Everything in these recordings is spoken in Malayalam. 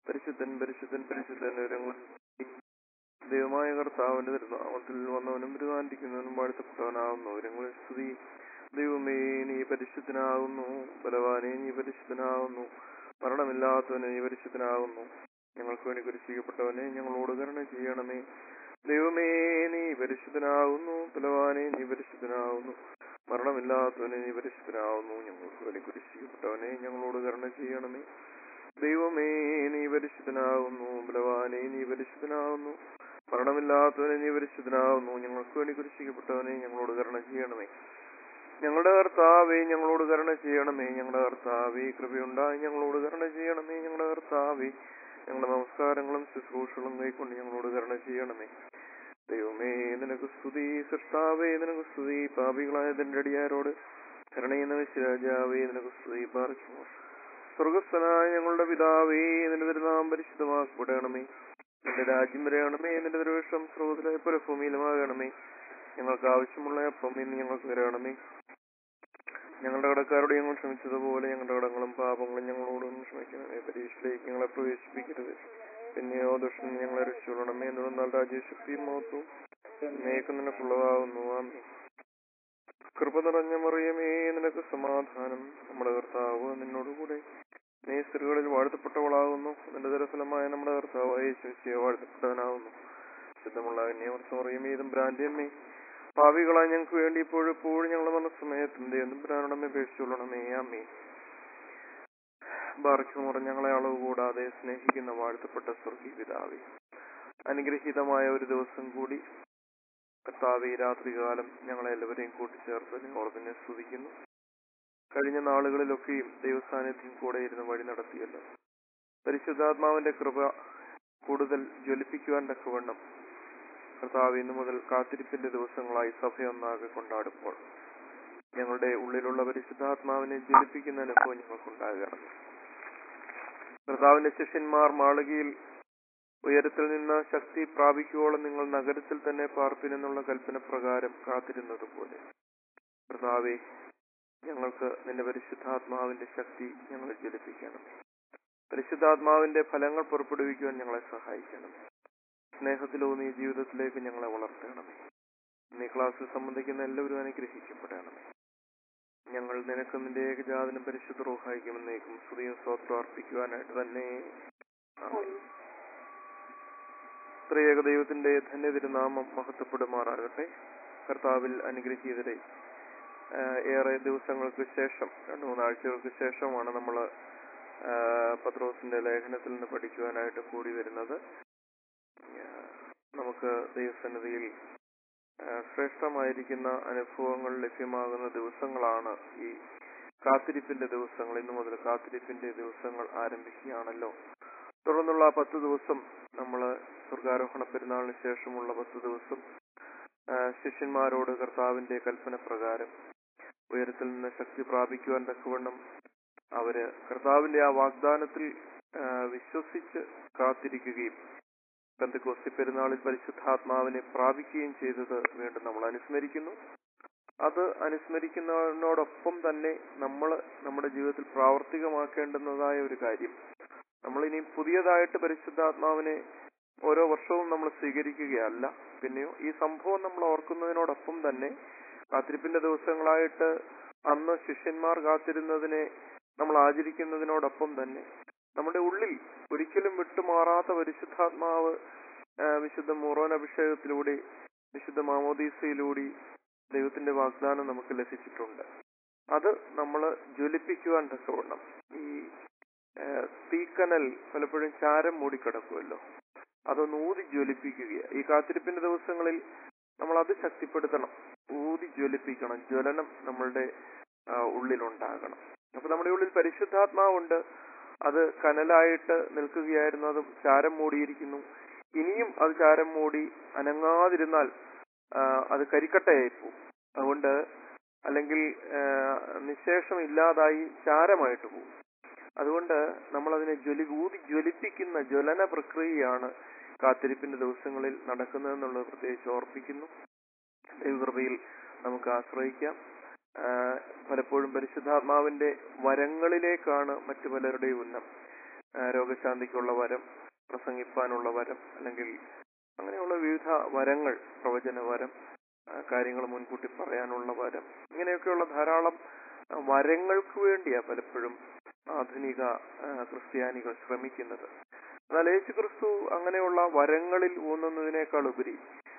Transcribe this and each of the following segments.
പരിശുദ്ധൻ പരിശുദ്ധൻ പരിശുദ്ധൻ ഉയരങ്ങളിൽ ദൈവമായ കർത്താവിന്റെ തിരുനാമത്തിൽ വന്നവനും വരുവാനിരിക്കുന്നവനും വാഴ്ത്തപ്പെട്ടവനാകുന്നു ഉയരങ്ങളിൽ സ്തുതി ദൈവമേ നീ പരിശുദ്ധനാകുന്നു ബലവാനെ നീ പരിശുദ്ധനാകുന്നു മരണമില്ലാത്തവനെ നീ പരിശുദ്ധനാകുന്നു ഞങ്ങൾക്ക് വേണ്ടി കുരിശിക്കപ്പെട്ടവനെ ഞങ്ങളോട് കരുണ ചെയ്യണമേ ദൈവമേ നീ പരിശുദ്ധനാകുന്നു ബലവാനെ നീ പരിശുദ്ധനാകുന്നു മരണമില്ലാത്തവനെ നീ പരിശുദ്ധനാകുന്നു ഞങ്ങൾക്ക് വേണ്ടി കുരിശിക്കപ്പെട്ടവനെ ഞങ്ങളോട് കരുണ ചെയ്യണമേ ദൈവമേ നീ പരിശുദ്ധനാകുന്നു ബലവാനെ നീ പരിശുദ്ധനാകുന്നു മരണമില്ലാത്തവനെ നീ പരിശുദ്ധനാകുന്നു ഞങ്ങൾക്ക് വേണ്ടി കുരിശിക്കപ്പെട്ടവനെ ഞങ്ങളോട് കരുണ ചെയ്യണമേ ഞങ്ങളുടെ കർത്താവേ ഞങ്ങളോട് കരുണ ചെയ്യണമേ ഞങ്ങളുടെ കർത്താവേ കൃപയുണ്ടായി ഞങ്ങളോട് കരുണ ചെയ്യണമേ ഞങ്ങളുടെ കർത്താവേ ഞങ്ങളുടെ നമസ്കാരങ്ങളും ശുശ്രൂഷകളും കൈക്കൊണ്ട് ഞങ്ങളോട് കരുണ ചെയ്യണമേ ദൈവമേ നിനക്ക് സ്തുതി സൃഷ്ടാവേ നിനക്ക് സ്തുതി പാപികളായ തന്റെ അടിയാരോട് കരുണയുന്ന വിശ്വരാജാവേ നിനക്ക് സ്തുതി പാർക്കുമോ സ്വർഗസ്ഥനായ ഞങ്ങളുടെ പിതാവേ നിന്റെ തിരുനാം പരിശുദ്ധമാക്കപ്പെടണമേ നിന്റെ രാജ്യം വരയണമേ നിന്റെ തിരുവിഷം സ്രോതത്തിലെ പോലെ ഭൂമിയിലുമാകണമേ ഞങ്ങൾക്ക് ആവശ്യമുള്ള അപ്പം ഇന്ന് ഞങ്ങൾക്ക് തരണമേ ഞങ്ങളുടെ കടക്കാരോട് ഞങ്ങൾ ക്ഷമിച്ചതുപോലെ ഞങ്ങളുടെ കടങ്ങളും പാപങ്ങളും ഞങ്ങളോടും ക്ഷമിക്കണമേ പരീക്ഷയിലേക്ക് ഞങ്ങളെ പ്രവേശിപ്പിക്കരുത് പിന്നെയോ ദുഷ്ടൻ ഞങ്ങളെ രക്ഷിക്കണമേ എന്ന് വന്നാൽ രാജ്യശക്തിയും മഹത്വവും നേക്ക് നിനക്കുള്ളതാവുന്നു ആമേ കൃപ നിറഞ്ഞ മറിയമേ നിനക്ക് സമാധാനം നമ്മുടെ കർത്താവ് നിന്നോടുകൂടെ നീ സ്ത്രീകളിൽ വാഴ്ത്തപ്പെട്ടവളാകുന്നു നിന്റെ ദരഫലമായ നമ്മുടെ കർത്താവ് യേശുശിയെ വാഴ്ത്തപ്പെട്ടവനാകുന്നു ശുദ്ധമുള്ള അന്യവർഷം മറിയമേ ഇതും ഭ്രാന്തിയമ്മേ ഭാവികളായി ഞങ്ങൾക്ക് വേണ്ടി ഇപ്പോഴും എപ്പോഴും ഞങ്ങളുടെ മനസ്സമയത്തിന്റെ എന്നും പ്രാരണമേ പേക്ഷിച്ചുള്ളണമേ അമ്മേ ബാർക്കുമുറ ഞങ്ങളെ അളവ് കൂടാതെ സ്നേഹിക്കുന്ന വാഴ്ത്തപ്പെട്ട സ്വർഗീയ പിതാവേ അനുഗ്രഹീതമായ ഒരു ദിവസം കൂടി കർത്താവെ ഈ രാത്രികാലം ഞങ്ങളെ എല്ലാവരെയും കൂട്ടിച്ചേർത്ത് ഓർദിനെ സ്തുതിക്കുന്നു കഴിഞ്ഞ നാളുകളിലൊക്കെയും ദൈവസാന്നിധ്യം കൂടെ ഇരുന്ന് വഴി നടത്തിയല്ലോ പരിശുദ്ധാത്മാവിന്റെ കൃപ കൂടുതൽ ജ്വലിപ്പിക്കുവാൻ തക്കവണ്ണം കർത്താവ് ഇന്നു മുതൽ കാത്തിരിപ്പിന്റെ ദിവസങ്ങളായി സഭയൊന്നാകെ കൊണ്ടാടുമ്പോൾ ഞങ്ങളുടെ ഉള്ളിലുള്ള പരിശുദ്ധാത്മാവിനെ ജ്വലിപ്പിക്കുന്ന അനുഭവം ഞങ്ങൾക്കുണ്ടാകണം കർത്താവിന്റെ ശിഷ്യന്മാർ മാളികയിൽ ഉയരത്തിൽ നിന്ന് ശക്തി പ്രാപിക്കുവോളം നിങ്ങൾ നഗരത്തിൽ തന്നെ പാർപ്പിനെന്നുള്ള കൽപ്പന പ്രകാരം കാത്തിരുന്നത് പോലെ കർത്താവെ ഞങ്ങൾക്ക് നിന്റെ പരിശുദ്ധാത്മാവിന്റെ ശക്തി ഞങ്ങളെ ജ്വലിപ്പിക്കണം പരിശുദ്ധാത്മാവിന്റെ ഫലങ്ങൾ പുറപ്പെടുവിക്കുവാൻ ഞങ്ങളെ സഹായിക്കണം സ്നേഹത്തിലൂന്നി ജീവിതത്തിലേക്ക് ഞങ്ങളെ വളർത്തണമേ നീ ക്ലാസ്സിൽ സംബന്ധിക്കുന്ന എല്ലാവരും അനുഗ്രഹിക്കപ്പെടണമേ ഞങ്ങൾ നിനക്ക് നിന്റെ ഏകജാതനം പരിശുദ്ധ റോഹായിക്കുമെന്നേക്കും സ്തുതിയും സ്വത്വം അർപ്പിക്കുവാനായിട്ട് തന്നെ ആമേൻ. ത്രിയേക ദൈവത്തിന്റെ ധന്യ തിരുനാമം മഹത്വപ്പെടുമാറാകട്ടെ കർത്താവിൽ അനുഗ്രഹീതരെ ആഹ് ഏറെ ദിവസങ്ങൾക്ക് ശേഷം രണ്ടു മൂന്നാഴ്ചകൾക്ക് ശേഷമാണ് നമ്മൾ പത്രോസിന്റെ ലേഖനത്തിൽ നിന്ന് പഠിക്കുവാനായിട്ട് കൂടി വരുന്നത് ആഹ് നമുക്ക് ദൈവസന്നിധിയിൽ ആഹ് ശ്രേഷ്ഠമായിരിക്കുന്ന അനുഭവങ്ങൾ ലഭ്യമാകുന്ന ദിവസങ്ങളാണ് ഈ കാത്തിരിപ്പിന്റെ ദിവസങ്ങൾ ഇന്നു മുതൽ കാത്തിരിപ്പിന്റെ ദിവസങ്ങൾ ആരംഭിക്കുകയാണല്ലോ തുടർന്നുള്ള ആ പത്ത് ദിവസം നമ്മൾ സ്വർഗാരോഹണ പെരുന്നാളിന് ശേഷമുള്ള പത്ത് ദിവസം ആ, ശിഷ്യന്മാരോട് കർത്താവിന്റെ കൽപ്പന പ്രകാരം ഉയരത്തിൽ നിന്ന് ശക്തി പ്രാപിക്കുവാൻ തക്കവണ്ണം അവര് കർത്താവിന്റെ ആ വാഗ്ദാനത്തിൽ ആ, വിശ്വസിച്ച് കാത്തിരിക്കുകയും പെന്തക്കോസ്തി പെരുന്നാളിൽ പരിശുദ്ധാത്മാവിനെ പ്രാപിക്കുകയും ചെയ്തത് വീണ്ടും നമ്മൾ അനുസ്മരിക്കുന്നു അത് അനുസ്മരിക്കുന്നതിനോടൊപ്പം തന്നെ നമ്മൾ നമ്മുടെ ജീവിതത്തിൽ പ്രാവർത്തികമാക്കേണ്ടുന്നതായ ഒരു കാര്യം നമ്മൾ ഇനി പുതിയതായിട്ട് പരിശുദ്ധാത്മാവിനെ ഓരോ വർഷവും നമ്മൾ സ്വീകരിക്കുകയല്ല പിന്നെയോ ഈ സംഭവം നമ്മൾ ഓർക്കുന്നതിനോടൊപ്പം തന്നെ കാത്തിരിപ്പിന്റെ ദിവസങ്ങളായിട്ട് അന്ന് ശിഷ്യന്മാർ കാത്തിരുന്നതിനെ നമ്മൾ ആചരിക്കുന്നതിനോടൊപ്പം തന്നെ നമ്മുടെ ഉള്ളിൽ ഒരിക്കലും വിട്ടുമാറാത്ത പരിശുദ്ധാത്മാവ് ആ, വിശുദ്ധ മൂറോൻ അഭിഷേകത്തിലൂടെ വിശുദ്ധ മാമോദീസയിലൂടെ ദൈവത്തിന്റെ വാഗ്ദാനം നമുക്ക് ലഭിച്ചിട്ടുണ്ട് അത് നമ്മൾ ജ്വലിപ്പിക്കുവാൻ തക്കവണ്ണം ഈ ആ, തീക്കനൽ പലപ്പോഴും ചാരം മൂടിക്കിടക്കുമല്ലോ അതൊന്ന് ഊതി ജ്വലിപ്പിക്കുക ഈ കാത്തിരിപ്പിന്റെ ദിവസങ്ങളിൽ നമ്മൾ അത് ശക്തിപ്പെടുത്തണം ഊതി ജ്വലിപ്പിക്കണം ജ്വലനം നമ്മളുടെ ആ, ഉള്ളിലുണ്ടാകണം അപ്പൊ നമ്മുടെ ഉള്ളിൽ പരിശുദ്ധാത്മാവുണ്ട് അത് കനലായിട്ട് നിൽക്കുകയായിരുന്നു അത് ചാരം മൂടിയിരിക്കുന്നു ഇനിയും അത് ചാരം മൂടി അനങ്ങാതിരുന്നാൽ ആ, അത് കരിക്കട്ടയായി പോകും അതുകൊണ്ട് അല്ലെങ്കിൽ ആ, നിശേഷം ഇല്ലാതായി ചാരമായിട്ട് പോകും അതുകൊണ്ട് നമ്മൾ അതിനെ ജ്വലി ഊതി ജ്വലിപ്പിക്കുന്ന ജ്വലന പ്രക്രിയയാണ് കാത്തിരിപ്പിന്റെ ദിവസങ്ങളിൽ നടക്കുന്നതെന്നുള്ളത് പ്രത്യേകിച്ച് ഓർപ്പിക്കുന്നു ദൈവകൃപയിൽ നമുക്ക് ആശ്രയിക്കാം ആ, പലപ്പോഴും പരിശുദ്ധാത്മാവിന്റെ വരങ്ങളിലേക്കാണ് മറ്റു പലരുടെയും ഉന്നം ആ, രോഗശാന്തിക്കുള്ള വരം പ്രസംഗിപ്പാനുള്ള വരം അല്ലെങ്കിൽ അങ്ങനെയുള്ള വിവിധ വരങ്ങൾ പ്രവചന വരം ആ, കാര്യങ്ങൾ മുൻകൂട്ടി പറയാനുള്ള വരം ഇങ്ങനെയൊക്കെയുള്ള ധാരാളം ആ, വരങ്ങൾക്ക് വേണ്ടിയാ പലപ്പോഴും ആധുനിക ആ, ക്രിസ്ത്യാനികൾ ശ്രമിക്കുന്നത് എന്നാൽ യേശു ക്രിസ്തു അങ്ങനെയുള്ള വരങ്ങളിൽ ഊന്നുന്നതിനേക്കാൾ ഉപരി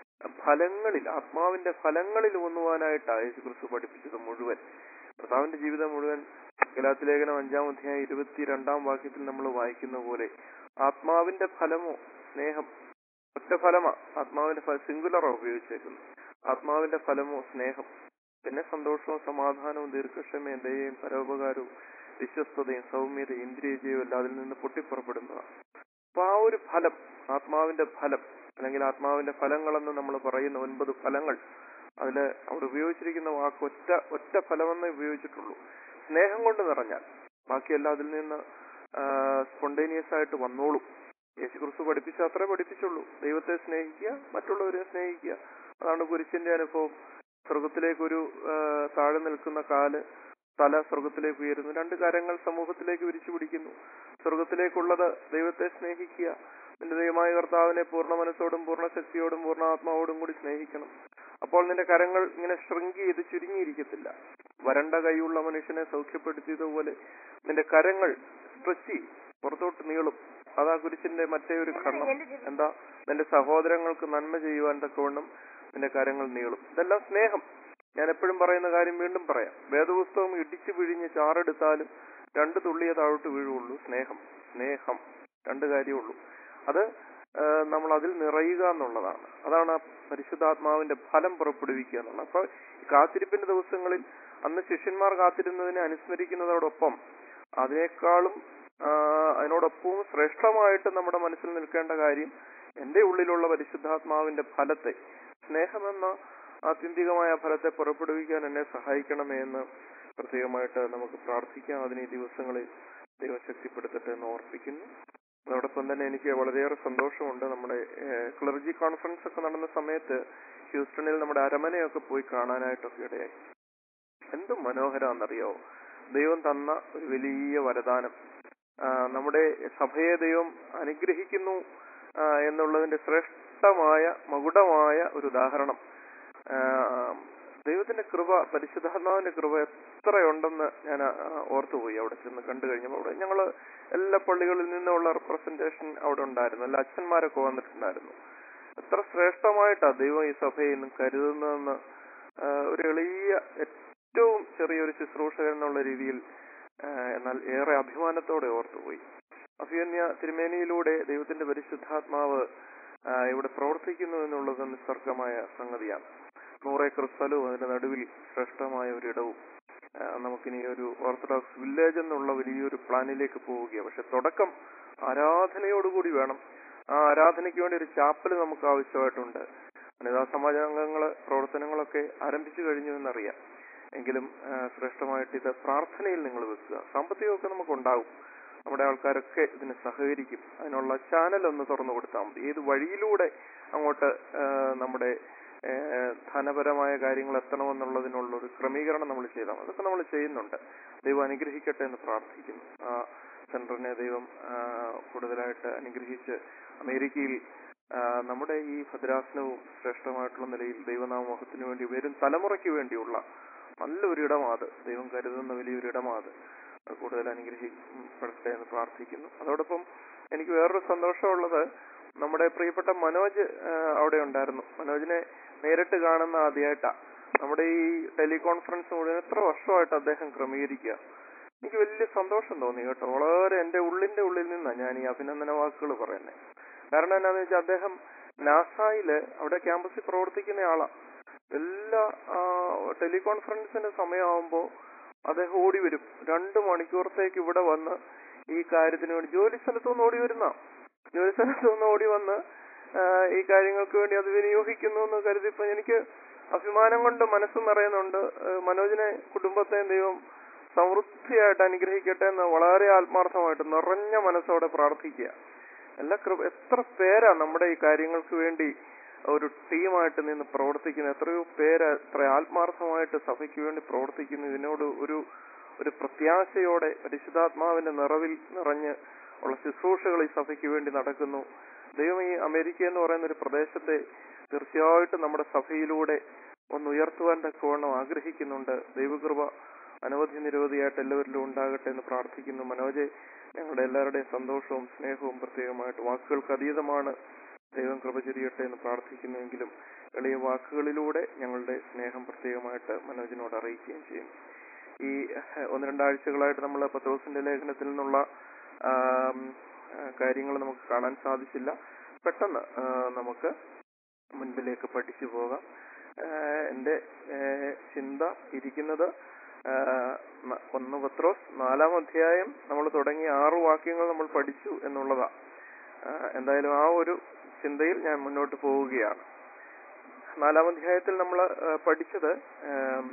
ഫലങ്ങളിൽ ആത്മാവിന്റെ ഫലങ്ങളിൽ ഊന്നുവാനായിട്ടാണ് യേശു ക്രിസ്തു പഠിപ്പിച്ചത് മുഴുവൻ കർത്താവിന്റെ ജീവിതം മുഴുവൻ ഗലാത്തി ലേഖനം അഞ്ചാം അധ്യായം ഇരുപത്തിരണ്ടാം വാക്യത്തിൽ നമ്മൾ വായിക്കുന്ന പോലെ ആത്മാവിന്റെ ഫലമോ സ്നേഹം ഒറ്റ ഫലമാ ആത്മാവിന്റെ സിംഗുലറാ ഉപയോഗിച്ചേക്കുന്നത് ആത്മാവിന്റെ ഫലമോ സ്നേഹം പിന്നെ സന്തോഷവും സമാധാനവും ദീർഘക്ഷമയും ദയയും പരോപകാരവും വിശ്വസ്തതയും സൗമ്യതയും ഇന്ദ്രിയജയവും എല്ലാം അതിൽ നിന്ന് പൊട്ടിപ്പുറപ്പെടുന്നതാണ് അപ്പൊ ആ ഒരു ഫലം ആത്മാവിന്റെ ഫലം അല്ലെങ്കിൽ ആത്മാവിന്റെ ഫലങ്ങളെന്ന് നമ്മൾ പറയുന്ന ഒൻപത് ഫലങ്ങൾ അതിൽ അവിടെ ഉപയോഗിച്ചിരിക്കുന്ന വാക്ക് ഒറ്റ ഒറ്റ ഫലമെന്നേ ഉപയോഗിച്ചിട്ടുള്ളൂ സ്നേഹം കൊണ്ട് നിറഞ്ഞാൽ ബാക്കിയെല്ലാം അതിൽ നിന്ന് സ്പോണ്ടേനിയസ് ആയിട്ട് വന്നോളും യേശു ക്രിസ്തു പഠിപ്പിച്ച അത്രേ പഠിപ്പിച്ചുള്ളൂ ദൈവത്തെ സ്നേഹിക്കുക മറ്റുള്ളവരെ സ്നേഹിക്കുക അതാണ് കുരിശിന്റെ അനുഭവം സ്വർഗത്തിലേക്കൊരു ആ, താഴെ നിൽക്കുന്ന കാല് തല സ്വർഗത്തിലേക്ക് ഉയരുന്നു രണ്ട് കരങ്ങൾ സമൂഹത്തിലേക്ക് വിരിച്ചു പിടിക്കുന്നു സ്വർഗത്തിലേക്കുള്ളത് ദൈവത്തെ സ്നേഹിക്കുക നിന്റെ ദൈവമായ കർത്താവിനെ പൂർണ്ണ മനസ്സോടും പൂർണ്ണ ശക്തിയോടും പൂർണ്ണ ആത്മാവോടും കൂടി സ്നേഹിക്കണം അപ്പോൾ നിന്റെ കരങ്ങൾ ഇങ്ങനെ ശൃംഗി ചെയ്ത് ചുരുങ്ങിയിരിക്കത്തില്ല വരണ്ട കൈയുള്ള മനുഷ്യനെ സൗഖ്യപ്പെടുത്തിയതുപോലെ നിന്റെ കരങ്ങൾ സ്ട്രെച്ച് പുറത്തോട്ട് നീളും അതാ കുരിശിന്റെ മറ്റേ ഒരു ഘടനം എന്താ നിന്റെ സഹോദരങ്ങൾക്ക് നന്മ ചെയ്യുവാൻ തക്കവണ്ണം നിന്റെ കരങ്ങൾ നീളും ഇതെല്ലാം സ്നേഹം ഞാൻ എപ്പോഴും പറയുന്ന കാര്യം വീണ്ടും പറയാം വേദപുസ്തകം ഇടിച്ചു പിഴിഞ്ഞ് ചാറെടുത്താലും രണ്ട് തുള്ളിയെ താഴോട്ട് വീഴുള്ളൂ സ്നേഹം സ്നേഹം രണ്ട് കാര്യമുള്ളൂ അത് ആ, നമ്മൾ അതിൽ നിറയുക എന്നുള്ളതാണ് അതാണ് ആ പരിശുദ്ധാത്മാവിന്റെ ഫലം പുറപ്പെടുവിക്കുക എന്നുള്ളത് അപ്പൊ ഈ കാത്തിരിപ്പിന്റെ ദിവസങ്ങളിൽ അന്ന് ശിഷ്യന്മാർ കാത്തിരുന്നതിനെ അനുസ്മരിക്കുന്നതോടൊപ്പം അതിനേക്കാളും ആ, അതിനോടൊപ്പവും ശ്രേഷ്ഠമായിട്ട് നമ്മുടെ മനസ്സിൽ നിൽക്കേണ്ട കാര്യം എന്റെ ഉള്ളിലുള്ള പരിശുദ്ധാത്മാവിന്റെ ഫലത്തെ സ്നേഹമെന്ന ആത്യന്തികമായ ഫലത്തെ പുറപ്പെടുവിക്കാൻ എന്നെ സഹായിക്കണമേ എന്ന് പ്രത്യേകമായിട്ട് നമുക്ക് പ്രാർത്ഥിക്കാം അതിന് ഈ ദിവസങ്ങളിൽ ദൈവം ശക്തിപ്പെടുത്തട്ടെ എന്ന് ഓർപ്പിക്കുന്നു അതോടൊപ്പം തന്നെ എനിക്ക് വളരെയേറെ സന്തോഷമുണ്ട് നമ്മുടെ ക്ലർജി കോൺഫറൻസ് ഒക്കെ നടന്ന സമയത്ത് ഹ്യൂസ്റ്റണിൽ നമ്മുടെ അരമനയൊക്കെ പോയി കാണാനായിട്ടൊക്കെ ഇടയായി എന്ത് മനോഹരാന്നറിയോ ദൈവം തന്ന ഒരു വലിയ വരദാനം ആ, നമ്മുടെ സഭയെ ദൈവം അനുഗ്രഹിക്കുന്നു ആ, എന്നുള്ളതിന്റെ ശ്രേഷ്ഠമായ മകുടമായ ഒരു ഉദാഹരണം ആ, ദൈവത്തിന്റെ കൃപ പരിശുദ്ധാത്മാവിന്റെ കൃപ എത്രയുണ്ടെന്ന് ഞാൻ ആ, ഓർത്തുപോയി അവിടെ ചെന്ന് കണ്ടു കഴിഞ്ഞപ്പോൾ അവിടെ ഞങ്ങള് എല്ലാ പള്ളികളിൽ നിന്നുള്ള റെപ്രസെന്റേഷൻ അവിടെ ഉണ്ടായിരുന്നു എല്ലാ അച്ഛന്മാരൊക്കെ വന്നിട്ടുണ്ടായിരുന്നു എത്ര ശ്രേഷ്ഠമായിട്ടാ ദൈവം ഈ സഭയെ ഇന്നും കരുതുന്നതെന്ന് ആ, ഒരു എളിയ ഏറ്റവും ചെറിയൊരു ശുശ്രൂഷകൻ എന്നുള്ള രീതിയിൽ ആ, എന്നാൽ ഏറെ അഭിമാനത്തോടെ ഓർത്തുപോയി അഭിയന്യ തിരുമേനിയിലൂടെ ദൈവത്തിന്റെ പരിശുദ്ധാത്മാവ് ആ, ഇവിടെ പ്രവർത്തിക്കുന്നു എന്നുള്ളത് നിസ്സർഗമായ സംഗതിയാണ് നൂറേക്കർ സ്ഥലവും അതിന്റെ നടുവിൽ ശ്രേഷ്ഠമായ ഒരിടവും ആ, നമുക്കിനി ഒരു ഓർത്തഡോക്സ് വില്ലേജ് എന്നുള്ള വലിയൊരു പ്ലാനിലേക്ക് പോവുകയാണ് പക്ഷെ തുടക്കം ആരാധനയോടുകൂടി വേണം ആ ആരാധനയ്ക്ക് വേണ്ടി ഒരു ചാപ്പൽ നമുക്ക് ആവശ്യമായിട്ടുണ്ട് വനിതാ സമാജാംഗങ്ങള് പ്രവർത്തനങ്ങളൊക്കെ ആരംഭിച്ചു കഴിഞ്ഞു എന്നറിയാം എങ്കിലും ആ, ശ്രേഷ്ഠമായിട്ട് ഇത് പ്രാർത്ഥനയിൽ നിങ്ങൾ വെക്കുക സാമ്പത്തികമൊക്കെ നമുക്കുണ്ടാവും നമ്മുടെ ആൾക്കാരൊക്കെ ഇതിന് സഹകരിക്കും അതിനുള്ള ചാനൽ ഒന്ന് തുറന്നു കൊടുത്താൽ മതി ഏത് വഴിയിലൂടെ അങ്ങോട്ട് ആ, നമ്മുടെ ആ, ധനപരമായ കാര്യങ്ങൾ എത്തണമെന്നുള്ളതിനുള്ള ഒരു ക്രമീകരണം നമ്മൾ ചെയ്താൽ മതി. അതൊക്കെ നമ്മൾ ചെയ്യുന്നുണ്ട് ദൈവം അനുഗ്രഹിക്കട്ടെ എന്ന് പ്രാർത്ഥിക്കുന്നു ആ സെന്ററിനെ ദൈവം ആ, കൂടുതലായിട്ട് അനുഗ്രഹിച്ച് അമേരിക്കയിൽ ആ, നമ്മുടെ ഈ ഭദ്രാസനവും ശ്രേഷ്ഠമായിട്ടുള്ള നിലയിൽ ദൈവനാമോഹത്തിന് വേണ്ടി വരും തലമുറയ്ക്ക് വേണ്ടിയുള്ള നല്ലൊരു ഇടമാത് ദൈവം കരുതുന്ന വലിയൊരു ഇടമാത് അത് കൂടുതൽ അനുഗ്രഹിക്കപ്പെടട്ടെ എന്ന് പ്രാർത്ഥിക്കുന്നു അതോടൊപ്പം എനിക്ക് വേറൊരു സന്തോഷമുള്ളത് നമ്മുടെ പ്രിയപ്പെട്ട മനോജ് ആ, അവിടെ ഉണ്ടായിരുന്നു മനോജിനെ നേരിട്ട് കാണുന്ന ആദ്യമായിട്ടാ നമ്മുടെ ഈ ടെലികോൺഫറൻസ് മുഴുവൻ എത്ര വർഷമായിട്ട് അദ്ദേഹം ക്രമീകരിക്കുക എനിക്ക് വലിയ സന്തോഷം തോന്നി കേട്ടോ വളരെ എന്റെ ഉള്ളിന്റെ ഉള്ളിൽ നിന്നാണ് ഞാൻ ഈ അഭിനന്ദന വാക്കുകൾ പറയുന്നത് കാരണം എന്താണെന്ന് വെച്ചാൽ അദ്ദേഹം നാസായില് അവിടെ ക്യാമ്പസിൽ പ്രവർത്തിക്കുന്ന ആളാ എല്ലാ ആ, ടെലികോൺഫറൻസിന്റെ സമയമാകുമ്പോ അദ്ദേഹം ഓടി വരും രണ്ട് മണിക്കൂറത്തേക്ക് ഇവിടെ വന്ന് ഈ കാര്യത്തിന് വേണ്ടി ജോലി സ്ഥലത്തുനിന്ന് ഓടി വരുന്ന ജോലി സ്ഥലത്തുനിന്ന് ഓടി വന്ന് ആ, ഈ കാര്യങ്ങൾക്ക് വേണ്ടി അത് വിനിയോഗിക്കുന്നു എന്ന് കരുതിയപ്പോ എനിക്ക് അഭിമാനം കൊണ്ട് മനസ്സ് നിറയുന്നുണ്ട് ആ, മനോജിനെ കുടുംബത്തെയും ദൈവം സമൃദ്ധിയായിട്ട് അനുഗ്രഹിക്കട്ടെ എന്ന് വളരെ ആത്മാർത്ഥമായിട്ട് നിറഞ്ഞ മനസ്സോടെ പ്രാർത്ഥിക്കുക എല്ലാ കൃപ എത്ര പേരാ നമ്മുടെ ഈ കാര്യങ്ങൾക്ക് വേണ്ടി ഒരു ടീമായിട്ട് നിന്ന് പ്രവർത്തിക്കുന്ന എത്രയോ പേര് എത്ര ആത്മാർത്ഥമായിട്ട് സഭയ്ക്ക് വേണ്ടി പ്രവർത്തിക്കുന്നു ഇതിനോട് ഒരു ഒരു പ്രത്യാശയോടെ പരിശുദ്ധാത്മാവിന്റെ നിറവിൽ നിറഞ്ഞ് ഉള്ള ശുശ്രൂഷകൾ ഈ സഭയ്ക്ക് വേണ്ടി നടക്കുന്നു ദൈവം ഈ അമേരിക്ക എന്ന് പറയുന്ന ഒരു പ്രദേശത്തെ തീർച്ചയായിട്ടും നമ്മുടെ സഭയിലൂടെ ഒന്ന് ഉയർത്തുവാൻ തക്കവണ്ണം ആഗ്രഹിക്കുന്നുണ്ട് ദൈവകൃപ അനവധി നിരവധിയായിട്ട് എല്ലാവരിലും ഉണ്ടാകട്ടെ എന്ന് പ്രാർത്ഥിക്കുന്നു മനോജെ ഞങ്ങളുടെ എല്ലാവരുടെയും സന്തോഷവും സ്നേഹവും പ്രത്യേകമായിട്ട് വാക്കുകൾക്ക് അതീതമാണ് ദൈവം കൃപ ചൊരിയട്ടെ എന്ന് പ്രാർത്ഥിക്കുന്നുവെങ്കിലും എളിയ വാക്കുകളിലൂടെ ഞങ്ങളുടെ സ്നേഹം പ്രത്യേകമായിട്ട് മനോജിനോട് അറിയിക്കുകയും ചെയ്യും ഈ ഏഹ്, ഒന്ന് രണ്ടാഴ്ചകളായിട്ട് നമ്മൾ പത്രോസിന്റെ ലേഖനത്തിൽ നിന്നുള്ള കാര്യങ്ങൾ നമുക്ക് കാണാൻ സാധിച്ചില്ല പെട്ടെന്ന് ആ, നമുക്ക് മുൻപിലേക്ക് പഠിച്ചു പോകാം ഏഹ്, എൻ്റെ ഏഹ്, ചിന്ത ഇരിക്കുന്നത് ഏഹ്, ന- ഒന്ന് പത്രോസ് നാലാം അധ്യായം നമ്മൾ തുടങ്ങിയ ആറു വാക്യങ്ങൾ നമ്മൾ പഠിച്ചു എന്നുള്ളതാ ഏഹ്, എന്തായാലും ആ ഒരു ചിന്തയിൽ ഞാൻ മുന്നോട്ട് പോവുകയാണ് നാലാം അധ്യായത്തിൽ നമ്മൾ പഠിച്ചത് ഏം,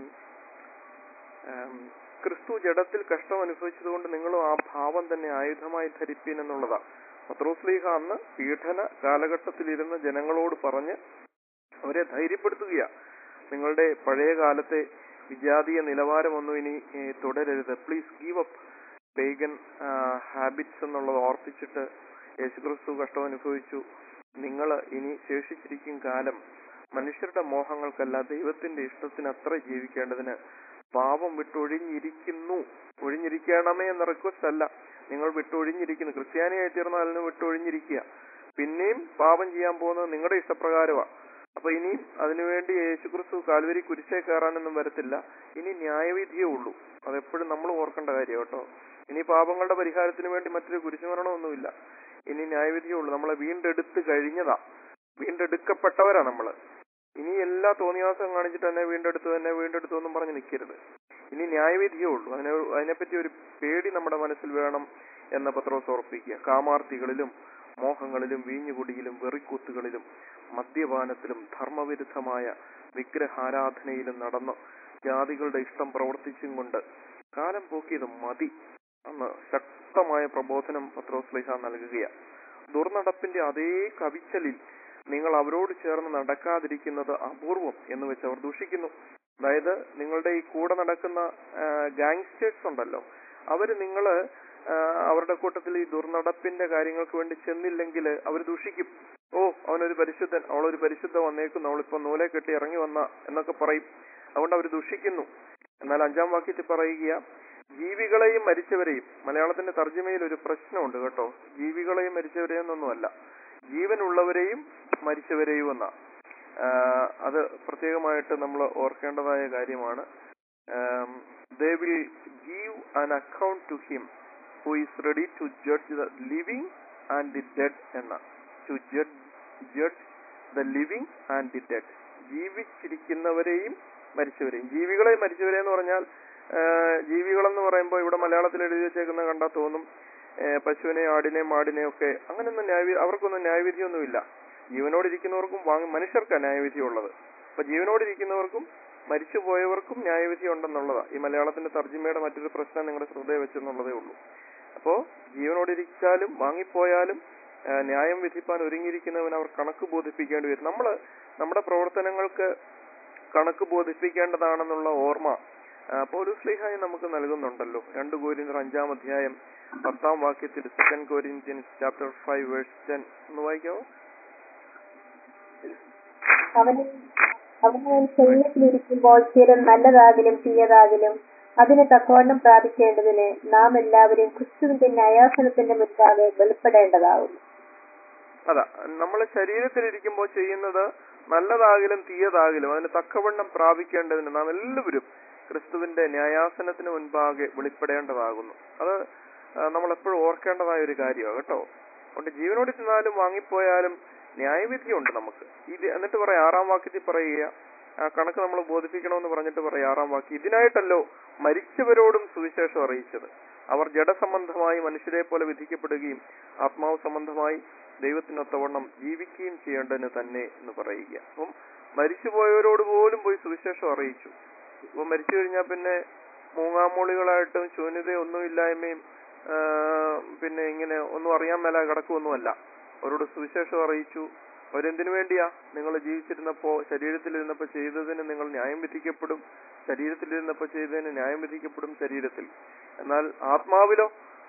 ഏം, ക്രിസ്തു ജഡത്തിൽ കഷ്ടം അനുഭവിച്ചതുകൊണ്ട് നിങ്ങളും ആ ഭാവം തന്നെ ആയുധമായി ധരിപ്പീൻ എന്നുള്ളതാ പത്രോസ്ലീഹ അന്ന് പീഡന കാലഘട്ടത്തിലിരുന്ന ജനങ്ങളോട് പറഞ്ഞ് അവരെ ധൈര്യപ്പെടുത്തുകയാ നിങ്ങളുടെ പഴയ കാലത്തെ വിജാതീയ നിലവാരമൊന്നും ഇനി ഏ, തുടരരുത് please give up pagan habits എന്നുള്ളത് ഓർപ്പിച്ചിട്ട് യേശുക്രിസ്തു കഷ്ടം അനുഭവിച്ചു നിങ്ങൾ ഇനി ശേഷിച്ചിരിക്കും കാലം മനുഷ്യരുടെ മോഹങ്ങൾക്കല്ല ദൈവത്തിന്റെ ഇഷ്ടത്തിന് അത്ര ജീവിക്കേണ്ടതിന് പാപം വിട്ടൊഴിഞ്ഞിരിക്കുന്നു ഒഴിഞ്ഞിരിക്കണമേ എന്ന റിക്വസ്റ്റ് അല്ല നിങ്ങൾ വിട്ടൊഴിഞ്ഞിരിക്കുന്നു ക്രിസ്ത്യാനിയായി തീർന്നാൽ അതിന് വിട്ടൊഴിഞ്ഞിരിക്കുക പിന്നെയും പാപം ചെയ്യാൻ പോകുന്നത് നിങ്ങളുടെ ഇഷ്ടപ്രകാരമാണ് അപ്പൊ ഇനിയും അതിനുവേണ്ടി യേശുക്രിസ്തു കാൽവരി കുരിശേ കയറാനൊന്നും വരത്തില്ല ഇനി ന്യായവിധിയേ ഉള്ളൂ അതെപ്പോഴും നമ്മൾ ഓർക്കേണ്ട കാര്യം കേട്ടോ ഇനി പാപങ്ങളുടെ പരിഹാരത്തിന് വേണ്ടി മറ്റൊരു കുരിശുമരണമൊന്നുമില്ല ഇനി ന്യായവിധിയേ ഉള്ളൂ നമ്മളെ വീണ്ടെടുത്ത് കഴിഞ്ഞതാ വീണ്ടെടുക്കപ്പെട്ടവരാ നമ്മള് ഇനി എല്ലാ തോന്നിയാസം കാണിച്ചിട്ട് എന്നെ വീണ്ടെടുത്തു എന്നെ വീണ്ടെടുത്തു എന്നും പറഞ്ഞ് നിൽക്കരുത് ഇനി ന്യായവിധിയേ ഉള്ളൂ അതിനെ അതിനെപ്പറ്റി ഒരു പേടി നമ്മുടെ മനസ്സിൽ വേണം എന്ന പത്രോസ് ഓർപ്പിക്കുക കാമാർത്തികളിലും മോഹങ്ങളിലും വീഞ്ഞുകുടിയിലും വെറിക്കൂത്തുകളിലും മദ്യപാനത്തിലും ധർമ്മവിരുദ്ധമായ വിഗ്രഹാരാധനയിലും നടന്ന് ജാതികളുടെ ഇഷ്ടം പ്രവർത്തിച്ചും കൊണ്ട് കാലം പോക്കിയത് മതി എന്ന ശക്തമായ പ്രബോധനം പത്രോസ്ലിഹ നൽകുകയാണ് ദുർനടപ്പിന്റെ അതേ കവിച്ചലിൽ നിങ്ങൾ അവരോട് ചേർന്ന് നടക്കാതിരിക്കുന്നത് അപൂർവം എന്ന് വെച്ച് അവർ ദൂഷിക്കുന്നു അതായത് നിങ്ങളുടെ ഈ കൂടെ നടക്കുന്ന ഗാങ്സ്റ്റേഴ്സ് ഉണ്ടല്ലോ അവര് നിങ്ങള് ആ, അവരുടെ കൂട്ടത്തിൽ ഈ ദുർനടപ്പിന്റെ കാര്യങ്ങൾക്ക് വേണ്ടി ചെന്നില്ലെങ്കിൽ അവർ ദൂഷിക്കും ഓ അവനൊരു പരിശുദ്ധൻ അവളൊരു പരിശുദ്ധ വന്നേക്കുന്നു അവളിപ്പോ നൂലെ കെട്ടി ഇറങ്ങി വന്ന എന്നൊക്കെ പറയും അതുകൊണ്ട് അവർ ദുഷിക്കുന്നു എന്നാൽ അഞ്ചാം വാക്യത്തിൽ പറയുക ജീവികളെയും മരിച്ചവരെയും മലയാളത്തിന്റെ തർജ്ജമയിൽ ഒരു പ്രശ്നമുണ്ട് കേട്ടോ ജീവികളെയും മരിച്ചവരെയും എന്നൊന്നുമല്ല ജീവനുള്ളവരെയും മരിച്ചവരെയും എന്നാ ആഹ് അത് പ്രത്യേകമായിട്ട് നമ്മൾ ഓർക്കേണ്ടതായ കാര്യമാണ് they will give an account to him who is ready to judge the living and the dead എന്ന to judge judge the living and the dead ജീവിച്ചിരിക്കുന്നവരെയും മരിച്ചവരെയും ജീവികളെ മരിച്ചവരെ എന്ന് പറഞ്ഞാൽ ജീവികളെന്ന് പറയുമ്പോൾ ഇവിടെ മലയാളത്തിൽ എഴുതി വെച്ചേക്കുന്ന കണ്ടാൽ തോന്നും ഏഹ് പശുവിനെ ആടിനെ മാടിനെ ഒക്കെ അങ്ങനെയൊന്നും ന്യായവി അവർക്കൊന്നും ന്യായവിധിയൊന്നുമില്ല ജീവനോടിരിക്കുന്നവർക്കും വാങ്ങി മനുഷ്യർക്കാ ന്യായവിധി ഉള്ളത് അപ്പൊ ജീവനോടിരിക്കുന്നവർക്കും മരിച്ചുപോയവർക്കും ന്യായവിധി ഉണ്ടെന്നുള്ളതാ ഈ മലയാളത്തിന്റെ തർജ്ജിമയുടെ മറ്റൊരു പ്രശ്നം നിങ്ങളുടെ ശ്രദ്ധയെ വെച്ചെന്നുള്ളതേ ഉള്ളൂ അപ്പോ ജീവനോടിരിച്ചാലും വാങ്ങിപ്പോയാലും ആ, ന്യായം വിധിപ്പാൻ ഒരുങ്ങിയിരിക്കുന്നവൻ അവർ കണക്ക് ബോധിപ്പിക്കേണ്ടി വരും നമ്മള് നമ്മുടെ പ്രവർത്തനങ്ങൾക്ക് കണക്ക് ബോധിപ്പിക്കേണ്ടതാണെന്നുള്ള ഓർമ്മ ആ, പൗലോസ് സ്ലീഹായി നമുക്ക് നൽകുന്നുണ്ടല്ലോ രണ്ട് കോരിന്തർ അഞ്ചാം അധ്യായം പത്താം വാക്യത്തിൽ second Corinthians chapter five verse ten ഒന്ന് വായിക്കാവോ അവന് അവനവൻ ശരീരത്തിലിരിക്കുമ്പോൾ ചിലർ നല്ലതാകിലും തീയതാകിലും അതിന് തക്കവണ്ണം പ്രാപിക്കേണ്ടതിന് നാം എല്ലാവരും ക്രിസ്തുവിന്റെ ന്യായാസനത്തിന്റെ മുൻപാകെ വെളിപ്പെടേണ്ടതാകുന്നു അതാ നമ്മൾ ശരീരത്തിലിരിക്കുമ്പോൾ ചെയ്യുന്നത് നല്ലതാകിലും തീയതാകിലും അതിന് തക്കവണ്ണം പ്രാപിക്കേണ്ടതിന് നാം എല്ലാവരും ക്രിസ്തുവിന്റെ ന്യായാസനത്തിന് മുൻപാകെ വെളിപ്പെടേണ്ടതാകുന്നു അത് ആ, നമ്മൾ എപ്പോഴും ഓർക്കേണ്ടതായ ഒരു കാര്യമാണ് കേട്ടോ അതുകൊണ്ട് ജീവനോട് ചെന്നാലും വാങ്ങിപ്പോയാലും ന്യായവിധിയുണ്ട് നമുക്ക് ഇത് എന്നിട്ട് പറയാം ആറാം വാക്യത്തിൽ പറയുക ആ കണക്ക് നമ്മൾ ബോധിപ്പിക്കണമെന്ന് പറഞ്ഞിട്ട് പറയാം ആറാം വാക്യം ഇതിനായിട്ടല്ലോ മരിച്ചവരോടും സുവിശേഷം അറിയിച്ചത് അവർ ജഡസംബന്ധമായി മനുഷ്യരെ പോലെ വിധിക്കപ്പെടുകയും ആത്മാവ് സംബന്ധമായി ദൈവത്തിനൊത്തവണ്ണം ജീവിക്കുകയും ചെയ്യേണ്ടതിന് തന്നെ എന്ന് പറയുക അപ്പം മരിച്ചുപോയവരോട് പോലും പോയി സുവിശേഷം അറിയിച്ചു ഇപ്പൊ മരിച്ചു കഴിഞ്ഞാൽ പിന്നെ മൂങ്ങാമൂളികളായിട്ടും ശൂന്യതയൊന്നുമില്ലായ്മയും ആ, പിന്നെ ഇങ്ങനെ ഒന്നും അറിയാൻ മേല കിടക്കുമൊന്നുമല്ല അവരോട് സുവിശേഷം അറിയിച്ചു അവരെന്തിനു വേണ്ടിയാ നിങ്ങൾ ജീവിച്ചിരുന്നപ്പോ ശരീരത്തിലിരുന്നപ്പോ ചെയ്തതിന് നിങ്ങൾ ന്യായം വിധിക്കപ്പെടും ശരീരത്തിലിരുന്നപ്പോ ചെയ്തതിന് ന്യായം വിധിക്കപ്പെടും ശരീരത്തിൽ എന്നാൽ ആത്മാവിലോ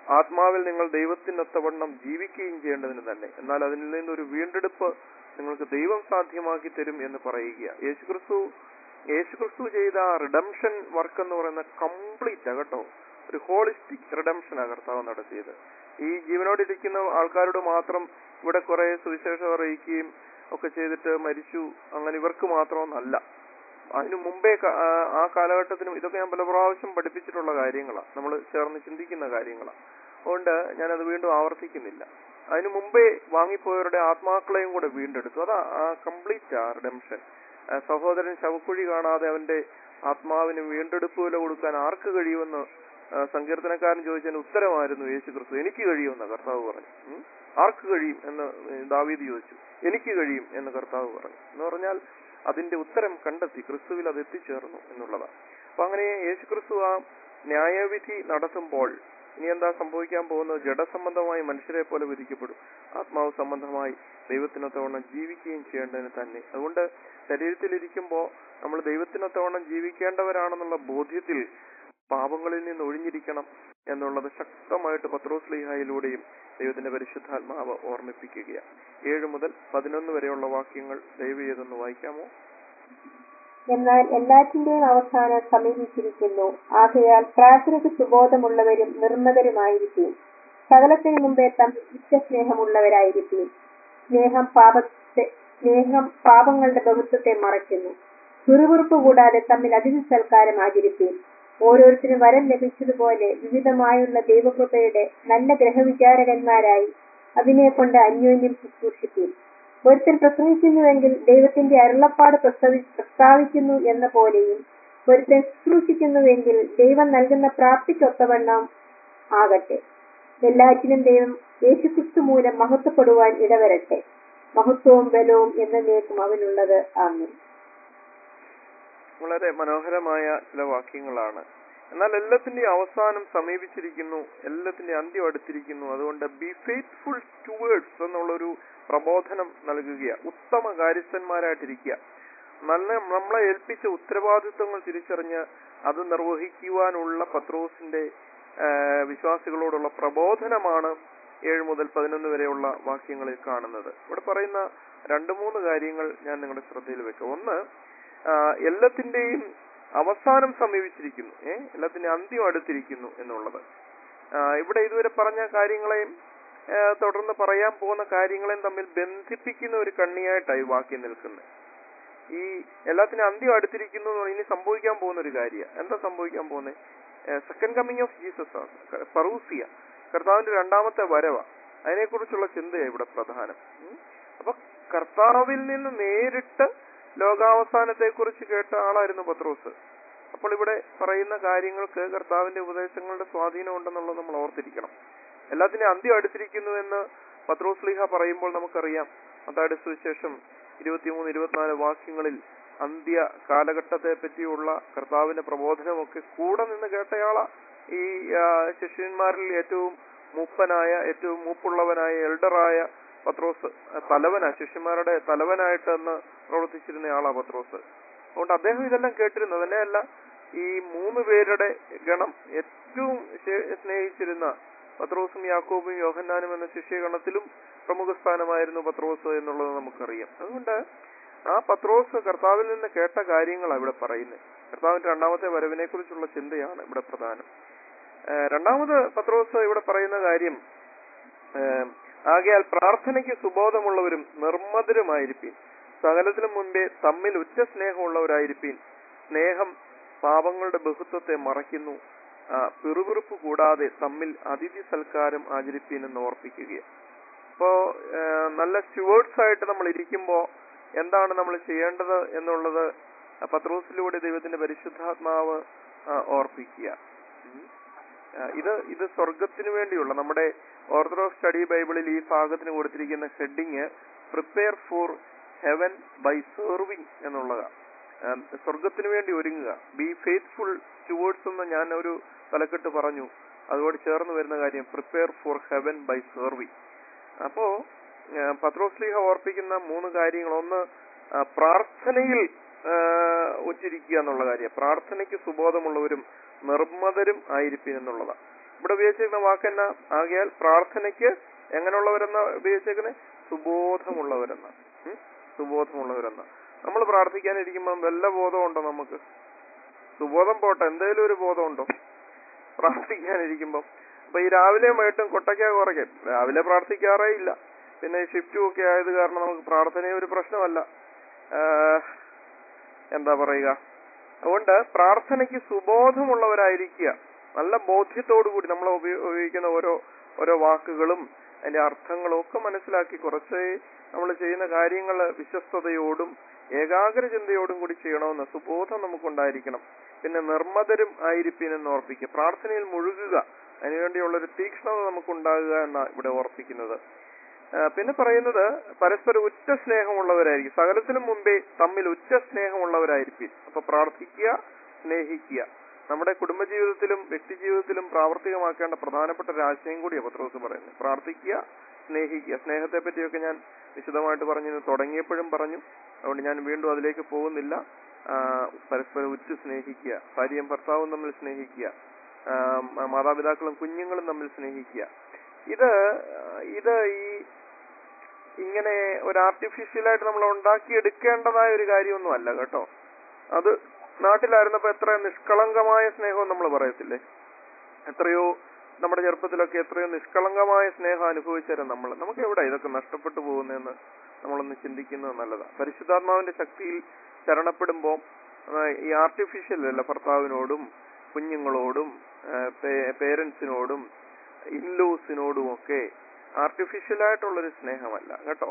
ആത്മാവിൽ നിങ്ങൾ ദൈവത്തിനൊത്തവണ്ണം ജീവിക്കുകയും ചെയ്യേണ്ടതിന് തന്നെ എന്നാൽ അതിൽ നിന്നൊരു വീണ്ടെടുപ്പ് നിങ്ങൾക്ക് ദൈവം സാധ്യമാക്കി തരും എന്ന് പറയുക യേശുക്രിസ്തു യേശുക്രിസ്തു ചെയ്ത റിഡംഷൻ വർക്ക് എന്ന് പറയുന്ന കംപ്ലീറ്റ് ആ കേട്ടോ ഒരു ഹോളിസ്റ്റിക് റിഡംഷൻ ആ കർത്താവ് നടത്തിയത് ഈ ജീവനോടിരിക്കുന്ന ആൾക്കാരോട് മാത്രം ഇവിടെ കുറെ സുവിശേഷം അറിയിക്കുകയും ഒക്കെ ചെയ്തിട്ട് മരിച്ചു അങ്ങനെ ഇവർക്ക് മാത്രമൊന്നല്ല അതിനു മുമ്പേ ക- ആ ആ കാലഘട്ടത്തിനും ഇതൊക്കെ ഞാൻ പല പ്രാവശ്യം പഠിപ്പിച്ചിട്ടുള്ള കാര്യങ്ങളാണ് നമ്മൾ ചേർന്ന് ചിന്തിക്കുന്ന കാര്യങ്ങളാണ് അതുകൊണ്ട് ഞാനത് വീണ്ടും ആവർത്തിക്കുന്നില്ല അതിനു മുമ്പേ വാങ്ങിപ്പോയവരുടെ ആത്മാക്കളെയും കൂടെ വീണ്ടെടുത്തു അതാ ആ കംപ്ലീറ്റ് ആ റിഡംഷൻ സഹോദരൻ ശവക്കുഴി കാണാതെ അവന്റെ ആത്മാവിന് വീണ്ടെടുപ്പ് വില കൊടുക്കാൻ ആർക്ക് കഴിയുമെന്ന് ആ, സങ്കീർത്തനക്കാരൻ ചോദിച്ചതിന് ഉത്തരമായിരുന്നു യേശു ക്രിസ്തു എനിക്ക് കഴിയുമെന്ന് കർത്താവ് പറഞ്ഞു ഉം. ആർക്ക് കഴിയും എന്ന് ദാവീദ് ചോദിച്ചു എനിക്ക് കഴിയും എന്ന് കർത്താവ് പറഞ്ഞു എന്ന് പറഞ്ഞാൽ അതിന്റെ ഉത്തരം കണ്ടെത്തി ക്രിസ്തുവിൽ അത് എത്തിച്ചേർന്നു എന്നുള്ളതാണ് അപ്പൊ അങ്ങനെ യേശു ക്രിസ്തു ആ ന്യായവിധി നടത്തുമ്പോൾ ഇനി എന്താ സംഭവിക്കാൻ പോകുന്നത് ജഡസംബന്ധമായി മനുഷ്യരെ പോലെ വിധിക്കപ്പെടും ആത്മാവ് സംബന്ധമായി ദൈവത്തിനൊത്തവണ്ണം ജീവിക്കുകയും ചെയ്യേണ്ടതിന് തന്നെ അതുകൊണ്ട് ശരീരത്തിലിരിക്കുമ്പോൾ നമ്മൾ ദൈവത്തിനൊത്തവണ്ണം ജീവിക്കേണ്ടവരാണെന്നുള്ള ബോധ്യത്തിൽ പാപങ്ങളിൽ നിന്ന് ഒഴിഞ്ഞിരിക്കണം എന്നുള്ളത് ശക്തമായിട്ട് പത്രോസ് ലീഹായിലൂടെയും ദൈവത്തിന്റെ പരിശുദ്ധാത്മാവ് ഓർമ്മിപ്പിക്കുകയാണ് ഏഴ് മുതൽ പതിനൊന്ന് വരെയുള്ള വാക്യങ്ങൾ ദയവ് ചെയ്തൊന്ന് വായിക്കാമോ എന്നാൽ എല്ലാറ്റിന്റെയും അവസാനം സമീപിച്ചിരിക്കുന്നു ആകയാൽ പ്രാർത്ഥനയ്ക്ക് സുബോധമുള്ളവരും നിർമ്മതരുമായിരിക്കും സകലത്തിനു മുമ്പേ തമ്മിൽ ഇഷ്ടസ്നേഹമുള്ളവരായിരിക്കും സ്നേഹം പാപത്തെ സ്നേഹം പാപങ്ങളുടെ ബഹുത്വത്തെ മറയ്ക്കുന്നു പിറുപിറുപ്പ് കൂടാതെ തമ്മിൽ അതിഥി സൽക്കാരം ആചരിപ്പീൻ ഓരോരുത്തരും വരം ലഭിച്ചതുപോലെ വിവിധമായുള്ള ദൈവകൃപയുടെ നല്ല ഗ്രഹവിചാരകന്മാരായി അതിനെ കൊണ്ട് അന്യോന്യം ശുശ്രൂഷിപ്പീൻ ഒരുത്തൻ പ്രസംഗിക്കുന്നുവെങ്കിൽ ദൈവത്തിന്റെ അരുളപ്പാട് പ്രസ്തവി പ്രസ്താവിക്കുന്നു എന്ന പോലെയും ഒരുത്തൻ ശുശ്രൂഷിക്കുന്നുവെങ്കിൽ ദൈവം നൽകുന്ന പ്രാപ്തിക്കൊത്തവണ്ണം ആകട്ടെ എല്ലാറ്റിനും ദൈവം യേശുക്രിസ്തു മൂലം മഹത്വപ്പെടുവാൻ ഇടവരട്ടെ മഹത്വവും ബലവും എന്നേക്കും അവനുള്ളത് ആമീൻ വളരെ മനോഹരമായ ചില വാക്യങ്ങളാണ് എന്നാൽ എല്ലാത്തിന്റെയും അവസാനം സമീപിച്ചിരിക്കുന്നു എല്ലാത്തിന്റെയും അന്ത്യം അടുത്തിരിക്കുന്നു അതുകൊണ്ട് ബി ഫെയ്ത്ത്ഫുൾ സ്റ്റുവേർഡ്സ് എന്നുള്ളൊരു പ്രബോധനം നൽകുക ഉത്തമ കാര്യസ്ഥന്മാരായിട്ടിരിക്കുക നല്ല നമ്മളെ ഏൽപ്പിച്ച ഉത്തരവാദിത്വങ്ങൾ തിരിച്ചറിഞ്ഞ് അത് നിർവഹിക്കുവാനുള്ള പത്രോസിന്റെ ആ, വിശ്വാസികളോടുള്ള പ്രബോധനമാണ് ഏഴ് മുതൽ പതിനൊന്ന് വരെയുള്ള വാക്യങ്ങളിൽ കാണുന്നത് ഇവിടെ പറയുന്ന രണ്ട് മൂന്ന് കാര്യങ്ങൾ ഞാൻ നിങ്ങളുടെ ശ്രദ്ധയിൽ വെക്കാം ഒന്ന് ആ, എല്ലാത്തിന്റെയും അവസാനം സമീപിച്ചിരിക്കുന്നു ഏ എല്ലാത്തിന്റെയും അന്ത്യം അടുത്തിരിക്കുന്നു എന്നുള്ളത് ആ, ഇവിടെ ഇതുവരെ പറഞ്ഞ കാര്യങ്ങളെയും ആ, തുടർന്ന് പറയാൻ പോകുന്ന കാര്യങ്ങളെയും തമ്മിൽ ബന്ധിപ്പിക്കുന്ന ഒരു കണ്ണിയായിട്ടായി വാക്യം നിൽക്കുന്നത് ഈ എല്ലാത്തിനും അന്ത്യം അടുത്തിരിക്കുന്നു എന്ന് പറഞ്ഞാൽ ഇനി സംഭവിക്കാൻ പോകുന്ന ഒരു കാര്യമാണ് എന്താ സംഭവിക്കാൻ പോകുന്നത് സെക്കൻഡ് കമ്മിങ് ഓഫ് ജീസസ് ആണ് ക- പറൂസിയ കർത്താവിന്റെ രണ്ടാമത്തെ വരവ അതിനെക്കുറിച്ചുള്ള ചിന്തയാണ് ഇവിടെ പ്രധാനം ഉം. അപ്പൊ കർത്താവിൽ നിന്ന് നേരിട്ട് ലോകാവസാനത്തെ കുറിച്ച് കേട്ട ആളായിരുന്നു പത്രോസ് അപ്പോൾ ഇവിടെ പറയുന്ന കാര്യങ്ങൾക്ക് കർത്താവിന്റെ ഉപദേശങ്ങളുടെ സ്വാധീനം ഉണ്ടെന്നുള്ളത് നമ്മൾ ഓർത്തിരിക്കണം എല്ലാത്തിനും അന്ത്യം അടുത്തിരിക്കുന്നു എന്ന് പത്രോസ് ലീഹ പറയുമ്പോൾ നമുക്കറിയാം അതായത് സുവിശേഷം ഇരുപത്തിമൂന്ന് ഇരുപത്തിനാല് വാക്യങ്ങളിൽ അന്ത്യ കാലഘട്ടത്തെ പറ്റിയുള്ള കർത്താവിന്റെ പ്രബോധനമൊക്കെ കൂടെ നിന്ന് കേട്ടയാളാ ഈ ആ, ശിഷ്യന്മാരിൽ ഏറ്റവും മൂപ്പനായ ഏറ്റവും മൂപ്പുള്ളവനായ എൽഡറായ പത്രോസ് ആ, തലവനാ ശിഷ്യന്മാരുടെ തലവനായിട്ട് അന്ന് പ്രവർത്തിച്ചിരുന്ന ആളാ പത്രോസ് അതുകൊണ്ട് അദ്ദേഹം ഇതെല്ലാം കേട്ടിരുന്നു തന്നെയല്ല ഈ മൂന്ന് പേരുടെ ഗണം ഏറ്റവും ശേ- സ്നേഹിച്ചിരുന്ന പത്രോസും യാക്കോബും യോഹന്നാനും എന്ന ശിഷ്യഗണത്തിലും പ്രമുഖ സ്ഥാനമായിരുന്നു പത്രോസ് എന്നുള്ളത് നമുക്കറിയാം അതുകൊണ്ട് ആ പത്രോസ് കർത്താവിൽ നിന്ന് കേട്ട കാര്യങ്ങളാണ് ഇവിടെ പറയുന്നത് കർത്താവിന്റെ രണ്ടാമത്തെ വരവിനെ കുറിച്ചുള്ള ചിന്തയാണ് ഇവിടെ പ്രധാനം ഏഹ് രണ്ടാമത് പത്രോസ് ഇവിടെ പറയുന്ന കാര്യം ഏഹ് ആകയാൽ പ്രാർത്ഥനയ്ക്ക് സുബോധമുള്ളവരും നിർമ്മതരുമായിരിക്കും സകലത്തിനും മുൻപേ തമ്മിൽ ഉറ്റ സ്നേഹമുള്ളവരായിരിക്കും സ്നേഹം പാപങ്ങളുടെ ബഹുത്വത്തെ മറയ്ക്കുന്നു ആ, പിറുപിറുപ്പ് കൂടാതെ തമ്മിൽ അതിഥി സൽക്കാരം ആചരിപ്പീൻ എന്ന് ഓർപ്പിക്കുകയാണ് അപ്പോ ഏഹ് നല്ല സ്റ്റുവേർഡ്സ് ആയിട്ട് നമ്മൾ ഇരിക്കുമ്പോ എന്താണ് നമ്മൾ ചെയ്യേണ്ടത് എന്നുള്ളത് പത്രോസിലൂടെ ദൈവത്തിന്റെ പരിശുദ്ധാത്മാവ് ആ, ഓർപ്പിക്കുക ഉം. ആ, ഇത് ഇത് സ്വർഗത്തിന് വേണ്ടിയുള്ള നമ്മുടെ ഓർത്തഡോക്സ് സ്റ്റഡി ബൈബിളിൽ ഈ ഭാഗത്തിന് കൊടുത്തിരിക്കുന്ന heading prepare for heaven by serving എന്നുള്ളതാണ് ആ, സ്വർഗത്തിന് വേണ്ടി ഒരുങ്ങുക ബി ഫെയ്ത്ത്ഫുൾ സ്റ്റുവേർഡ്സ് എന്ന് ഞാൻ ഒരു തലക്കെട്ട് പറഞ്ഞു അതോട് ചേർന്ന് വരുന്ന കാര്യം prepare for heaven by serving അപ്പോ ആ, പത്രോസ് ലീഹ ഓർപ്പിക്കുന്ന മൂന്ന് കാര്യങ്ങൾ ഒന്ന് ആ, പ്രാർത്ഥനയിൽ ആ, ഉച്ചിരിക്കുക എന്നുള്ള കാര്യം പ്രാർത്ഥനയ്ക്ക് സുബോധമുള്ളവരും നിർമ്മതരും ആയിരിക്കും എന്നുള്ളതാണ് ഇവിടെ ഉപയോഗിച്ചിരിക്കുന്ന വാക്കെന്ന ആകയാൽ പ്രാർത്ഥനയ്ക്ക് എങ്ങനെയുള്ളവരെന്ന ഉപയോഗിച്ചേക്കുന്നത് സുബോധമുള്ളവരെന്ന ഉം? സുബോധമുള്ളവരെന്ന നമ്മൾ പ്രാർത്ഥിക്കാനിരിക്കുമ്പോൾ വല്ല ബോധമുണ്ടോ നമുക്ക് സുബോധം പോട്ടെ എന്തെങ്കിലും ഒരു ബോധമുണ്ടോ പ്രാർത്ഥിക്കാനിരിക്കുമ്പം അപ്പൊ ഈ രാവിലെയും വൈകിട്ടും കൊട്ടയ്ക്ക കുറയ്ക്കും രാവിലെ പ്രാർത്ഥിക്കാറേ ഇല്ല പിന്നെ ഷിഫ്റ്റും ഒക്കെ ആയത് കാരണം നമുക്ക് പ്രാർത്ഥനയും ഒരു പ്രശ്നമല്ല ആഹ് എന്താ പറയുക അതുകൊണ്ട് പ്രാർത്ഥനയ്ക്ക് സുബോധമുള്ളവരായിരിക്കുക നല്ല ബോധ്യത്തോടു കൂടി നമ്മൾ ഉപയോ- ഉപയോഗിക്കുന്ന ഓരോ ഓരോ വാക്കുകളും അതിന്റെ അർത്ഥങ്ങളും ഒക്കെ മനസ്സിലാക്കി കുറച്ച് നമ്മൾ ചെയ്യുന്ന കാര്യങ്ങൾ വിശ്വസ്തയോടും ഏകാഗ്ര ചിന്തയോടും കൂടി ചെയ്യണമെന്ന് സുബോധം നമുക്കുണ്ടായിരിക്കണം പിന്നെ നിർമ്മതരും ആയിരിപ്പിനെന്ന് ഓർപ്പിക്കുക പ്രാർത്ഥനയിൽ മുഴുകുക അതിനുവേണ്ടിയുള്ള ഒരു തീക്ഷ്ണത നമുക്കുണ്ടാകുക എന്ന ഇവിടെ ഓർപ്പിക്കുന്നത് ആ, പിന്നെ പറയുന്നത് പരസ്പരം ഉറ്റ സ്നേഹമുള്ളവരായിരിക്കും സകലത്തിനും മുമ്പേ തമ്മിൽ ഉറ്റ സ്നേഹമുള്ളവരായിരിക്കും അപ്പൊ പ്രാർത്ഥിക്കുക സ്നേഹിക്കുക നമ്മുടെ കുടുംബജീവിതത്തിലും വ്യക്തിജീവിതത്തിലും പ്രാവർത്തികമാക്കേണ്ട പ്രധാനപ്പെട്ട ഒരു ആശയം കൂടിയാണ് പത്രോസ് പറയുന്നത് പ്രാർത്ഥിക്കുക സ്നേഹിക്കുക സ്നേഹത്തെ പറ്റിയൊക്കെ ഞാൻ വിശദമായിട്ട് പറഞ്ഞു തുടങ്ങിയപ്പോഴും പറഞ്ഞു അതുകൊണ്ട് ഞാൻ വീണ്ടും അതിലേക്ക് പോകുന്നില്ല ആ, പരസ്പരം ഉറ്റു സ്നേഹിക്കുക ഭാര്യയും ഭർത്താവും തമ്മിൽ സ്നേഹിക്കുക ആ, മ- മാതാപിതാക്കളും കുഞ്ഞുങ്ങളും തമ്മിൽ സ്നേഹിക്കുക ഇത് ഇത് ഈ ഇങ്ങനെ ഒരു ആർട്ടിഫിഷ്യലായിട്ട് നമ്മൾ ഉണ്ടാക്കിയെടുക്കേണ്ടതായ ഒരു കാര്യമൊന്നും അല്ല കേട്ടോ അത് നാട്ടിലായിരുന്നപ്പോ എത്ര നിഷ്കളങ്കമായ സ്നേഹം നമ്മൾ പറയത്തില്ലേ എത്രയോ നമ്മുടെ ചെറുപ്പത്തിലൊക്കെ എത്രയോ നിഷ്കളങ്കമായ സ്നേഹം അനുഭവിച്ചവരും നമ്മൾ നമുക്ക് എവിടെ ഇതൊക്കെ നഷ്ടപ്പെട്ടു പോകുന്നതെന്ന് നമ്മളൊന്ന് ചിന്തിക്കുന്നത് നല്ലതാണ് പരിശുദ്ധാത്മാവിന്റെ ശക്തിയിൽ ശരണപ്പെടുമ്പോൾ ഈ ആർട്ടിഫിഷ്യൽ അല്ല ഭർത്താവിനോടും കുഞ്ഞുങ്ങളോടും പേരൻസിനോടും ഇൻലൂസിനോടും ഒക്കെ ആർട്ടിഫിഷ്യൽ ആയിട്ടുള്ളൊരു സ്നേഹമല്ല കേട്ടോ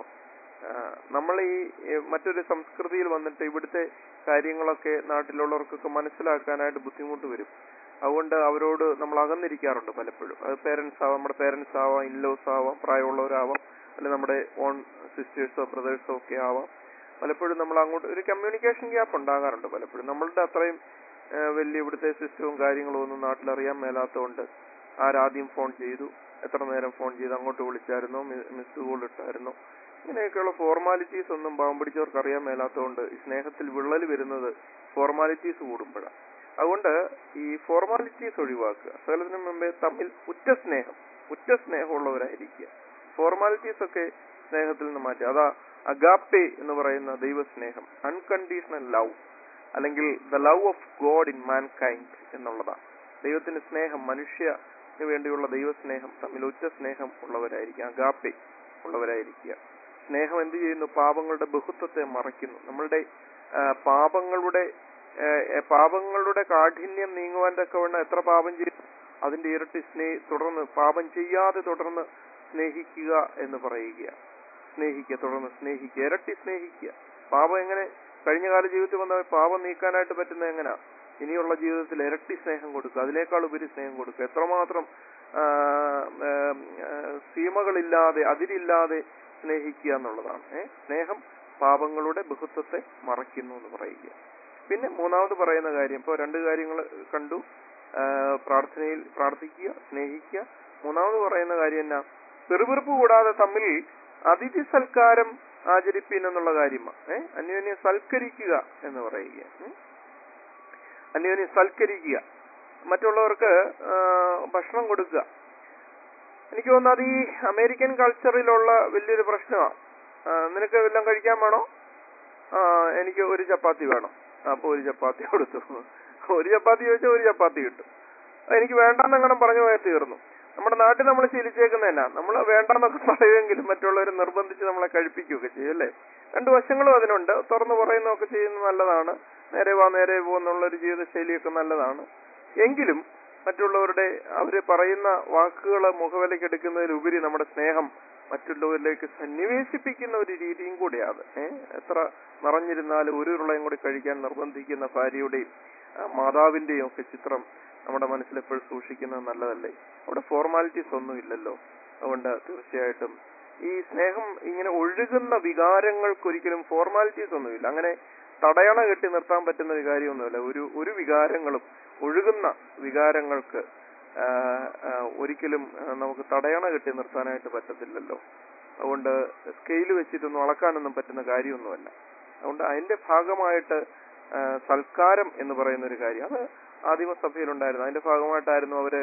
നമ്മൾ ഈ ഈ മറ്റൊരു സംസ്കൃതിയിൽ വന്നിട്ട് ഇവിടുത്തെ കാര്യങ്ങളൊക്കെ നാട്ടിലുള്ളവർക്കൊക്കെ മനസ്സിലാക്കാനായിട്ട് ബുദ്ധിമുട്ട് വരും അതുകൊണ്ട് അവരോട് നമ്മൾ അകന്നിരിക്കാറുണ്ട് പലപ്പോഴും അത് പേരൻസ് ആവാം നമ്മുടെ പേരൻസ് ആവാം ഇൻലോസ് ആവാം പ്രായമുള്ളവരാവാം അല്ലെ നമ്മുടെ ഓൺ സിസ്റ്റേഴ്സോ ബ്രദേഴ്സോ ഒക്കെ ആവാം പലപ്പോഴും നമ്മൾ അങ്ങോട്ട് ഒരു കമ്മ്യൂണിക്കേഷൻ ഗ്യാപ്പ് ഉണ്ടാകാറുണ്ട് പലപ്പോഴും നമ്മളുടെ അത്രയും ആ, വലിയ ഇവിടുത്തെ സിസ്റ്റവും കാര്യങ്ങളും ഒന്നും നാട്ടിൽ അറിയാൻ മേലാത്തതുകൊണ്ട് ആരാദ്യം ഫോൺ ചെയ്തു എത്ര നേരം ഫോൺ ചെയ്ത് അങ്ങോട്ട് വിളിച്ചായിരുന്നോ മിസ് കോൾ ഇട്ടായിരുന്നോ ഇങ്ങനെയൊക്കെയുള്ള ഫോർമാലിറ്റീസ് ഒന്നും പാവം പിടിച്ചവർക്ക് അറിയാൻ മേലാത്തതുകൊണ്ട് ഈ സ്നേഹത്തിൽ വിള്ളൽ വരുന്നത് ഫോർമാലിറ്റീസ് കൂടുമ്പോഴാണ് അതുകൊണ്ട് ഈ ഫോർമാലിറ്റീസ് ഒഴിവാക്കുക സകലത്തിനു മുമ്പേ തമ്മിൽ ഉറ്റ സ്നേഹം ഉറ്റ സ്നേഹമുള്ളവരായിരിക്കുക ഫോർമാലിറ്റീസ് ഒക്കെ സ്നേഹത്തിൽ നിന്ന് മാറ്റി അതാ അഗാപ്പെ എന്ന് പറയുന്ന ദൈവസ്നേഹം അൺകണ്ടീഷണൽ ലവ് അല്ലെങ്കിൽ the love of God in mankind എന്നുള്ളതാണ് ദൈവത്തിന്റെ സ്നേഹം മനുഷ്യന് വേണ്ടിയുള്ള ദൈവസ്നേഹം തമ്മിൽ ഉറ്റ സ്നേഹം ഉള്ളവരായിരിക്കുക അഗാപ്പെ ഉള്ളവരായിരിക്കുക സ്നേഹം എന്ത് ചെയ്യുന്നു പാപങ്ങളുടെ ബഹുത്വത്തെ മറയ്ക്കുന്നു നമ്മളുടെ ആ, പാപങ്ങളുടെ ആ, ആ, പാപങ്ങളുടെ കാഠിന്യം നീങ്ങുവാൻ തക്കവണ്ണം എത്ര പാപം ചെയ്തു അതിന്റെ ഇരട്ടി സ്നേ തുടർന്ന് പാപം ചെയ്യാതെ തുടർന്ന് സ്നേഹിക്കുക എന്ന് പറയുക സ്നേഹിക്കുക തുടർന്ന് സ്നേഹിക്കുക ഇരട്ടി സ്നേഹിക്കുക പാപം എങ്ങനെ കഴിഞ്ഞ കാല ജീവിതത്തിൽ വന്ന പാപം നീക്കാനായിട്ട് പറ്റുന്നത് എങ്ങനെയാ ഇനിയുള്ള ജീവിതത്തിൽ ഇരട്ടി സ്നേഹം കൊടുക്കുക അതിനേക്കാൾ ഉപരി സ്നേഹം കൊടുക്കുക എത്രമാത്രം ആ, ആ, ആ, സീമകളില്ലാതെ അതിരില്ലാതെ സ്നേഹിക്കുക എന്നുള്ളതാണ് ഏ സ്നേഹം പാപങ്ങളുടെ ബഹുത്വത്തെ മറയ്ക്കുന്നു എന്ന് പറയുക പിന്നെ മൂന്നാമത് പറയുന്ന കാര്യം ഇപ്പോൾ രണ്ട് കാര്യങ്ങൾ കണ്ടു ആ, പ്രാർത്ഥനയിൽ പ്രാർത്ഥിക്കുക സ്നേഹിക്കുക മൂന്നാമത് പറയുന്ന കാര്യം എന്നാ പെറുപെറുപ്പ് കൂടാതെ തമ്മിൽ അതിഥി സൽക്കാരം ആചരിപ്പീൻ എന്നുള്ള കാര്യമാണ് ഏഹ് അന്യോന്യം സൽക്കരിക്കുക എന്ന് പറയുക ഉം. അന്യോന്യം സൽക്കരിക്കുക മറ്റുള്ളവർക്ക് ആ, ഭക്ഷണം കൊടുക്കുക എനിക്ക് തോന്നുന്നത് അത് ഈ അമേരിക്കൻ കൾച്ചറിലുള്ള വലിയൊരു പ്രശ്നമാണ് നിനക്ക് എല്ലാം കഴിക്കാൻ വേണോ ആ എനിക്ക് ഒരു ചപ്പാത്തി വേണം അപ്പൊ ഒരു ചപ്പാത്തി കൊടുത്തു ഒരു ചപ്പാത്തി ചോദിച്ചാൽ ഒരു ചപ്പാത്തി കിട്ടും ആ, എനിക്ക് വേണ്ടെന്നങ്ങനെ പറഞ്ഞു പോയാൽ തീർന്നു നമ്മുടെ നാട്ടിൽ നമ്മൾ ശീലിച്ചേക്കുന്ന എന്നാ നമ്മൾ വേണ്ടെന്നൊക്കെ പറയുമെങ്കിലും മറ്റുള്ളവർ നിർബന്ധിച്ച് നമ്മളെ കഴിപ്പിക്കുകയൊക്കെ ചെയ്യും അല്ലേ രണ്ട് വശങ്ങളും അതിനുണ്ട് തുറന്നു പറയുന്നതൊക്കെ ചെയ്യുന്നത് നല്ലതാണ് നേരെ വാ നേരെ പോ എന്നുള്ളൊരു ജീവിതശൈലിയൊക്കെ നല്ലതാണ് എങ്കിലും മറ്റുള്ളവരുടെ അവര് പറയുന്ന വാക്കുകൾ മുഖവിലയ്ക്ക് എടുക്കുന്നതിലുപരി നമ്മുടെ സ്നേഹം മറ്റുള്ളവരിലേക്ക് സന്നിവേശിപ്പിക്കുന്ന ഒരു രീതിയും കൂടിയാണ് ഏഹ് എത്ര നിറഞ്ഞിരുന്നാലും ഒരു ഉരുളയും കൂടി കഴിക്കാൻ നിർബന്ധിക്കുന്ന ഭാര്യയുടെയും ആ, മാതാവിന്റെയും ഒക്കെ ചിത്രം നമ്മുടെ മനസ്സിൽ എപ്പോഴും സൂക്ഷിക്കുന്നത് നല്ലതല്ലേ അവിടെ ഫോർമാലിറ്റീസ് ഒന്നും ഇല്ലല്ലോ അതുകൊണ്ട് തീർച്ചയായിട്ടും ഈ സ്നേഹം ഇങ്ങനെ ഒഴുകുന്ന വികാരങ്ങൾക്ക് ഒരിക്കലും ഫോർമാലിറ്റീസ് ഒന്നുമില്ല അങ്ങനെ തടയണ കെട്ടി നിർത്താൻ പറ്റുന്ന ഒരു കാര്യമൊന്നുമില്ല ഒരു ഒരു വികാരങ്ങളും ഒഴുകുന്ന വികാരങ്ങൾക്ക് ആ, ആ, ഒരിക്കലും ആ, നമുക്ക് തടയണ കെട്ടി നിർത്താനായിട്ട് പറ്റത്തില്ലല്ലോ അതുകൊണ്ട് സ്കെയിൽ വെച്ചിട്ടൊന്നും അളക്കാനൊന്നും പറ്റുന്ന കാര്യമൊന്നുമല്ല അതുകൊണ്ട് അതിന്റെ ഭാഗമായിട്ട് ആ, സൽക്കാരം എന്ന് പറയുന്ന ഒരു കാര്യം അത് ആദിമസഭയിലുണ്ടായിരുന്നു അതിന്റെ ഭാഗമായിട്ടായിരുന്നു അവര്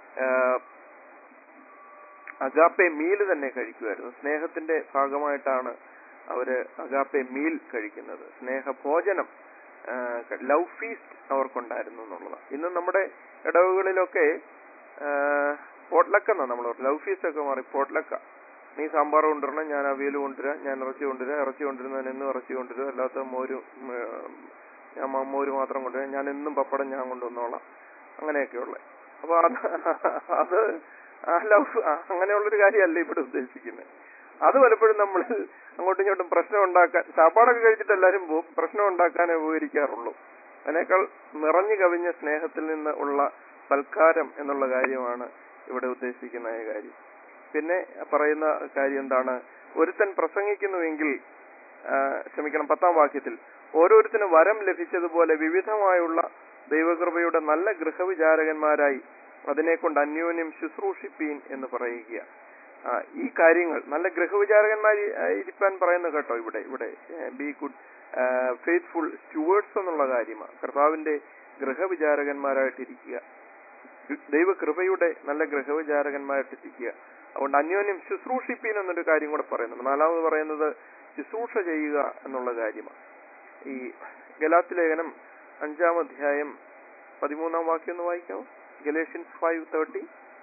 അഗാപ്പെ മീൽ തന്നെ കഴിക്കുമായിരുന്നു സ്നേഹത്തിന്റെ ഭാഗമായിട്ടാണ് അവര് അഗാപ്പെ മീൽ കഴിക്കുന്നത് സ്നേഹഭോജനം ലവ് ഫീസ്റ്റ് അവർക്കുണ്ടായിരുന്നു എന്നുള്ളതാണ് ഇന്ന് നമ്മുടെ ഇടവുകളിലൊക്കെ പോട്ട്ലക്ക എന്നാ നമ്മൾ ലവ് ഫീസ്റ്റ് ഒക്കെ മാറി പോട്ട്ലക്ക നീ സാമ്പാർ കൊണ്ടുവരണം ഞാൻ അവിയൽ കൊണ്ടുവരാം ഞാൻ ഇറച്ചി കൊണ്ടുവരാം ഇറച്ചി കൊണ്ടുവരുന്നവൻ എന്നും ഇറച്ചി കൊണ്ടുവരും അല്ലാത്ത മോര് ഉം, ഞാൻ മ- മോര് മാത്രം കൊണ്ടുവരാം ഞാൻ എന്നും പപ്പടം ഞാൻ കൊണ്ടുവന്നോളാം അങ്ങനെയൊക്കെയുള്ള അപ്പൊ അത് അത് ആ ലവ് അങ്ങനെയുള്ളൊരു കാര്യമല്ല ഇവിടെ ഉദ്ദേശിക്കുന്നത് അത് പലപ്പോഴും നമ്മൾ അങ്ങോട്ടും ഇങ്ങോട്ടും പ്രശ്നം ഉണ്ടാക്കാൻ ചാപ്പാടൊക്കെ കഴിച്ചിട്ട് എല്ലാവരും പോകും പ്രശ്നം ഉണ്ടാക്കാനേ ഉപകരിക്കാറുള്ളൂ അതിനേക്കാൾ നിറഞ്ഞു കവിഞ്ഞ സ്നേഹത്തിൽ നിന്ന് ഉള്ള സൽക്കാരം എന്നുള്ള കാര്യമാണ് ഇവിടെ ഉദ്ദേശിക്കുന്ന ഈ കാര്യം പിന്നെ പറയുന്ന കാര്യം എന്താണ് ഒരുത്തൻ പ്രസംഗിക്കുന്നുവെങ്കിൽ ആ, ക്ഷമിക്കണം പത്താം വാക്യത്തിൽ ഓരോരുത്തരും വരം ലഭിച്ചതുപോലെ വിവിധമായുള്ള ദൈവകൃപയുടെ നല്ല ഗൃഹവിചാരകന്മാരായി അതിനെ കൊണ്ട് അന്യോന്യം ശുശ്രൂഷിപ്പീൻ എന്ന് പറയുക ആ, ഈ കാര്യങ്ങൾ നല്ല ഗൃഹവിചാരകന്മാർ ഇരിപ്പാൻ പറയുന്നു കേട്ടോ ഇവിടെ ഇവിടെ ബി ഗുഡ് ഫെയ്ത്ത്ഫുൾ സ്റ്റുവേർഡ്സ് എന്നുള്ള കാര്യമാണ് കർത്താവിന്റെ ഗൃഹവിചാരകന്മാരായിട്ടിരിക്കുക ദൈവകൃപയുടെ നല്ല ഗൃഹവിചാരകന്മാരായിട്ടിരിക്കുക അതുകൊണ്ട് അന്യോന്യം ശുശ്രൂഷിപ്പീൻ എന്നൊരു കാര്യം കൂടെ പറയുന്നുണ്ട് നാലാമത് പറയുന്നത് ശുശ്രൂഷ ചെയ്യുക എന്നുള്ള കാര്യമാണ് ഈ ഗലാത്തി ലേഖനം അഞ്ചാം അധ്യായം പതിമൂന്നാം വാക്യം ഒന്ന് വായിക്കാമോ ഗലേഷ്യൻസ് ഫൈവ് തേർട്ടി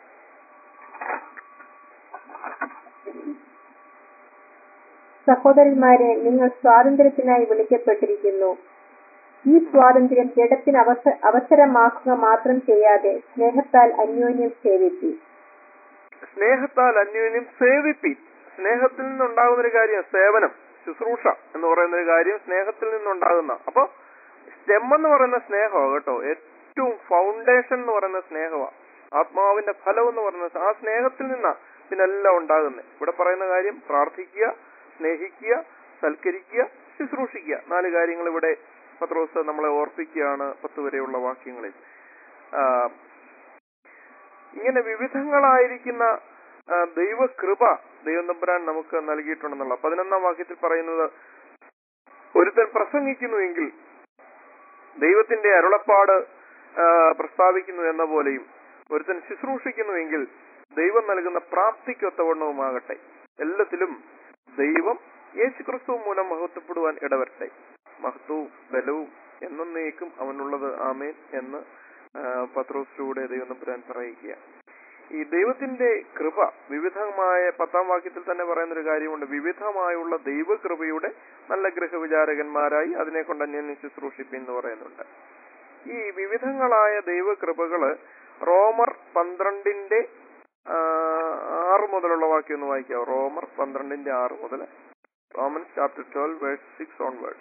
സഹോദരന്മാരെ നിങ്ങൾ സ്വാതന്ത്ര്യത്തിനായി വിളിക്കപ്പെട്ടിരിക്കുന്നു ഈ സ്വാതന്ത്ര്യം ജഡത്തിന് അവസ അവസരമാക്കുക മാത്രം ചെയ്യാതെ സ്നേഹത്താൽ അന്യോന്യം സേവിപ്പി സ്നേഹത്താൽ അന്യോന്യം സേവിപ്പീൻ സ്നേഹത്തിൽ നിന്നുണ്ടാകുന്ന ഒരു കാര്യം സേവനം ശുശ്രൂഷ എന്ന് പറയുന്ന ഒരു കാര്യം സ്നേഹത്തിൽ നിന്നുണ്ടാകുന്ന അപ്പൊ സ്റ്റെം എന്ന് പറയുന്ന സ്നേഹമാണ് കേട്ടോ ഏറ്റവും ഫൗണ്ടേഷൻ എന്ന് പറയുന്ന സ്നേഹമാണ് ആത്മാവിന്റെ ഫലം എന്ന് പറയുന്നത് ആ സ്നേഹത്തിൽ നിന്നാ പിന്നെല്ലാം ഉണ്ടാകുന്നത് ഇവിടെ പറയുന്ന കാര്യം പ്രാർത്ഥിക്കുക സ്നേഹിക്കുക സൽക്കരിക്കുക ശുശ്രൂഷിക്കുക നാല് കാര്യങ്ങൾ ഇവിടെ പത്രോസ് നമ്മളെ ഓർപ്പിക്കുകയാണ് പത്ത് വരെയുള്ള വാക്യങ്ങളിൽ ആ, ഇങ്ങനെ വിവിധങ്ങളായിരിക്കുന്ന ആ, ദൈവകൃപ ദൈവം തമ്പുരാൻ നമുക്ക് നൽകിയിട്ടുണ്ടെന്നുള്ള പതിനൊന്നാം വാക്യത്തിൽ പറയുന്നത് ഒരുത്തൻ പ്രസംഗിക്കുന്നുവെങ്കിൽ ദൈവത്തിന്റെ അരുളപ്പാട് ആ, പ്രസ്താവിക്കുന്നു എന്ന പോലെയും ഒരുത്തൻ ശുശ്രൂഷിക്കുന്നുവെങ്കിൽ ദൈവം നൽകുന്ന പ്രാപ്തിക്കൊത്തവണ്ണവുമാകട്ടെ എല്ലാത്തിലും ദൈവം യേശുക്രിസ്തു മൂലം മഹത്വപ്പെടുവാൻ ഇടവരട്ടെ മഹത്വവും ബലവും എന്നേക്കും അവനുള്ളത് ആമേൻ എന്ന് ആ, പത്രോസിലൂടെ ദൈവം തമ്പുരാൻ പറയുക ഈ ദൈവത്തിന്റെ കൃപ വിവിധമായ പത്താം വാക്യത്തിൽ തന്നെ പറയുന്ന ഒരു കാര്യമുണ്ട് വിവിധമായുള്ള ദൈവകൃപയുടെ നല്ല ഗൃഹവിചാരകന്മാരായി അതിനെ കൊണ്ട് അന്യോന്യം ശുശ്രൂഷിപ്പിൻ എന്ന് പറയുന്നുണ്ട് ഈ വിവിധങ്ങളായ ദൈവകൃപകള് റോമർ പന്ത്രണ്ടിന്റെ ആ, ആറ് മുതലുള്ള വാക്യം ഒന്ന് വായിക്കാം റോമർ പന്ത്രണ്ടിന്റെ ആറ് മുതൽ Roman chapter twelve verse six on verse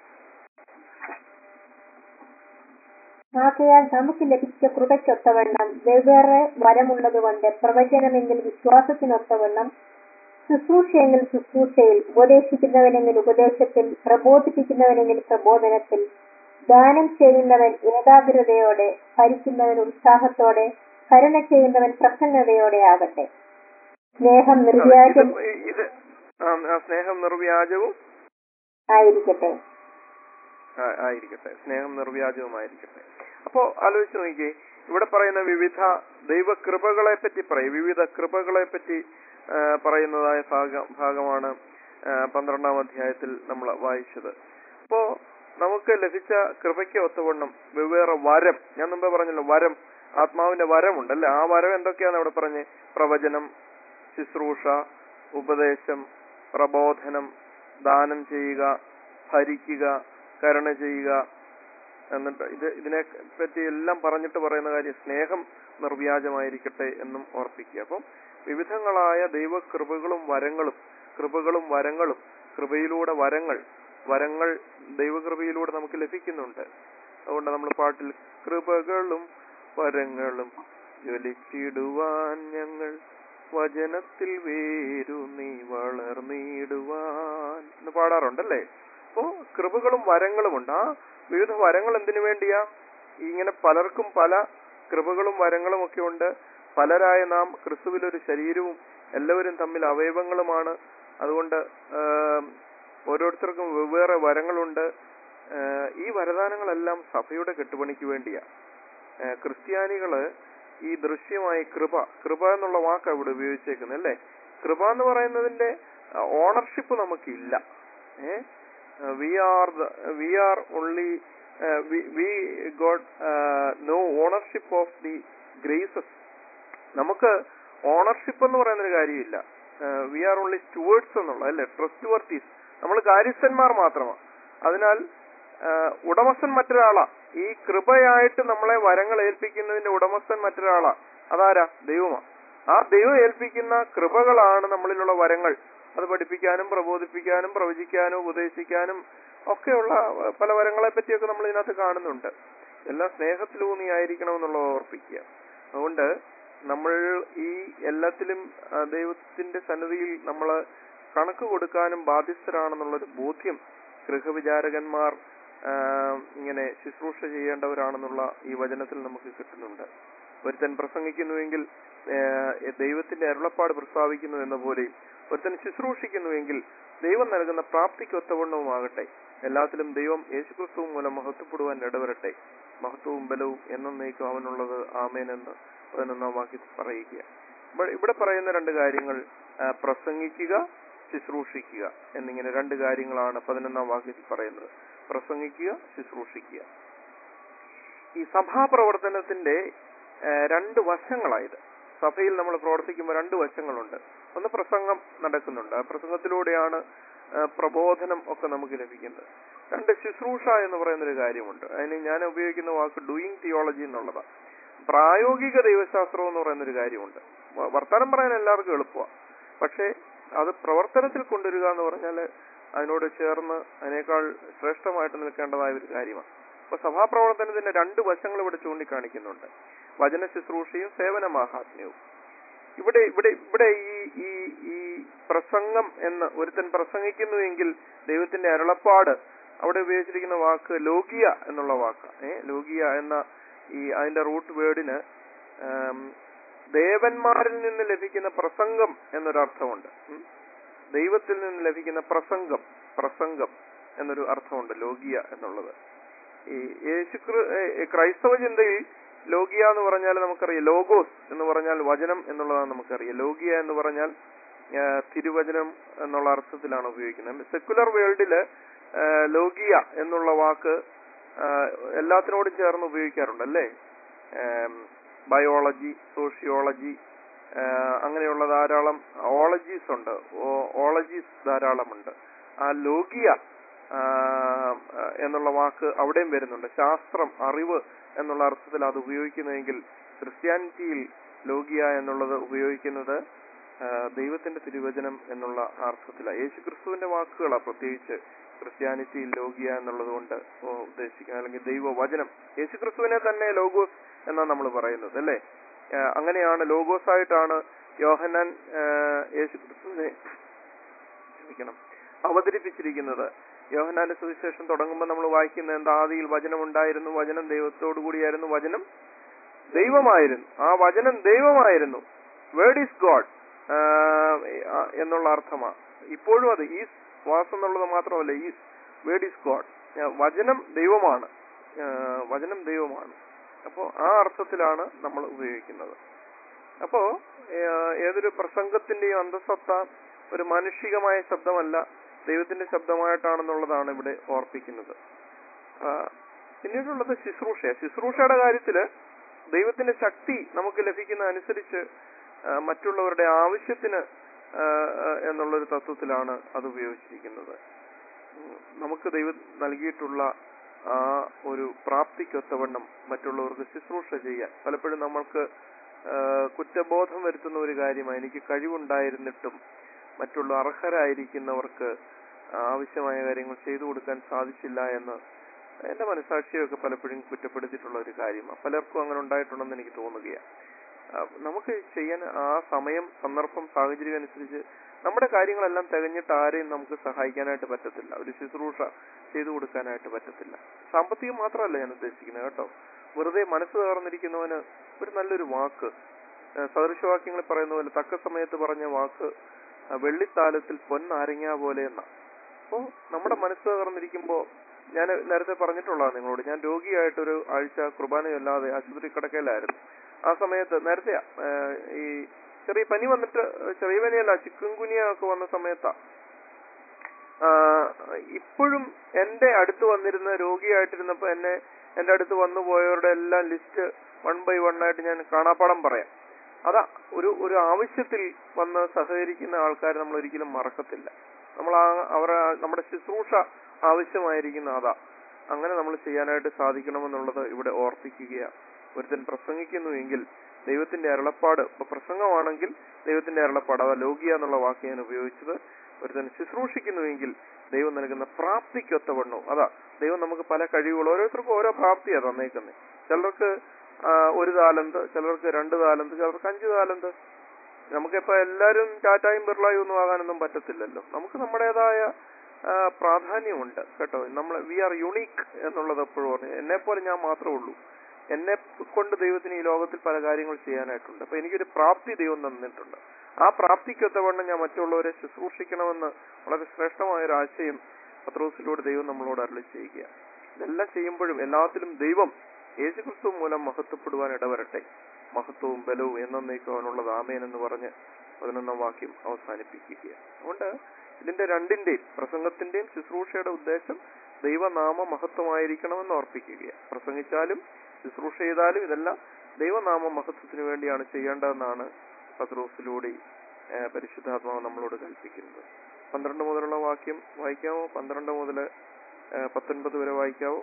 ആകയാൽ നമുക്ക് ലഭിച്ച കൃപയ്ക്കൊത്തവണ്ണം വെവ്വേറെ വരമുള്ളതുകൊണ്ട് പ്രവചനമെങ്കിൽ വിശ്വാസത്തിനൊത്തവണ്ണം ശുശ്രൂഷയെങ്കിൽ ശുശ്രൂഷയിൽ ഉപദേശിക്കുന്നവനെങ്കിൽ ഉപദേശത്തിൽ പ്രബോധിപ്പിക്കുന്നവനെങ്കിൽ പ്രബോധനത്തിൽ ദാനം ചെയ്യുന്നവൻ ഏകാഗ്രതയോടെ ഭരിക്കുന്നവൻ ഉത്സാഹത്തോടെ കരുണ ചെയ്യുന്നവൻ പ്രസന്നതയോടെ ആകട്ടെ സ്നേഹം നിർവ്യാജം ഇത് ഇത് ആ, ആ, സ്നേഹം നിർവ്യാജവും ആയിരിക്കട്ടെ ആ- ആയിരിക്കട്ടെ സ്നേഹം നിർവ്യാജവുമായിരിക്കട്ടെ അപ്പോ ആലോചിച്ച് നോക്കിയേ ഇവിടെ പറയുന്ന വിവിധ ദൈവകൃപകളെ പറ്റി പറയും വിവിധ കൃപകളെ പറ്റി ആ, പറയുന്നതായ ഭാഗം ഭാഗമാണ് ആ, പന്ത്രണ്ടാം അധ്യായത്തിൽ നമ്മൾ വായിച്ചത് അപ്പോ നമുക്ക് ലഭിച്ച കൃപയ്ക്ക് ഒത്തവണ്ണം വെവ്വേറെ വരം ഞാൻ മുമ്പേ പറഞ്ഞല്ലോ വരം ആത്മാവിന്റെ വരമുണ്ട് അല്ലെ ആ വരം എന്തൊക്കെയാണ് അവിടെ പറഞ്ഞ് പ്രവചനം ശുശ്രൂഷ ഉപദേശം പ്രബോധനം ദാനം ചെയ്യുക ഭരിക്കുക കരുണ ചെയ്യുക എന്നിട്ട് ഇത് ഇതിനെ പറ്റി എല്ലാം പറഞ്ഞിട്ട് പറയുന്ന കാര്യം സ്നേഹം നിർവ്യാജമായിരിക്കട്ടെ എന്നും ഓർപ്പിക്കുക അപ്പം വിവിധങ്ങളായ ദൈവകൃപകളും വരങ്ങളും കൃപകളും വരങ്ങളും കൃപയിലൂടെ വരങ്ങൾ വരങ്ങൾ ദൈവകൃപയിലൂടെ നമുക്ക് ലഭിക്കുന്നുണ്ട് അതുകൊണ്ട് നമ്മൾ പാട്ടിൽ കൃപകളും വരങ്ങളും ജ്വലിച്ചിടുവാൻ ഞങ്ങൾ വചനത്തിൽ വേരു നീ വളർന്നിടുവാൻ എന്ന് പാടാറുണ്ടല്ലേ അപ്പോ കൃപകളും വരങ്ങളുമുണ്ട് ആ വിവിധ വരങ്ങൾ എന്തിനു വേണ്ടിയാ ഇങ്ങനെ പലർക്കും പല കൃപകളും വരങ്ങളും ഒക്കെ ഉണ്ട് പലരായ നാം ക്രിസ്തുവിലൊരു ശരീരവും എല്ലാവരും തമ്മിൽ അവയവങ്ങളുമാണ് അതുകൊണ്ട് ആം, ഓരോരുത്തർക്കും വെവ്വേറെ വരങ്ങളുണ്ട് ആ, ഈ വരദാനങ്ങളെല്ലാം സഭയുടെ കെട്ടുപണിക്ക് വേണ്ടിയാ ആ, ക്രിസ്ത്യാനികള് ഈ ദൃശ്യമായ കൃപ കൃപ എന്നുള്ള വാക്കാണ് ഇവിടെ ഉപയോഗിച്ചേക്കുന്നത് അല്ലേ കൃപ എന്ന് പറയുന്നതിന്റെ ഓണർഷിപ്പ് നമുക്കില്ല we are we are only we God no ownership of the graces നമുക്ക് ഓണർഷിപ്പ് എന്ന് പറയുന്നൊരു കാര്യമില്ല വി ആർ ഓൺലി സ്റ്റുവേർഡ്സ് എന്നുള്ള അല്ലേ ട്രസ്റ്റ് വർത്തീസ് നമ്മൾ കാര്യസ്ഥന്മാർ മാത്രമാണ് അതിനാൽ ആ, ഉടമസ്ഥൻ മറ്റൊരാളാ ഈ കൃപയായിട്ട് നമ്മളെ വരങ്ങൾ ഏൽപ്പിക്കുന്നതിന്റെ ഉടമസ്ഥൻ മറ്റൊരാളാ അതാരാ ദൈവമാ ആ ദൈവം ഏൽപ്പിക്കുന്ന കൃപകളാണ് നമ്മളിലുള്ള വരങ്ങൾ അത് പഠിപ്പിക്കാനും പ്രബോധിപ്പിക്കാനും പ്രവചിക്കാനും ഉപദേശിക്കാനും ഒക്കെയുള്ള ആ, പല വരങ്ങളെ പറ്റിയൊക്കെ നമ്മൾ ഇതിനകത്ത് കാണുന്നുണ്ട് എല്ലാം സ്നേഹത്തിലൂന്നി ആയിരിക്കണം എന്നുള്ളത് ഓർപ്പിക്കുക അതുകൊണ്ട് നമ്മൾ ഈ എല്ലാത്തിലും ആ, ദൈവത്തിന്റെ സന്നിധിയിൽ നമ്മൾ കണക്ക് കൊടുക്കാനും ബാധ്യസ്ഥരാണെന്നുള്ളൊരു ബോധ്യം ഗൃഹവിചാരകന്മാർ ആ, ഇങ്ങനെ ശുശ്രൂഷ ചെയ്യേണ്ടവരാണെന്നുള്ള ഈ വചനത്തിൽ നമുക്ക് കിട്ടുന്നുണ്ട് ഒരുത്തൻ പ്രസംഗിക്കുന്നുവെങ്കിൽ ആ, ദൈവത്തിന്റെ അരുളപ്പാട് പ്രസ്താവിക്കുന്നു എന്ന പോലെയും ഒരുത്തൻ ശുശ്രൂഷിക്കുന്നുവെങ്കിൽ ദൈവം നൽകുന്ന പ്രാപ്തിക്കൊത്തവണ്ണവുമാകട്ടെ എല്ലാത്തിലും ദൈവം യേശുക്രിസ്തുവും മൂലം മഹത്വപ്പെടുവാൻ ഇടവരട്ടെ മഹത്വവും ബലവും എന്നേക്കും അവനുള്ളത് ആമേൻ എന്ന് പതിനൊന്നാം വാക്യത്തിൽ പറയുക ഇവിടെ- ഇവിടെ പറയുന്ന രണ്ട് കാര്യങ്ങൾ ആ, പ്രസംഗിക്കുക ശുശ്രൂഷിക്കുക എന്നിങ്ങനെ രണ്ട് കാര്യങ്ങളാണ് പതിനൊന്നാം വാക്യത്തിൽ പറയുന്നത് പ്രസംഗിക്കുക ശുശ്രൂഷിക്കുക ഈ സഭാപ്രവർത്തനത്തിന്റെ ആ, രണ്ട് വശങ്ങളായത് സഭയിൽ നമ്മൾ പ്രവർത്തിക്കുമ്പോൾ രണ്ട് വശങ്ങളുണ്ട് ഒന്ന് പ്രസംഗം നടക്കുന്നുണ്ട് ആ പ്രസംഗത്തിലൂടെയാണ് ആ, പ്രബോധനം ഒക്കെ നമുക്ക് ലഭിക്കുന്നത് രണ്ട് ശുശ്രൂഷ എന്ന് പറയുന്ന ഒരു കാര്യമുണ്ട് അതിന് ഞാൻ ഉപയോഗിക്കുന്ന വാക്ക് ഡൂയിങ് തിയോളജി എന്നുള്ളതാണ് പ്രായോഗിക ദൈവശാസ്ത്രം എന്ന് പറയുന്ന ഒരു കാര്യമുണ്ട് വ- വർത്തമാനം പറയാൻ എല്ലാവർക്കും എളുപ്പമാണ് പക്ഷേ അത് പ്രവർത്തനത്തിൽ കൊണ്ടുവരിക എന്ന് പറഞ്ഞാൽ അതിനോട് ചേർന്ന് അതിനേക്കാൾ ശ്രേഷ്ഠമായിട്ട് നിൽക്കേണ്ടതായ ഒരു കാര്യമാണ് അപ്പൊ സഭാപ്രവർത്തനത്തിന്റെ രണ്ട് വശങ്ങൾ ഇവിടെ ചൂണ്ടിക്കാണിക്കുന്നുണ്ട് വചന ശുശ്രൂഷയും സേവന മാഹാത്മ്യവും ഇവിടെ ഇവിടെ ഇവിടെ ഈ ഈ ഈ പ്രസംഗം എന്ന് ഒരുത്തൻ പ്രസംഗിക്കുന്നുവെങ്കിൽ ദൈവത്തിന്റെ അരുളപ്പാട് അവിടെ ഉപയോഗിച്ചിരിക്കുന്ന വാക്ക് ലോകിയ എന്നുള്ള വാക്ക് ഏ ലോകിയ എന്ന ഈ അതിന്റെ റൂട്ട് വേർഡിന് ആം, ദേവന്മാരിൽ നിന്ന് ലഭിക്കുന്ന പ്രസംഗം എന്നൊരർത്ഥമുണ്ട് ഉം. ദൈവത്തിൽ നിന്ന് ലഭിക്കുന്ന പ്രസംഗം പ്രസംഗം എന്നൊരു അർത്ഥമുണ്ട് ലോകിയ എന്നുള്ളത് ഈ യേശു ക്രൈസ്തവ ചിന്തയിൽ ലോകിയ എന്ന് പറഞ്ഞാൽ നമുക്കറിയാം ലോഗോസ് എന്ന് പറഞ്ഞാൽ വചനം എന്നുള്ളതാണ് നമുക്കറിയാം ലോകിയ എന്ന് പറഞ്ഞാൽ ആ, തിരുവചനം എന്നുള്ള അർത്ഥത്തിലാണ് ഉപയോഗിക്കുന്നത് സെക്കുലർ വേൾഡില് ആ, ലോകിയ എന്നുള്ള വാക്ക് ആ, എല്ലാത്തിനോടും ചേർന്ന് ഉപയോഗിക്കാറുണ്ട് അല്ലേ ബയോളജി സോഷ്യോളജി അങ്ങനെയുള്ള ധാരാളം ഓളജീസ് ഉണ്ട് ഓളജീസ് ധാരാളമുണ്ട് ആ ലോകിയ ആ, എന്നുള്ള വാക്ക് അവിടെയും വരുന്നുണ്ട് ശാസ്ത്രം അറിവ് എന്നുള്ള അർത്ഥത്തിൽ അത് ഉപയോഗിക്കുന്നതെങ്കിൽ ക്രിസ്ത്യാനിറ്റിയിൽ ലോകിയ എന്നുള്ളത് ഉപയോഗിക്കുന്നത് ആ, ദൈവത്തിന്റെ തിരുവചനം എന്നുള്ള അർത്ഥത്തിലാണ് യേശു ക്രിസ്തുവിന്റെ വാക്കുകളാണ് പ്രത്യേകിച്ച് ക്രിസ്ത്യാനിറ്റിയിൽ ലോകിയ എന്നുള്ളത് കൊണ്ട് ഉദ്ദേശിക്കുന്നത് അല്ലെങ്കിൽ ദൈവവചനം യേശു ക്രിസ്തുവിനെ തന്നെ ലോഗോസ് എന്നാണ് നമ്മൾ പറയുന്നത് അല്ലേ ആ, അങ്ങനെയാണ് ലോഗോസ് ആയിട്ടാണ് യോഹന്നാൻ ആ, യേശു ക്രിസ്തുവിനെ ക്ഷമിക്കണം അവതരിപ്പിച്ചിരിക്കുന്നത് യോഹന്നാന്റെ സുവിശേഷം തുടങ്ങുമ്പോൾ നമ്മൾ വായിക്കുന്ന എന്താ ആദിയിൽ വചനം ഉണ്ടായിരുന്നു വചനം ദൈവത്തോടു കൂടിയായിരുന്നു വചനം ദൈവമായിരുന്നു ആ വചനം ദൈവമായിരുന്നു വേർഡ് ഈസ് ഗോഡ് എന്നുള്ള അർത്ഥമാണ് ഇപ്പോഴും അത് ഈസ് വാസ് എന്നുള്ളത് മാത്രമല്ല ഈസ് വേർഡ് ഈസ് ഗോഡ് വചനം ദൈവമാണ് ആ, വചനം ദൈവമാണ് അപ്പോൾ ആ അർത്ഥത്തിലാണ് നമ്മൾ ഉപയോഗിക്കുന്നത് അപ്പോ ഏഹ്, ഏതൊരു പ്രസംഗത്തിന്റെയും അന്തസത്ത ഒരു മാനുഷികമായ ശബ്ദമല്ല ദൈവത്തിന്റെ ശബ്ദമായിട്ടാണെന്നുള്ളതാണ് ഇവിടെ ഓർപ്പിക്കുന്നത് ആ, പിന്നീടുള്ളത് ശുശ്രൂഷ ശുശ്രൂഷയുടെ കാര്യത്തില് ദൈവത്തിന്റെ ശക്തി നമുക്ക് ലഭിക്കുന്ന അനുസരിച്ച് ആ, മറ്റുള്ളവരുടെ ആവശ്യത്തിന് ആ, ആ, എന്നുള്ളൊരു തത്വത്തിലാണ് അത് ഉപയോഗിച്ചിരിക്കുന്നത് ഉം, നമുക്ക് ദൈവം നൽകിയിട്ടുള്ള ആ ഒരു പ്രാപ്തിക്കൊത്തവണ്ണം മറ്റുള്ളവർക്ക് ശുശ്രൂഷ ചെയ്യാൻ പലപ്പോഴും നമ്മൾക്ക് ആ, കുറ്റബോധം വരുത്തുന്ന ഒരു കാര്യമാണ് എനിക്ക് കഴിവുണ്ടായിരുന്നിട്ടും മറ്റുള്ള അർഹരായിരിക്കുന്നവർക്ക് ആവശ്യമായ കാര്യങ്ങൾ ചെയ്തു കൊടുക്കാൻ സാധിച്ചില്ല എന്ന് എന്റെ മനസാക്ഷിയൊക്കെ പലപ്പോഴും കുറ്റപ്പെടുത്തിയിട്ടുള്ള ഒരു കാര്യമാണ് പലർക്കും അങ്ങനെ ഉണ്ടായിട്ടുണ്ടെന്ന് എനിക്ക് തോന്നുകയാണ് ആ, നമുക്ക് ചെയ്യാൻ ആ സമയം സന്ദർഭം സാഹചര്യം അനുസരിച്ച് നമ്മുടെ കാര്യങ്ങളെല്ലാം തികഞ്ഞിട്ട് ആരെയും നമുക്ക് സഹായിക്കാനായിട്ട് പറ്റത്തില്ല ഒരു ശുശ്രൂഷ ചെയ്തു കൊടുക്കാനായിട്ട് പറ്റത്തില്ല സാമ്പത്തികം മാത്രമല്ല ഞാൻ ഉദ്ദേശിക്കുന്നത് കേട്ടോ വെറുതെ മനസ്സ് തകർന്നിരിക്കുന്നവന് ഒരു നല്ലൊരു വാക്ക് ആ, സദൃശവാക്യങ്ങളിൽ പറയുന്ന പോലെ തക്ക സമയത്ത് പറഞ്ഞ വാക്ക് ആ, വെള്ളിത്താലത്തിൽ പൊന്നാരങ്ങ പോലെ എന്ന അപ്പോ നമ്മുടെ മനസ്സ് തകർന്നിരിക്കുമ്പോ ഞാൻ നേരത്തെ പറഞ്ഞിട്ടുള്ളതാണ് നിങ്ങളോട് ഞാൻ രോഗിയായിട്ടൊരു ആഴ്ച കുർബാനയല്ലാതെ ആശുപത്രി കിടക്കയിലായിരുന്നു ആ സമയത്ത് നേരത്തെ ഈ ചെറിയ പനി വന്നിട്ട് ചെറിയ പനിയല്ല ചിക്കൻ കുനിയ ഒക്കെ വന്ന സമയത്താ ആ, ഇപ്പോഴും എന്റെ അടുത്ത് വന്നിരുന്ന രോഗിയായിട്ടിരുന്നപ്പോ എന്നെ എന്റെ അടുത്ത് വന്നു പോയവരുടെ എല്ലാം ലിസ്റ്റ് വൺ ബൈ വൺ ആയിട്ട് ഞാൻ കാണാപ്പാടം പറയാം അതാ ഒരു ഒരു ആവശ്യത്തിൽ വന്ന് സഹകരിക്കുന്ന ആൾക്കാർ നമ്മൾ ഒരിക്കലും മറക്കത്തില്ല നമ്മൾ ആ അവരെ നമ്മുടെ ശുശ്രൂഷ ആവശ്യമായിരിക്കുന്ന അതാ അങ്ങനെ നമ്മൾ ചെയ്യാനായിട്ട് സാധിക്കണമെന്നുള്ളത് ഇവിടെ ഓർപ്പിക്കുകയാണ് ഒരുത്തൻ പ്രസംഗിക്കുന്നുവെങ്കിൽ ദൈവത്തിന്റെ അരുളപ്പാട് ഇപ്പൊ പ്രസംഗമാണെങ്കിൽ ദൈവത്തിന്റെ അരുളപ്പാട് അതാ ലോകിയ എന്നുള്ള വാക്ക് ഞാൻ ഉപയോഗിച്ചത് ഒരുത്തൻ ശുശ്രൂഷിക്കുന്നുവെങ്കിൽ ദൈവം നൽകുന്ന പ്രാപ്തിക്കൊത്തവണ്ണോ അതാ ദൈവം നമുക്ക് പല കഴിവുകൾ ഓരോരുത്തർക്കും ഓരോ പ്രാപ്തിയാ തന്നേക്കുന്നത് ചിലർക്ക് ആ, ഒരു താലന്ത് ചിലർക്ക് രണ്ട് താലന്ത് ചിലർക്ക് അഞ്ച് താലന്ത് നമുക്കിപ്പോ എല്ലാരും ടാറ്റായും ബിർളായും ഒന്നും ആകാനൊന്നും പറ്റത്തില്ലല്ലോ നമുക്ക് നമ്മുടേതായ ആ, പ്രാധാന്യമുണ്ട് കേട്ടോ നമ്മൾ വി ആർ യുണീക്ക് എന്നുള്ളത് എപ്പോഴും പറഞ്ഞു എന്നെ പോലെ ഞാൻ മാത്രമേ ഉള്ളൂ എന്നെ കൊണ്ട് ദൈവത്തിന് ഈ ലോകത്തിൽ പല കാര്യങ്ങൾ ചെയ്യാനായിട്ടുണ്ട് അപ്പൊ എനിക്കൊരു പ്രാപ്തി ദൈവം തന്നിട്ടുണ്ട് ആ പ്രാപ്തിക്കൊത്തവണ്ണം ഞാൻ മറ്റുള്ളവരെ ശുശ്രൂഷിക്കണമെന്ന് വളരെ ശ്രേഷ്ഠമായ ഒരു ആശയം പത്രോസിലൂടെ ദൈവം നമ്മളോട് അരളി ചെയ്യുക ഇതെല്ലാം ചെയ്യുമ്പോഴും എല്ലാത്തിലും ദൈവം യേശുക്രിസ്തു മൂലം മഹത്വപ്പെടുവാൻ ഇടവരട്ടെ മഹത്വവും ബലവും എന്നേക്കുവാനുള്ളത് ആമേൻ എന്ന് പറഞ്ഞ് പതിനൊന്നാം വാക്യം അവസാനിപ്പിക്കുക അതുകൊണ്ട് ഇതിന്റെ രണ്ടിന്റെയും പ്രസംഗത്തിന്റെയും ശുശ്രൂഷയുടെ ഉദ്ദേശം ദൈവനാമ മഹത്വമായിരിക്കണമെന്ന് ഓർപ്പിക്കുക പ്രസംഗിച്ചാലും ശുശ്രൂഷ ചെയ്താലും ഇതെല്ലാം ദൈവനാമ മഹത്വത്തിന് വേണ്ടിയാണ് ചെയ്യേണ്ടതെന്നാണ് പത്രോസിലൂടെ ഏ, പരിശുദ്ധാത്മാവ് നമ്മളോട് കൽപ്പിക്കുന്നത് പന്ത്രണ്ട് മുതലുള്ള വാക്യം വായിക്കാമോ പന്ത്രണ്ട് മുതൽ പത്തൊൻപത് വരെ വായിക്കാവോ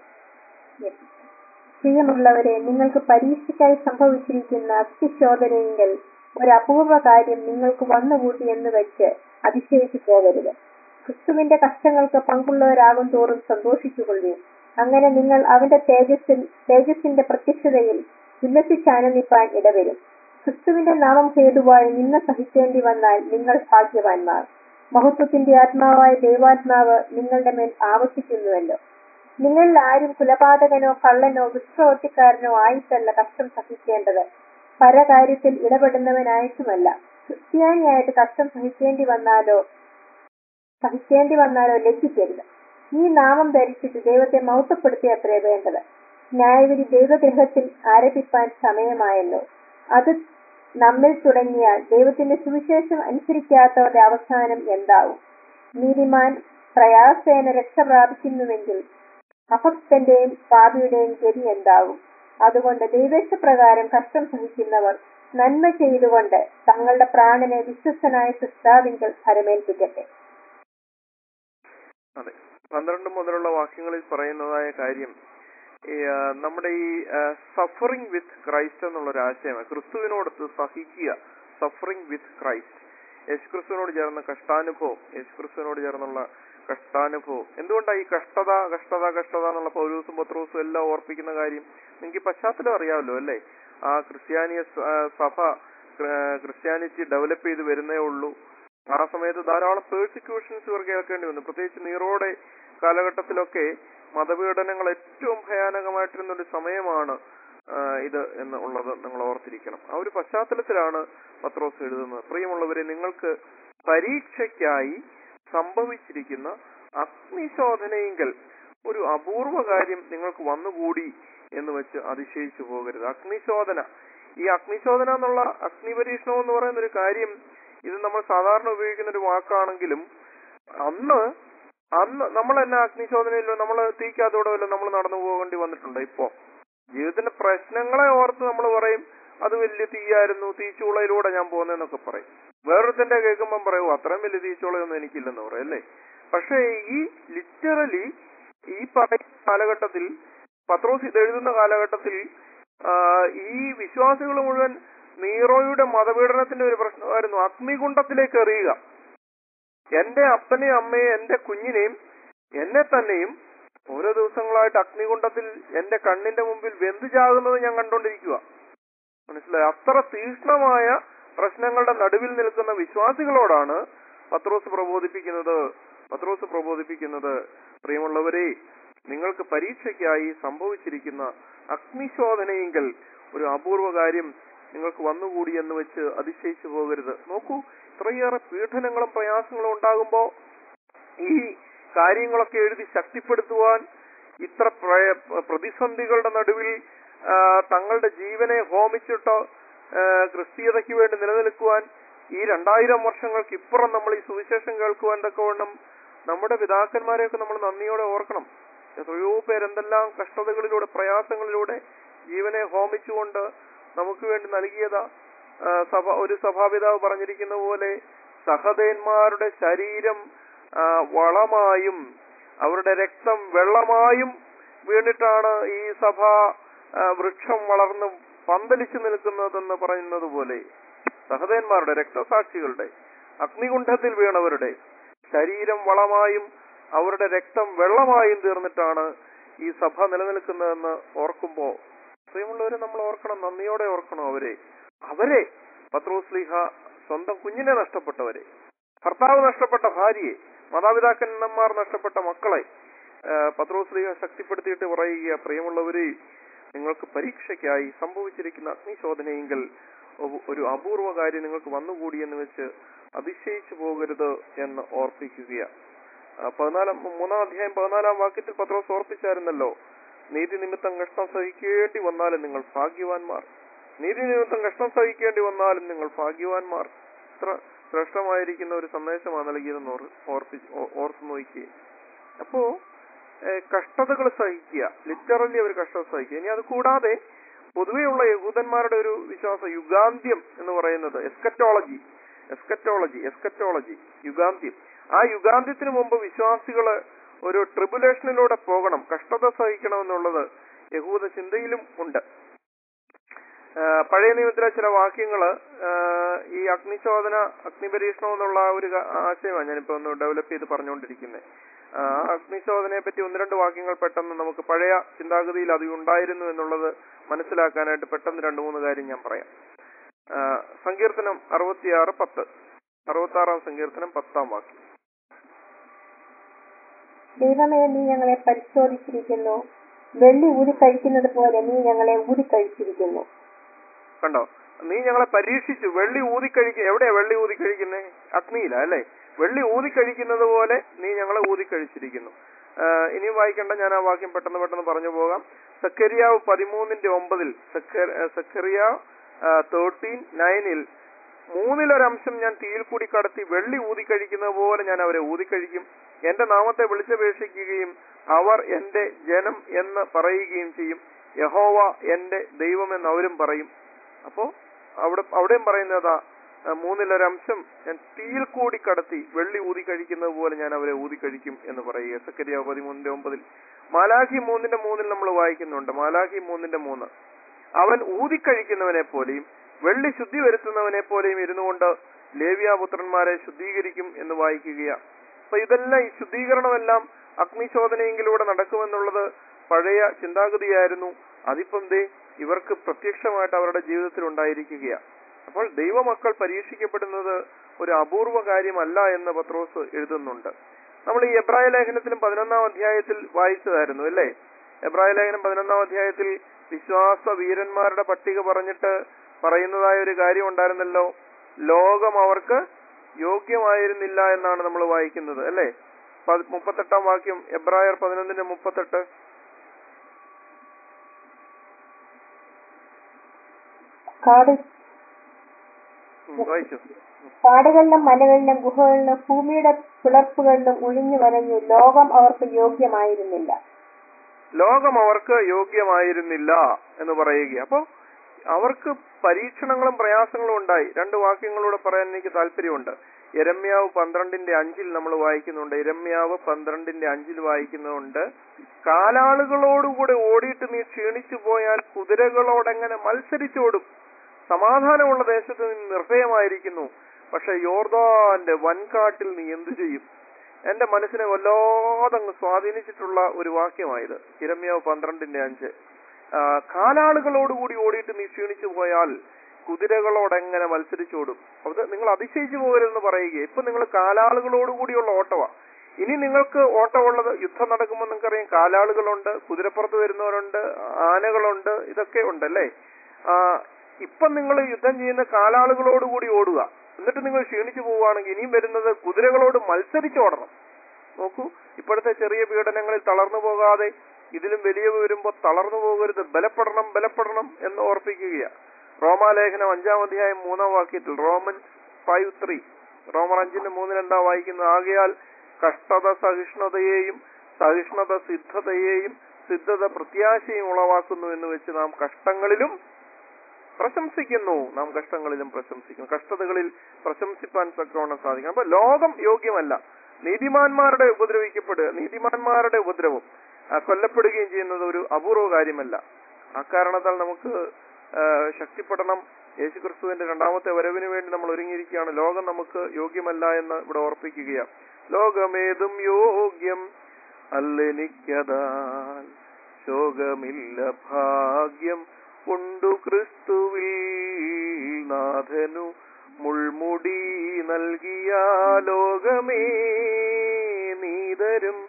പ്രിയമുള്ളവരെ നിങ്ങൾക്ക് പരീക്ഷയ്ക്കായി സംഭവിച്ചിരിക്കുന്ന അത്യശോധനയെങ്കിൽ ഒരു അപൂർവ കാര്യം നിങ്ങൾക്ക് വന്നുകൂട്ടി എന്ന് വെച്ച് അതിശയിച്ചു പോകരുത് ക്രിസ്തുവിന്റെ കഷ്ടങ്ങൾക്ക് പങ്കുള്ളവരാകും തോറും സന്തോഷിച്ചുകൊള്ളുകയും അങ്ങനെ നിങ്ങൾ അവന്റെ തേജസ്സിൽ തേജസ്സിന്റെ പ്രത്യക്ഷതയിൽ ഉല്ലസിച്ചാനന്ദിപ്പാൻ ഇടവരും ക്രിസ്തുവിന്റെ നാമം ഹേതുവായി നിന്ന സഹിക്കേണ്ടി വന്നാൽ നിങ്ങൾ ഭാഗ്യവാന്മാർ മഹത്വത്തിന്റെ ആത്മാവായ ദൈവാത്മാവ് നിങ്ങളുടെ മേൽ ആവർത്തിക്കുന്നുവല്ലോ നിങ്ങളിൽ ആരും കുലപാതകനോ കള്ളനോ വിശ്രവത്തിക്കാരനോ ആയിട്ടല്ല കഷ്ടം സഹിക്കേണ്ടത് പരകാര്യത്തിൽ ഇടപെടുന്നവനായിട്ടുമല്ല ക്രിസ്ത്യാനിയായിട്ട് കഷ്ടം സഹിക്കേണ്ടി വന്നാലോ സഹിക്കേണ്ടി വന്നാലോ ലജ്ജിക്കരുത് ഈ നാമം ധരിച്ചിട്ട് ദൈവത്തെ മൗത്തപ്പെടുത്തി അത്രേ വേണ്ടത് ന്യായവിധി ദൈവഗ്രഹത്തിൽ ആരംഭിപ്പാൻ സമയമായല്ലോ അത് നമ്മിൽ തുടങ്ങിയാൽ ദൈവത്തിന്റെ സുവിശേഷം അനുസരിക്കാത്തവരുടെ അവസാനം എന്താവും നീതിമാൻ പ്രയാസേന രക്ഷ പ്രാപിക്കുന്നുവെങ്കിൽ അഭക്തന്റെയും പാപിയുടെയും ഗതി എന്താവും അതുകൊണ്ട് ദൈവേശപ്രകാരം കഷ്ടം സഹിക്കുന്നവർ നന്മ ചെയ്തുകൊണ്ട് തങ്ങളുടെ പ്രാണനെ വിശ്വസ്തനായ സൃഷ്ടാവിങ്കൽ ഫലമേൽപ്പിക്കട്ടെ അതെ പന്ത്രണ്ട് മുതലുള്ള വാക്യങ്ങളിൽ പറയുന്നതായ കാര്യം ഈ ആ, നമ്മുടെ ഈ സഫറിങ് വിത്ത് ക്രൈസ്റ്റ് എന്നുള്ള ഒരു ആശയമാണ് ക്രിസ്തുവിനോടൊത്ത് സഹിക്കുക സഫറിങ് വിത്ത് ക്രൈസ്റ്റ് യേശുക്രിസ്തുവിനോട് ചേർന്ന കഷ്ടാനുഭവം യേശുക്രിസ്തുവിനോട് ചേർന്നുള്ള കഷ്ടാനുഭവം എന്തുകൊണ്ടാണ് ഈ കഷ്ടത കഷ്ടത കഷ്ടത എന്നുള്ള പൗരൂസും പത്രോസും എല്ലാം ഓർപ്പിക്കുന്ന കാര്യം നിങ്ങൾക്ക് ഈ പശ്ചാത്തലം അറിയാമല്ലോ അല്ലേ ആ ക്രിസ്ത്യാനിയ സ- ആ, സഭ ക്ര- ക്രിസ്ത്യാനിറ്റി ഡെവലപ്പ് ചെയ്ത് വരുന്നേ ഉള്ളൂ ആ സമയത്ത് ധാരാളം പേഴ്സിക്യൂഷൻസ് ഇവർ കേൾക്കേണ്ടി വന്നു പ്രത്യേകിച്ച് നീറോയുടെ കാലഘട്ടത്തിലൊക്കെ മതപീഡനങ്ങൾ ഏറ്റവും ഭയാനകമായിട്ടിരുന്ന ഒരു സമയമാണ് ആ, ഇത് എന്ന് ഉള്ളത് നിങ്ങൾ ഓർത്തിരിക്കണം ആ ഒരു പശ്ചാത്തലത്തിലാണ് പത്രോസ് എഴുതുന്നത് പ്രിയമുള്ളവരെ നിങ്ങൾക്ക് പരീക്ഷയ്ക്കായി സംഭവിച്ചിരിക്കുന്ന അഗ്നിശോധനയെങ്കിൽ ഒരു അപൂർവ കാര്യം നിങ്ങൾക്ക് വന്നുകൂടി എന്ന് വെച്ച് അതിശയിച്ചു പോകരുത് അഗ്നിശോധന ഈ അഗ്നിശോധന എന്നുള്ള അഗ്നിപരീക്ഷണം എന്ന് പറയുന്ന ഒരു കാര്യം ഇത് നമ്മൾ സാധാരണ ഉപയോഗിക്കുന്ന ഒരു വാക്കാണെങ്കിലും അന്ന് അന്ന് നമ്മൾ തന്നെ അഗ്നിശോധനയിലോ നമ്മൾ തീക്കകത്തൂടെ വല്ല നമ്മൾ നടന്നു പോകേണ്ടി വന്നിട്ടുണ്ട് ഇപ്പോ ജീവിതത്തിന്റെ പ്രശ്നങ്ങളെ ഓർത്ത് നമ്മൾ പറയും അത് വലിയ തീയായിരുന്നു തീച്ചൂളയിലൂടെ ഞാൻ പോകുന്നതെന്നൊക്കെ പറയും വേറൊരുത്തന്റെ കേൾക്കുമ്പം പറയൂ അത്രയും വലിയ തീച്ചൂളയൊന്നും എനിക്കില്ലെന്ന് പറയും അല്ലേ പക്ഷേ ഈ ലിറ്ററലി ഈ പറയുന്ന കാലഘട്ടത്തിൽ പത്രോസ് ഇത് എഴുതുന്ന കാലഘട്ടത്തിൽ ആ, ഈ വിശ്വാസികൾ മുഴുവൻ നീറോയുടെ മതപീഡനത്തിന്റെ ഒരു പ്രശ്നമായിരുന്നു അഗ്നികുണ്ഡത്തിലേക്ക് എറിയുക എന്റെ അപ്പനെയും അമ്മയെയും എന്റെ കുഞ്ഞിനെയും എന്നെ തന്നെയും ഓരോ ദിവസങ്ങളായിട്ട് അഗ്നികുണ്ഡത്തിൽ എന്റെ കണ്ണിന്റെ മുമ്പിൽ വെന്തു ചാകുന്നത് ഞാൻ കണ്ടോണ്ടിരിക്കുക മനസ്സിലായി അത്ര തീക്ഷ്ണമായ പ്രശ്നങ്ങളുടെ നടുവിൽ നിൽക്കുന്ന വിശ്വാസികളോടാണ് പത്രോസ് പ്രബോധിപ്പിക്കുന്നത് പത്രോസ് പ്രബോധിപ്പിക്കുന്നത് പ്രിയമുള്ളവരെ നിങ്ങൾക്ക് പരീക്ഷയ്ക്കായി സംഭവിച്ചിരിക്കുന്ന അഗ്നിശോധനയെങ്കിൽ ഒരു അപൂർവ കാര്യം നിങ്ങൾക്ക് വന്നുകൂടി എന്ന് വെച്ച് അതിശയിച്ചു പോകരുത് നോക്കൂ ഇത്രയേറെ പീഡനങ്ങളും പ്രയാസങ്ങളും ഉണ്ടാകുമ്പോ ഈ കാര്യങ്ങളൊക്കെ എഴുതി ശക്തിപ്പെടുത്തുവാൻ ഇത്ര പ്രയ- പ്രതിസന്ധികളുടെ നടുവിൽ ആ, തങ്ങളുടെ ജീവനെ ഹോമിച്ചിട്ട് ആ, ക്രിസ്തീയതയ്ക്ക് വേണ്ടി നിലനിൽക്കുവാൻ ഈ രണ്ടായിരം വർഷങ്ങൾക്ക് ഇപ്പുറം നമ്മൾ ഈ സുവിശേഷം കേൾക്കുവാൻ തക്കവണ്ണം നമ്മുടെ പിതാക്കന്മാരെയൊക്കെ നമ്മൾ നന്ദിയോടെ ഓർക്കണം എത്രയോ പേരെന്തെല്ലാം കഷ്ടതകളിലൂടെ പ്രയാസങ്ങളിലൂടെ ജീവനെ ഹോമിച്ചുകൊണ്ട് നമുക്ക് വേണ്ടി നൽകിയതാ ആ, സഭ ഒരു സഭാപിതാവ് പറഞ്ഞിരിക്കുന്ന പോലെ സഹതന്മാരുടെ ശരീരം ആ, വളമായും അവരുടെ രക്തം വെള്ളമായും വീണിട്ടാണ് ഈ സഭ ആ, വൃക്ഷം വളർന്ന് പന്തലിച്ചു നിൽക്കുന്നതെന്ന് പറയുന്നത് പോലെ സഹതന്മാരുടെ രക്തസാക്ഷികളുടെ അഗ്നികുണ്ഠത്തിൽ വീണവരുടെ ശരീരം വളമായും അവരുടെ രക്തം വെള്ളമായും തീർന്നിട്ടാണ് ഈ സഭ നിലനിൽക്കുന്നതെന്ന് ഓർക്കുമ്പോ പ്രിയമുള്ളവരെ നമ്മൾ ഓർക്കണം നന്ദിയോടെ ഓർക്കണം അവരെ അവരെ പത്രോസ്ലിഹ സ്വന്തം കുഞ്ഞിനെ നഷ്ടപ്പെട്ടവരെ ഭർത്താവ് നഷ്ടപ്പെട്ട ഭാര്യയെ മാതാപിതാക്കന്മാർ നഷ്ടപ്പെട്ട മക്കളെ ആ, പത്രോസ്ലിഹ ശക്തിപ്പെടുത്തിയിട്ട് പറയുക പ്രിയമുള്ളവരെ നിങ്ങൾക്ക് പരീക്ഷയ്ക്കായി സംഭവിച്ചിരിക്കുന്ന അഗ്നിശോധനയെങ്കിൽ ഒ- ഒരു അപൂർവ കാര്യം നിങ്ങൾക്ക് വന്നുകൂടിയെന്ന് വെച്ച് അതിശയിച്ചു പോകരുത് എന്ന് ഓർപ്പിക്കുക ആ, പതിനാലാം മൂന്നാം അധ്യായം പതിനാലാം വാക്യത്തിൽ പത്രോസ് ഓർപ്പിച്ചായിരുന്നല്ലോ നീതി നിമിത്തം കഷ്ടം സഹിക്കേണ്ടി വന്നാലും നിങ്ങൾ ഭാഗ്യവാന്മാർ നീതി നിമിത്തം കഷ്ടം സഹിക്കേണ്ടി വന്നാലും നിങ്ങൾ ഭാഗ്യവാന്മാർ ഇത്ര ശ്രേഷ്ഠമായിരിക്കുന്ന ഒരു സന്ദേശമാണ് നൽകിയതെന്ന് ഓർ- ഓർപ്പി- ഓ- ഓർത്തു നോക്കിയേ അപ്പോ കഷ്ടതകൾ സഹിക്കുക ലിറ്ററലി അവർ കഷ്ടത സഹിക്കുക ഇനി അത് കൂടാതെ പൊതുവെയുള്ള യഹൂദന്മാരുടെ ഒരു വിശ്വാസം യുഗാന്ത്യം എന്ന് പറയുന്നത് എസ്കറ്റോളജി എസ്കറ്റോളജി എസ്കറ്റോളജി യുഗാന്ത്യം ആ യുഗാന്ത്യത്തിന് മുമ്പ് വിശ്വാസികള് ഒരു ട്രിബുലേഷനിലൂടെ പോകണം കഷ്ടത സഹിക്കണമെന്നുള്ളത് യഹൂദ ചിന്തയിലും ഉണ്ട് ആ, പഴയ നിയമത്തിലെ ചില വാക്യങ്ങള് ആ, ഈ അഗ്നിശോധന അഗ്നിപരീക്ഷണം എന്നുള്ള ഒരു ക- ആശയമാണ് ഞാനിപ്പോ ഒന്ന് ഡെവലപ്പ് ചെയ്ത് പറഞ്ഞുകൊണ്ടിരിക്കുന്നത് ആ അഗ്നിശോധനയെ പറ്റി ഒന്ന് രണ്ട് വാക്യങ്ങൾ പെട്ടെന്ന് നമുക്ക് പഴയ ചിന്താഗതിയിൽ അത് ഉണ്ടായിരുന്നു എന്നുള്ളത് മനസ്സിലാക്കാനായിട്ട് പെട്ടെന്ന് രണ്ട് മൂന്ന് കാര്യം ഞാൻ പറയാം ആ, സങ്കീർത്തനം അറുപത്തിയാറ് പത്ത് അറുപത്തി ആറാം സങ്കീർത്തനം പത്താം വാക്യം ദൈവമേ നീ ഞങ്ങളെ പരിശോധിച്ചിരിക്കുന്നു വെള്ളി ഊതിക്കഴിക്കുന്നത് പോലെ നീ ഞങ്ങളെ ഊതിക്കഴിച്ചിരിക്കുന്നു കണ്ടോ നീ ഞങ്ങളെ പരീക്ഷിച്ചു വെള്ളി ഊതിക്കഴിക്കുക എവിടെയാ വെള്ളി ഊതിക്കഴിക്കുന്നേ അഗ്നിയില അല്ലേ വെള്ളി ഊതിക്കഴിക്കുന്നത് പോലെ നീ ഞങ്ങളെ ഊതിക്കഴിച്ചിരിക്കുന്നു ആ, ഇനിയും വായിക്കണ്ട ഞാൻ ആ വാക്യം പെട്ടെന്ന് പെട്ടെന്ന് പറഞ്ഞു പോകാം സക്കരിയാവ് പതിമൂന്നിന്റെ ഒമ്പതിൽ സക്കറിയാവ് തേർട്ടീൻ നയനിൽ മൂന്നിലൊരംശം ഞാൻ തീയിൽ കൂടി കടത്തി വെള്ളി ഊതിക്കഴിക്കുന്നത് പോലെ ഞാൻ അവരെ ഊതിക്കഴിക്കും എന്റെ നാമത്തെ വിളിച്ചപേക്ഷിക്കുകയും അവർ എന്റെ ജനം എന്ന് പറയുകയും ചെയ്യും യഹോവ എന്റെ ദൈവമെന്ന് അവരും പറയും അപ്പോ അവിടെ അവിടെയും പറയുന്നതാ ആ, മൂന്നിലൊരംശം ഞാൻ തീയിൽ കൂടി കടത്തി വെള്ളി ഊതി കഴിക്കുന്നത് പോലെ ഞാൻ അവരെ ഊതി കഴിക്കും എന്ന് പറയുക സക്കരിയ പതിമൂന്നിന്റെ ഒമ്പതിൽ മാലാഖി മൂന്നിന്റെ മൂന്നിൽ നമ്മൾ വായിക്കുന്നുണ്ട് മാലാഖി മൂന്നിന്റെ മൂന്ന് അവൻ ഊതിക്കഴിക്കുന്നവനെ പോലെയും വെള്ളി ശുദ്ധി വരുത്തുന്നവനെ പോലെയും ഇരുന്നു കൊണ്ട് ലേവ്യാപുത്രന്മാരെ ശുദ്ധീകരിക്കും എന്ന് വായിക്കുകയാ അപ്പൊ ഇതെല്ലാം ഈ ശുദ്ധീകരണമെല്ലാം അഗ്നിശോധനയെങ്കിലൂടെ നടക്കുമെന്നുള്ളത് പഴയ ചിന്താഗതിയായിരുന്നു അതിപ്പം ദേ ഇവർക്ക് പ്രത്യക്ഷമായിട്ട് അവരുടെ ജീവിതത്തിൽ ഉണ്ടായിരിക്കുകയാ അപ്പോൾ ദൈവമക്കൾ പരീക്ഷിക്കപ്പെടുന്നത് ഒരു അപൂർവ കാര്യമല്ല എന്ന് പത്രോസ് എഴുതുന്നുണ്ട് നമ്മൾ ഈ എബ്രായ ലേഖനത്തിലും പതിനൊന്നാം അധ്യായത്തിൽ വായിച്ചതായിരുന്നു അല്ലേ എബ്രായ ലേഖനം പതിനൊന്നാം അധ്യായത്തിൽ വിശ്വാസ വീരന്മാരുടെ പട്ടിക പറഞ്ഞിട്ട് പറയുന്നതായ ഒരു കാര്യം ഉണ്ടായിരുന്നല്ലോ ലോകം അവർക്ക് യോഗ്യമായിരുന്നില്ല എന്നാണ് നമ്മൾ വായിക്കുന്നത് അല്ലേ പത്- മുപ്പത്തെട്ടാം വാക്യം എബ്രായർ പതിനൊന്നിന്റെ മുപ്പത്തെട്ട് കാട് ഉം, വായിച്ചു കാടുകളിലും മലകളിലും ഗുഹകളിലും ഭൂമിയുടെ പിളർപ്പുകളിലും ഒഴിഞ്ഞു വരഞ്ഞു ലോകം അവർക്ക് യോഗ്യമായിരുന്നില്ല ലോകം അവർക്ക് യോഗ്യമായിരുന്നില്ല എന്ന് പറയുക അപ്പൊ അവർക്ക് പരീക്ഷണങ്ങളും പ്രയാസങ്ങളും ഉണ്ടായി രണ്ട് വാക്യങ്ങളൂടെ പറയാൻ എനിക്ക് താല്പര്യമുണ്ട് എരമ്യാവ് പന്ത്രണ്ടിന്റെ അഞ്ചിൽ നമ്മൾ വായിക്കുന്നുണ്ട് എരമ്യാവ് പന്ത്രണ്ടിന്റെ അഞ്ചിൽ വായിക്കുന്നുണ്ട് കാലാളുകളോടുകൂടെ ഓടിയിട്ട് നീ ക്ഷീണിച്ചു പോയാൽ കുതിരകളോടെങ്ങനെ മത്സരിച്ചോടും സമാധാനമുള്ള ദേശത്ത് നീ നിർഭയമായിരിക്കുന്നു പക്ഷെ യോർദാന്റെ വൻകാട്ടിൽ നീ എന്തു ചെയ്യും എന്റെ മനസ്സിനെ വല്ലാതെ അങ്ങ് സ്വാധീനിച്ചിട്ടുള്ള ഒരു വാക്യമായത് ഇരമ്യാവ് പന്ത്രണ്ടിന്റെ അഞ്ച് ആ, കാലാളുകളോടുകൂടി ഓടിയിട്ട് നീ ക്ഷീണിച്ചു പോയാൽ കുതിരകളോടെങ്ങനെ മത്സരിച്ചോടും അത് നിങ്ങൾ അതിശയിച്ചു പോകരുതെന്ന് പറയുക ഇപ്പൊ നിങ്ങൾ കാലാളുകളോടുകൂടിയുള്ള ഓട്ടമാ ഇനി നിങ്ങൾക്ക് ഓട്ടമുള്ളത് യുദ്ധം നടക്കുമ്പോൾ നിങ്ങൾക്കറിയാം കാലാളുകളുണ്ട് കുതിരപ്പുറത്ത് വരുന്നവരുണ്ട് ആനകളുണ്ട് ഇതൊക്കെ ഉണ്ടല്ലേ ആ, ഇപ്പം നിങ്ങൾ യുദ്ധം ചെയ്യുന്ന കാലാളുകളോടുകൂടി ഓടുക എന്നിട്ട് നിങ്ങൾ ക്ഷീണിച്ചു പോവുകയാണെങ്കിൽ ഇനിയും വരുന്നത് കുതിരകളോട് മത്സരിച്ചോടണം നോക്കൂ ഇപ്പോഴത്തെ ചെറിയ പീഡനങ്ങളിൽ തളർന്നു പോകാതെ ഇതിലും വലിയ വരുമ്പോൾ തളർന്നു പോകരുത് ബലപ്പെടണം ബലപ്പെടണം എന്ന് ഓർപ്പിക്കുകയാണ് റോമാലേഖനം അഞ്ചാം അധ്യായം മൂന്നാം വാക്യത്തിൽ റോമൻ ഫൈവ് ത്രീ റോമർ അഞ്ചിന്റെ മൂന്നിൽ എന്താ വായിക്കുന്നത് ആകയാൽ കഷ്ടത സഹിഷ്ണുതയെയും സഹിഷ്ണുത സിദ്ധതയെയും സിദ്ധത പ്രത്യാശയും ഉളവാക്കുന്നു എന്ന് വെച്ച് നാം കഷ്ടങ്ങളിലും പ്രശംസിക്കുന്നു നാം കഷ്ടങ്ങളിലും പ്രശംസിക്കുന്നു കഷ്ടതകളിൽ പ്രശംസിപ്പാൻ തക്കവണ്ണം സാധിക്കണം അപ്പൊ ലോകം യോഗ്യമല്ല നീതിമാന്മാരുടെ ഉപദ്രവിക്കപ്പെടുക നീതിമാന്മാരുടെ ഉപദ്രവം ആ, കൊല്ലപ്പെടുകയും ചെയ്യുന്നത് ഒരു അപൂർവ കാര്യമല്ല അക്കാരണത്താൽ നമുക്ക് ആ, ശക്തിപ്പെടണം യേശുക്രിസ്തുവിന്റെ രണ്ടാമത്തെ വരവിന് വേണ്ടി നമ്മൾ ഒരുങ്ങിയിരിക്കുകയാണ് ലോകം നമുക്ക് യോഗ്യമല്ല എന്ന് ഇവിടെ ഓർപ്പിക്കുകയാണ് ലോകമേതും യോഗ്യം അല്ലെനിക്കതാൽ ശോകമില്ല ഭാഗ്യം ഉണ്ടു ക്രിസ്തുവിൽ നാഥനു മുൾമുടി നൽകിയ ലോകമേ നീതരും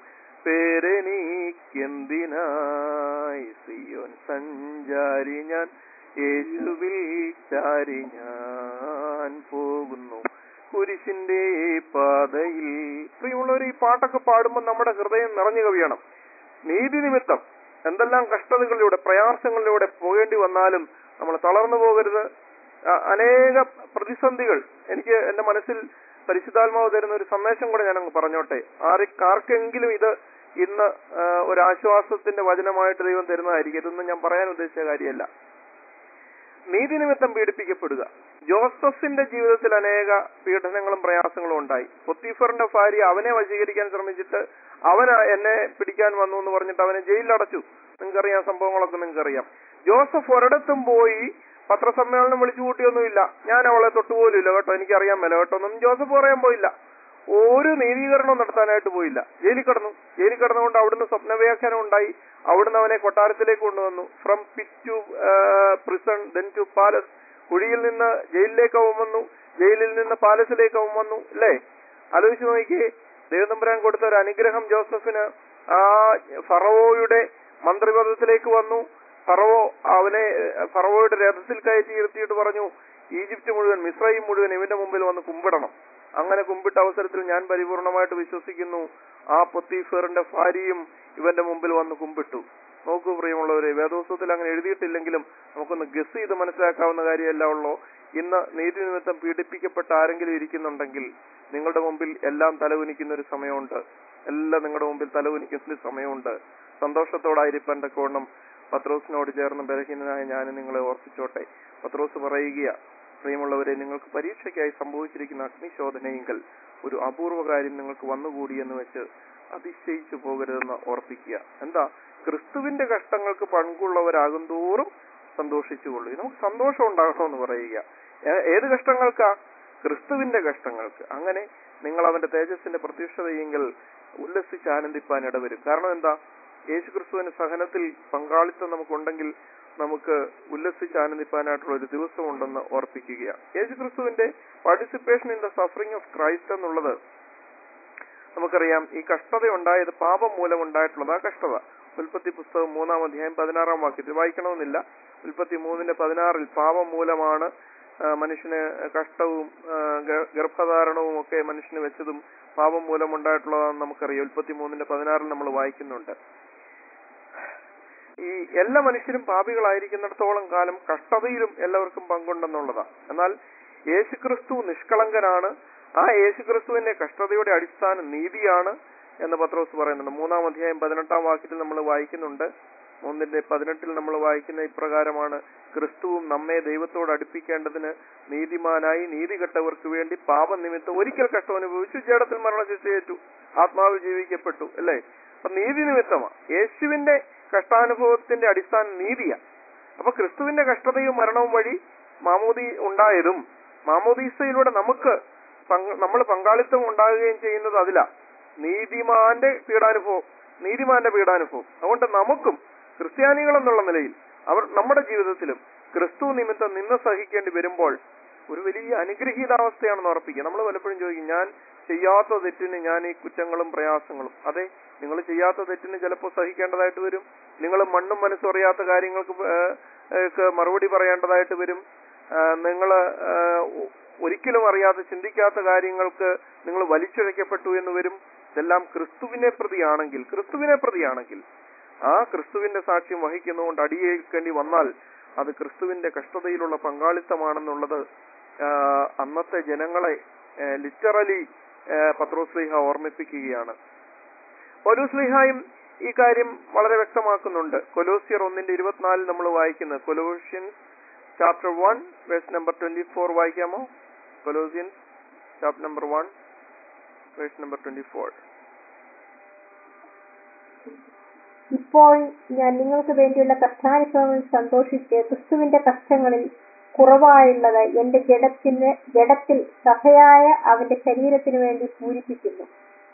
പേരെനിക്കെന്തിനായി സിയോൻ സഞ്ചാരി ഞാൻ യേശുവിൽ ചാരി ഞാൻ പോകുന്നു കുരിശിന്റെ പാതയിൽ പ്രിയമുള്ളവർ ഈ പാട്ടൊക്കെ പാടുമ്പോൾ നമ്മുടെ ഹൃദയം നിറഞ്ഞു കവിയണം നീതി നിമിത്തം എന്തെല്ലാം കഷ്ടതകളിലൂടെ പ്രയാസങ്ങളിലൂടെ പോകേണ്ടി വന്നാലും നമ്മൾ തളർന്നു പോകരുത് അ- അനേക പ്രതിസന്ധികൾ എനിക്ക് എന്റെ മനസ്സിൽ പരിശുദ്ധാത്മാവ് തരുന്ന ഒരു സന്ദേശം കൂടെ ഞാൻ അങ്ങ് പറഞ്ഞോട്ടെ ആര് ആർക്കെങ്കിലും ഇത് ഇന്ന് ആ, ഒരു ആശ്വാസത്തിന്റെ വചനമായിട്ട് ദൈവം തരുന്നതായിരിക്കും ഇതൊന്നും ഞാൻ പറയാൻ ഉദ്ദേശിച്ച കാര്യമല്ല നീതി നിമിത്തം പീഡിപ്പിക്കപ്പെടുക ജോസഫിന്റെ ജീവിതത്തിൽ അനേക പീഡനങ്ങളും പ്രയാസങ്ങളും ഉണ്ടായി പൊത്തീഫറിന്റെ ഭാര്യ അവനെ വശീകരിക്കാൻ ശ്രമിച്ചിട്ട് അവൻ എന്നെ പിടിക്കാൻ വന്നു എന്ന് പറഞ്ഞിട്ട് അവനെ ജയിലിലടച്ചു നിങ്ങൾക്കറിയാം സംഭവങ്ങളൊക്കെ നിങ്ങൾക്കറിയാം ജോസഫ് ഒരിടത്തും പോയി പത്രസമ്മേളനം വിളിച്ചു കൂട്ടിയൊന്നുമില്ല ഞാൻ അവളെ തൊട്ടുപോലുമില്ല കേട്ടോ എനിക്കറിയാൻ മേല കേട്ടോ ഒന്നും ജോസഫ് പറയാൻ പോയില്ല ഒരു നീതീകരണവും നടത്താനായിട്ട് പോയില്ല ജയിലിൽ കിടന്നു ജയിലിൽ കിടന്നുകൊണ്ട് അവിടുന്ന് സ്വപ്നവ്യാഖ്യാനം ഉണ്ടായി അവിടുന്ന് അവനെ കൊട്ടാരത്തിലേക്ക് കൊണ്ടുവന്നു from pit to prison then to palace കുഴിയിൽ നിന്ന് ജയിലിലേക്ക് അവൻ വന്നു ജയിലിൽ നിന്ന് പാലസിലേക്ക് അവൻ വന്നു അല്ലേ ആലോചിച്ച് നോക്കിയേ ദൈവതമ്പുരാൻ കൊടുത്ത ഒരു അനുഗ്രഹം ജോസഫിന് ആ ഫറവോയുടെ മന്ത്രിപദത്തിലേക്ക് വന്നു ഫറവോ അവനെ ഏഹ്, ഫറവോയുടെ രഥത്തിൽ കയറ്റി ഇരുത്തിയിട്ട് പറഞ്ഞു ഈജിപ്റ്റ് മുഴുവൻ മിസ്രൈം മുഴുവൻ ഇവന്റെ മുമ്പിൽ വന്ന് കുമ്പിടണം അങ്ങനെ കുമ്പിട്ട അവസരത്തിൽ ഞാൻ പരിപൂർണമായിട്ട് വിശ്വസിക്കുന്നു ആ പൊത്തീഫറിന്റെ ഭാര്യയും ഇവന്റെ മുമ്പിൽ വന്ന് കുമ്പിട്ടു നോക്കൂ പ്രിയമുള്ളവരെ വേദോത്സവത്തിൽ അങ്ങനെ എഴുതിയിട്ടില്ലെങ്കിലും നമുക്കൊന്ന് ഗസ് ചെയ്ത് മനസ്സിലാക്കാവുന്ന കാര്യമല്ല ഉള്ളൂ ഇന്ന് നീതി നിമിത്തം പീഡിപ്പിക്കപ്പെട്ട ആരെങ്കിലും ഇരിക്കുന്നുണ്ടെങ്കിൽ നിങ്ങളുടെ മുമ്പിൽ എല്ലാം തലകുനിക്കുന്ന ഒരു സമയമുണ്ട് എല്ലാം നിങ്ങളുടെ മുമ്പിൽ തലകുനിക്കുന്ന ഒരു സമയമുണ്ട് സന്തോഷത്തോടായിരിക്കാൻ തക്കവണ്ണം പത്രോസിനോട് ചേർന്ന് ബലഹീനനായ ഞാൻ നിങ്ങളെ ഓർപ്പിച്ചോട്ടെ പത്രോസ് പറയുക പ്രിയമുള്ളവരെ നിങ്ങൾക്ക് പരീക്ഷയ്ക്കായി സംഭവിച്ചിരിക്കുന്ന അഗ്നിശോധനയെങ്കിൽ ഒരു അപൂർവ കാര്യം നിങ്ങൾക്ക് വന്നുകൂടി എന്ന് വെച്ച് അതിശയിച്ചു പോകരുതെന്ന് ഓർപ്പിക്കുക എന്താ ക്രിസ്തുവിന്റെ കഷ്ടങ്ങൾക്ക് പങ്കുള്ളവരാകും തോറും സന്തോഷിച്ചുകൊള്ളു നമുക്ക് സന്തോഷം ഉണ്ടാകണമെന്ന് പറയുക ഏ- ഏത് കഷ്ടങ്ങൾക്കാ ക്രിസ്തുവിന്റെ കഷ്ടങ്ങൾക്ക് അങ്ങനെ നിങ്ങൾ അവന്റെ തേജസ്സിന്റെ പ്രത്യക്ഷതയെങ്കിൽ ഉല്ലസിച്ച് ആനന്ദിപ്പാൻ ഇടവരും കാരണം എന്താ യേശു ക്രിസ്തുവിന്റെ സഹനത്തിൽ പങ്കാളിത്തം നമുക്കുണ്ടെങ്കിൽ നമുക്ക് ഉല്ലസിച്ച് ആനന്ദിപ്പാനായിട്ടുള്ള ഒരു ദിവസമുണ്ടെന്ന് ഓർപ്പിക്കുകയാണ് യേശു ക്രിസ്തുവിന്റെ participation in the suffering of Christ എന്നുള്ളത് നമുക്കറിയാം ഈ കഷ്ടത ഉണ്ടായത് പാപം മൂലം ഉണ്ടായിട്ടുള്ളത് ആ കഷ്ടത ഉൽപ്പത്തി പുസ്തകം മൂന്നാം അധ്യായം പതിനാറാം വാക്യത്തിൽ വായിക്കണമെന്നില്ല ഉൽപ്പത്തി മൂന്നിന്റെ പതിനാറിൽ പാപം മൂലമാണ് ആ, മനുഷ്യന് കഷ്ടവും ആ, ഗ- ഗർഭധാരണവും ഒക്കെ മനുഷ്യന് വെച്ചതും പാപം മൂലം ഉണ്ടായിട്ടുള്ളതാണെന്ന് നമുക്കറിയാം ഉൽപ്പത്തി മൂന്നിന്റെ പതിനാറിൽ നമ്മൾ വായിക്കുന്നുണ്ട് ഈ എല്ലാ മനുഷ്യരും പാപികളായിരിക്കുന്നിടത്തോളം കാലം കഷ്ടതയിലും എല്ലാവർക്കും പങ്കുണ്ടെന്നുള്ളതാണ് എന്നാൽ യേശുക്രിസ്തു നിഷ്കളങ്കനാണ് ആ യേശുക്രിസ്തുവിന്റെ കഷ്ടതയുടെ അടിസ്ഥാനം നീതിയാണ് എന്ന് പത്രോസ് പറയുന്നുണ്ട് മൂന്നാം അധ്യായം പതിനെട്ടാം വാക്യത്തിൽ നമ്മൾ വായിക്കുന്നുണ്ട് മൂന്നിന്റെ പതിനെട്ടിൽ നമ്മൾ വായിക്കുന്ന ഇപ്രകാരമാണ് ക്രിസ്തുവും നമ്മെ ദൈവത്തോട് അടുപ്പിക്കേണ്ടതിന് നീതിമാനായി നീതി കെട്ടവർക്ക് വേണ്ടി പാപനിമിത്തം ഒരിക്കൽ കഷ്ടം അനുഭവിച്ചു ജഡത്തിൽ മരണശിക്ഷയേറ്റു ആത്മാവ് ജീവിക്കപ്പെട്ടു അല്ലേ അപ്പൊ നീതി നിമിത്തമാണ് യേശുവിന്റെ കഷ്ടാനുഭവത്തിന്റെ അടിസ്ഥാനം നീതിയാ അപ്പൊ ക്രിസ്തുവിന്റെ കഷ്ടതയും മരണവും വഴി മാമോദി ഉണ്ടായതും മാമോദീസയിലൂടെ നമുക്ക് നമ്മൾ പങ്കാളിത്തം ഉണ്ടാകുകയും ചെയ്യുന്നത് അതിലാ നീതിമാന്റെ പീഡാനുഭവം നീതിമാന്റെ പീഡാനുഭവം അതുകൊണ്ട് നമുക്കും ക്രിസ്ത്യാനികൾ എന്നുള്ള നിലയിൽ അവർ നമ്മുടെ ജീവിതത്തിലും ക്രിസ്തു നിമിത്തം നിന്ന് സഹിക്കേണ്ടി വരുമ്പോൾ ഒരു വലിയ അനുഗ്രഹീതാവസ്ഥയാണെന്ന് ഉറപ്പിക്കുക നമ്മൾ പലപ്പോഴും ചോദിക്കും ഞാൻ ചെയ്യാത്ത തെറ്റിന് ഞാൻ ഈ കുറ്റങ്ങളും പ്രയാസങ്ങളും അതെ നിങ്ങൾ ചെയ്യാത്ത തെറ്റിന് ചിലപ്പോൾ സഹിക്കേണ്ടതായിട്ട് വരും നിങ്ങൾ മണ്ണും മനസ്സും അറിയാത്ത കാര്യങ്ങൾക്ക് ഏ, ഏ, ക്ക് മറുപടി പറയേണ്ടതായിട്ട് വരും നിങ്ങൾ ഒരിക്കലും അറിയാതെ ചിന്തിക്കാത്ത കാര്യങ്ങൾക്ക് നിങ്ങൾ വലിച്ചിഴക്കപ്പെട്ടു എന്ന് വരും ഇതെല്ലാം ക്രിസ്തുവിനെ പ്രതിയാണെങ്കിൽ ക്രിസ്തുവിനെ പ്രതിയാണെങ്കിൽ ആ ക്രിസ്തുവിന്റെ സാക്ഷ്യം വഹിക്കുന്നതുകൊണ്ട് അടിയേൽക്കേണ്ടി വന്നാൽ അത് ക്രിസ്തുവിന്റെ കഷ്ടതയിലുള്ള പങ്കാളിത്തമാണെന്നുള്ളത് ആ, അന്നത്തെ ജനങ്ങളെ ലിറ്ററലി പത്രോസ്ലിഹ ഓർമ്മിപ്പിക്കുകയാണ് പൗലോസ്ലിഹായും ഈ കാര്യം വളരെ വ്യക്തമാക്കുന്നുണ്ട് കൊലോസിയർ ഒന്നിന്റെ ഇരുപത്തിനാലിൽ നമ്മൾ വായിക്കുന്നത് Colossians chapter one verse number twenty four വായിക്കാമോ Colossians chapter number one verse number twenty four ഇപ്പോൾ ഞാൻ നിങ്ങൾക്ക് വേണ്ടിയുള്ള കഷ്ടാനുഭവങ്ങളിൽ സന്തോഷിച്ച് ക്രിസ്തുവിന്റെ കഷ്ടങ്ങളിൽ കുറവായുള്ളത് എന്റെ ജഡത്തിന് ജഡത്തിൽ സഭയായ അവന്റെ ശരീരത്തിനു വേണ്ടി പൂരിപ്പിക്കുന്നു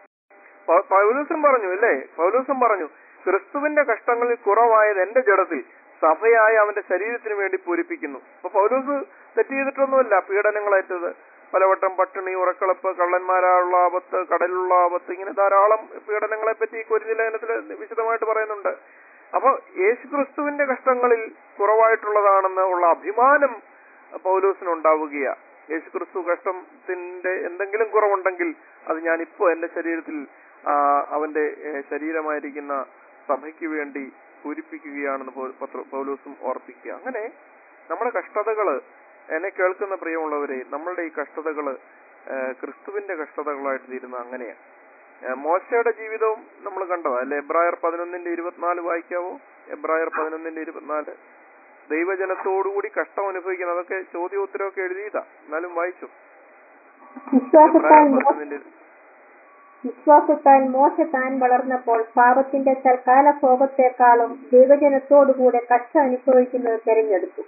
പൗ- പൗലോസും പറഞ്ഞു അല്ലേ പൗലോസും പറഞ്ഞു ക്രിസ്തുവിന്റെ കഷ്ടങ്ങളിൽ കുറവായത് എന്റെ ജഡത്തിൽ സഭയായ അവന്റെ ശരീരത്തിന് വേണ്ടി പൂരിപ്പിക്കുന്നു അപ്പൊ പൗലോസ് തെറ്റ് ചെയ്തിട്ടൊന്നുമല്ല പീഡനങ്ങളേറ്റത് പലവട്ടം പട്ടിണി ഉറക്കളപ്പ് കള്ളന്മാരായുള്ള ആപത്ത് കടലിലുള്ള ആപത്ത് ഇങ്ങനെ ധാരാളം പീഡനങ്ങളെ പറ്റി കൊരിന്തി ലേഖനത്തിൽ വിശദമായിട്ട് പറയുന്നുണ്ട് അപ്പൊ യേശു ക്രിസ്തുവിന്റെ കഷ്ടങ്ങളിൽ കുറവായിട്ടുള്ളതാണെന്ന് ഉള്ള അഭിമാനം പൗലോസിനുണ്ടാവുകയാ യേശു ക്രിസ്തു കഷ്ടത്തിന്റെ എന്തെങ്കിലും കുറവുണ്ടെങ്കിൽ അത് ഞാൻ ഇപ്പോ എന്റെ ശരീരത്തിൽ ആ, അവന്റെ ഏ, ശരീരമായിരിക്കുന്ന സഭയ്ക്ക് വേണ്ടി പൂരിപ്പിക്കുകയാണെന്ന് പൗ- പത്ര- പൗലോസും ഓർപ്പിക്കുക അങ്ങനെ നമ്മുടെ കഷ്ടതകള് എന്നെ കേൾക്കുന്ന പ്രിയമുള്ളവരെ നമ്മളുടെ ഈ കഷ്ടതകള് ഏ, ക്രിസ്തുവിന്റെ കഷ്ടതകളായിട്ട് തീരുന്ന അങ്ങനെയാണ് ഏ, മോശയുടെ ജീവിതവും നമ്മൾ കണ്ടതാ അല്ലെ എബ്രായർ പതിനൊന്നിന്റെ ഇരുപത്തിനാല് വായിക്കാവോ എബ്രായർ പതിനൊന്നിന്റെ ഇരുപത്തിനാല് ദൈവജനത്തോടുകൂടി കഷ്ടം അനുഭവിക്കുന്നത് അതൊക്കെ ചോദ്യോത്തരമൊക്കെ എഴുതിയതാ എന്നാലും വായിച്ചു വിശ്വാസത്താൽ എബ്രായർ മോ- പതിനൊന്നിന്റെ വിശ്വാസത്താൽ മോശ താൻ വളർന്നപ്പോൾ പാപത്തിന്റെ തൽക്കാല ഭോഗത്തെക്കാളും ദൈവജനത്തോടുകൂടെ കഷ്ടം അനുഭവിക്കുന്നത് തെരഞ്ഞെടുത്തു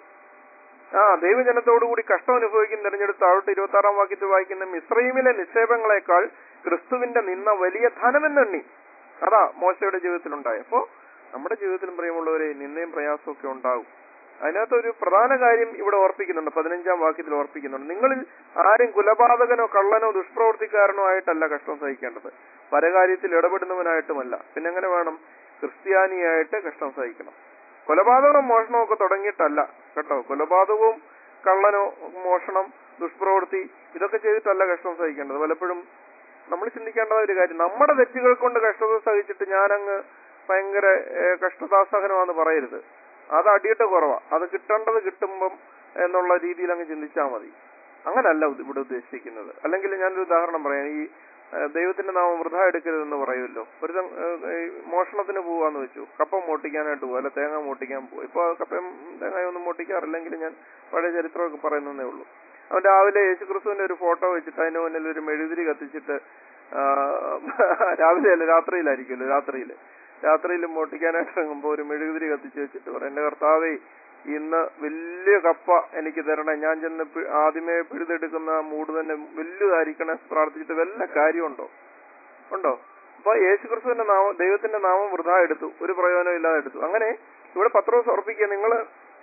ആ ദൈവജനത്തോടുകൂടി കഷ്ടം അനുഭവിക്കുന്ന തെരഞ്ഞെടുത്ത് താഴോട്ട് ഇരുപത്തി ആറാം വാക്യത്തിൽ വായിക്കുന്ന മിശ്രൈമിലെ നിക്ഷേപങ്ങളെക്കാൾ ക്രിസ്തുവിന്റെ നിന്ന വലിയ ധനമെന്നെണ്ണി അതാ മോശയുടെ ജീവിതത്തിലുണ്ടായ അപ്പോ നമ്മുടെ ജീവിതത്തിലും പ്രിയമുള്ളവരെ നിന്നയും പ്രയാസവും ഒക്കെ ഉണ്ടാവും അതിനകത്ത് ഒരു പ്രധാന കാര്യം ഇവിടെ ഓർപ്പിക്കുന്നുണ്ട് പതിനഞ്ചാം വാക്യത്തിൽ ഓർപ്പിക്കുന്നുണ്ട് നിങ്ങളിൽ ആരും കുലപാതകനോ കള്ളനോ ദുഷ്പ്രവർത്തിക്കാരനോ ആയിട്ടല്ല കഷ്ടം സഹിക്കേണ്ടത് പരകാര്യത്തിൽ ഇടപെടുന്നവനായിട്ടുമല്ല പിന്നെ എങ്ങനെ വേണം ക്രിസ്ത്യാനിയായിട്ട് കഷ്ടം സഹിക്കണം കൊലപാതകവും മോഷണവും ഒക്കെ തുടങ്ങിയിട്ടല്ല കേട്ടോ കൊലപാതകവും കള്ളനോ മോഷണം ദുഷ്പ്രവൃത്തി ഇതൊക്കെ ചെയ്തിട്ടല്ല കഷ്ടം സഹിക്കേണ്ടത് പലപ്പോഴും നമ്മൾ ചിന്തിക്കേണ്ട ഒരു കാര്യം നമ്മുടെ തെറ്റുകൾ കൊണ്ട് കഷ്ടത സഹിച്ചിട്ട് ഞാനങ്ങ് ഭയങ്കര ഏഹ്, കഷ്ടതാസഹനമാണെന്ന് പറയരുത് അത് അടിയിട്ട് കുറവാ അത് കിട്ടേണ്ടത് കിട്ടുമ്പം എന്നുള്ള രീതിയിൽ അങ്ങ് ചിന്തിച്ചാൽ മതി അങ്ങനല്ല ഇത് ഇവിടെ ഉദ്ദേശിക്കുന്നത് അല്ലെങ്കിൽ ഞാനൊരു ഉദാഹരണം പറയാം ഈ ഏഹ്, ദൈവത്തിന്റെ നാമം വൃഥ എടുക്കരുതെന്ന് പറയുമല്ലോ ഒരു സം- ഏഹ്, ഈ മോഷണത്തിന് പോവാന്ന് വെച്ചു കപ്പ മോട്ടിക്കാനായിട്ട് പോവാ അല്ല തേങ്ങ മോട്ടിക്കാൻ പോവാ ഇപ്പൊ കപ്പയും തേങ്ങയും ഒന്നും മോട്ടിക്കാറില്ലെങ്കിൽ ഞാൻ പഴയ ചരിത്രമൊക്കെ പറയുന്നതേ ഉള്ളൂ അവൻ രാവിലെ യേശുക്രിസ്തുവിന്റെ ഒരു ഫോട്ടോ വെച്ചിട്ട് അതിന്റെ മുന്നിൽ ഒരു മെഴുതിരി കത്തിച്ചിട്ട് ആ, രാവിലെ അല്ല രാത്രിയിലായിരിക്കുമല്ലോ രാത്രിയിൽ രാത്രിയിൽ മോട്ടിക്കാനായിട്ട് ഇറങ്ങുമ്പോ ഒരു മെഴുകുതിരി കത്തിച്ച് വെച്ചിട്ട് പറയും എന്റെ കർത്താവേ ഇന്ന് വലിയ കപ്പ എനിക്ക് തരണേ ഞാൻ ചെന്ന് പി- ആദ്യമേ പിഴുതെടുക്കുന്ന മൂട് തന്നെ വലുതായിരിക്കണേ പ്രാർത്ഥിച്ചിട്ട് വല്ല കാര്യമുണ്ടോ ഉണ്ടോ അപ്പൊ യേശുക്രിസ്തുവിന്റെ നാമം ദൈവത്തിന്റെ നാമം വൃഥ എടുത്തു ഒരു പ്രയോജനം ഇല്ലാതെ എടുത്തു അങ്ങനെ ഇവിടെ പത്രോസ് ഉറപ്പിക്കുക നിങ്ങൾ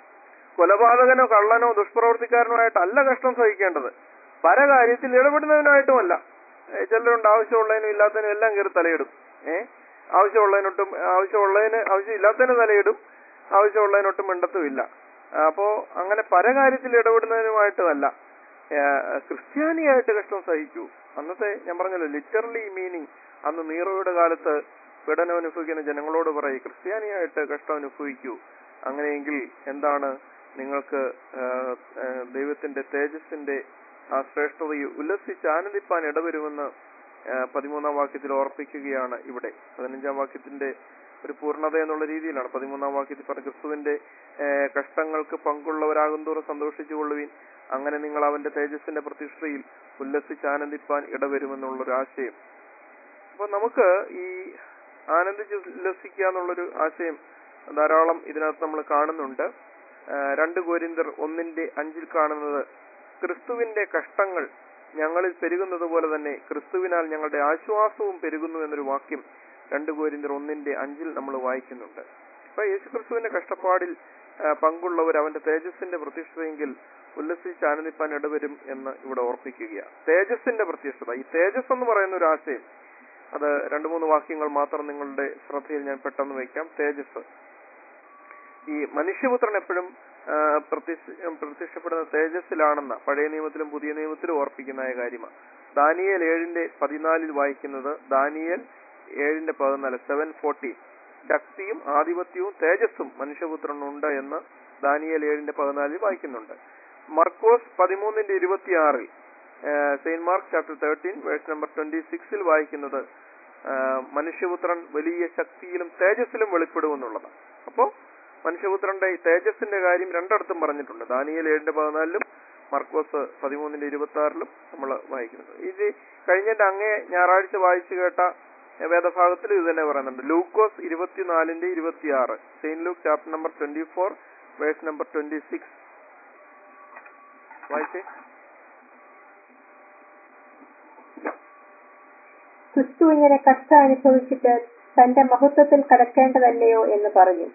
കൊലപാതകനോ കള്ളനോ ദുഷ്പ്രവർത്തിക്കാരനോ ആയിട്ടല്ല കഷ്ടം സഹിക്കേണ്ടത് പല കാര്യത്തിൽ ഇടപെടുന്നതിനായിട്ടുമല്ല ഏ, ചിലരുണ്ട് ആവശ്യമുള്ളതിനും ഇല്ലാത്തതിനും എല്ലാം കയറി തലയിടും ഏ ആവശ്യമുള്ളതിനൊട്ടും ആവശ്യമുള്ളതിന് ആവശ്യമില്ലാത്തതിന് തലയിടും ആവശ്യമുള്ളതിനൊട്ടും മിണ്ടത്തുമില്ല അപ്പോ അങ്ങനെ പല കാര്യത്തിൽ ഇടപെടുന്നതിനുമായിട്ടുമല്ല ഏ, ക്രിസ്ത്യാനിയായിട്ട് കഷ്ടം സഹിക്കൂ അന്നത്തെ ഞാൻ പറഞ്ഞല്ലോ ലിറ്ററലി മീനിങ് അന്ന് നീറോയുടെ കാലത്ത് പീഡനം അനുഭവിക്കുന്ന ജനങ്ങളോട് പറയും ക്രിസ്ത്യാനിയായിട്ട് കഷ്ടം അനുഭവിക്കൂ അങ്ങനെയെങ്കിൽ എന്താണ് നിങ്ങൾക്ക് ആ, ആ, ദൈവത്തിന്റെ തേജസ്സിന്റെ ആ ശ്രേഷ്ഠതയെ ഉല്ലസിച്ച് ആനന്ദിപ്പാൻ ഇടവരുമെന്ന് ആ, പതിമൂന്നാം വാക്യത്തിൽ ഓർപ്പിക്കുകയാണ് ഇവിടെ പതിനഞ്ചാം വാക്യത്തിന്റെ ഒരു പൂർണ്ണത എന്നുള്ള രീതിയിലാണ് പതിമൂന്നാം വാക്യത്തിൽ പറഞ്ഞ ക്രിസ്തുവിന്റെ ആ, കഷ്ടങ്ങൾക്ക് പങ്കുള്ളവരാകും തോറും സന്തോഷിച്ചുകൊള്ളുവിൻ അങ്ങനെ നിങ്ങൾ അവന്റെ തേജസ്സിന്റെ പ്രതിഷ്ഠയിൽ ഉല്ലസിച്ച് ആനന്ദിപ്പാൻ ഇടവരുമെന്നുള്ളൊരു ആശയം അപ്പൊ നമുക്ക് ഈ ആനന്ദിച്ച് ഉല്ലസിക്കുക എന്നുള്ളൊരു ആശയം ധാരാളം ഇതിനകത്ത് നമ്മൾ കാണുന്നുണ്ട് ആ, രണ്ട് കോരിന്തർ ഒന്നിന്റെ അഞ്ചിൽ കാണുന്നത് ക്രിസ്തുവിന്റെ കഷ്ടങ്ങൾ ഞങ്ങളിൽ പെരുകുന്നത് പോലെ തന്നെ ക്രിസ്തുവിനാൽ ഞങ്ങളുടെ ആശ്വാസവും പെരുകുന്നു എന്നൊരു വാക്യം രണ്ട് കോരിന്തർ ഒന്നിന്റെ അഞ്ചിൽ നമ്മൾ വായിക്കുന്നുണ്ട് അപ്പൊ യേശുക്രിസ്തുവിന്റെ കഷ്ടപ്പാടിൽ ആ, പങ്കുള്ളവർ അവന്റെ തേജസ്സിന്റെ പ്രതിഷ്ഠയെങ്കിൽ ഉല്ലസിച്ച് ആനന്ദിപ്പാൻ ഇടവരും എന്ന് ഇവിടെ ഓർപ്പിക്കുകയാണ് തേജസ്സിന്റെ പ്രത്യക്ഷത ഈ തേജസ് എന്ന് പറയുന്ന ഒരു ആശയം അത് രണ്ടു മൂന്ന് വാക്യങ്ങൾ മാത്രം നിങ്ങളുടെ ശ്രദ്ധയിൽ ഞാൻ പെട്ടെന്ന് വയ്ക്കാം തേജസ് ഈ മനുഷ്യപുത്രൻ എപ്പോഴും ആ, പ്രത്യക്ഷ- പ്രത്യക്ഷപ്പെടുന്ന തേജസ്സിലാണെന്ന പഴയ നിയമത്തിലും പുതിയ നിയമത്തിലും ഓർപ്പിക്കുന്ന കാര്യമാണ് ദാനിയേൽ ഏഴിന്റെ പതിനാലിൽ വായിക്കുന്നത് ദാനിയേൽ ഏഴിന്റെ പതിനാല് സെവൻ ഫോർട്ടി ശക്തിയും ആധിപത്യവും തേജസ്സും മനുഷ്യപുത്രനുണ്ട് എന്ന് ദാനിയേൽ ഏഴിന്റെ പതിനാലിൽ വായിക്കുന്നുണ്ട് മർക്കോസ് പതിമൂന്നിന്റെ ഇരുപത്തിയാറിൽ saint Mark chapter thirteen verse number twenty സിക്സിൽ വായിക്കുന്നത് ആ, മനുഷ്യപുത്രൻ വലിയ ശക്തിയിലും തേജസ്സിലും വെളിപ്പെടുമെന്നുള്ളതാണ് അപ്പോ മനുഷ്യപുത്രന്റെ ഈ തേജസ്സിന്റെ കാര്യം രണ്ടിടത്തും പറഞ്ഞിട്ടുണ്ട് ദാനിയേൽ ഏഴിന്റെ പതിനാലിലും മർക്കോസ് പതിമൂന്നിന്റെ ഇരുപത്തി ആറിലും നമ്മൾ വായിക്കുന്നത് ഇത് കഴിഞ്ഞതിന്റെ അങ്ങേ ഞായറാഴ്ച വായിച്ചു കേട്ട വേദഭാഗത്തിൽ ഇത് തന്നെ പറയുന്നുണ്ട് ലൂക്കോസ് ഇരുപത്തിനാലിന്റെ ഇരുപത്തിയാറ് saint Luke chapter number twenty four verse number twenty six വായിച്ചേ ക്രിസ്തു ഇങ്ങനെ കഷ്ടം അനുഭവിച്ചിട്ട് തന്റെ മഹത്വത്തിൽ കടക്കേണ്ടതല്ലയോ എന്ന് പറഞ്ഞു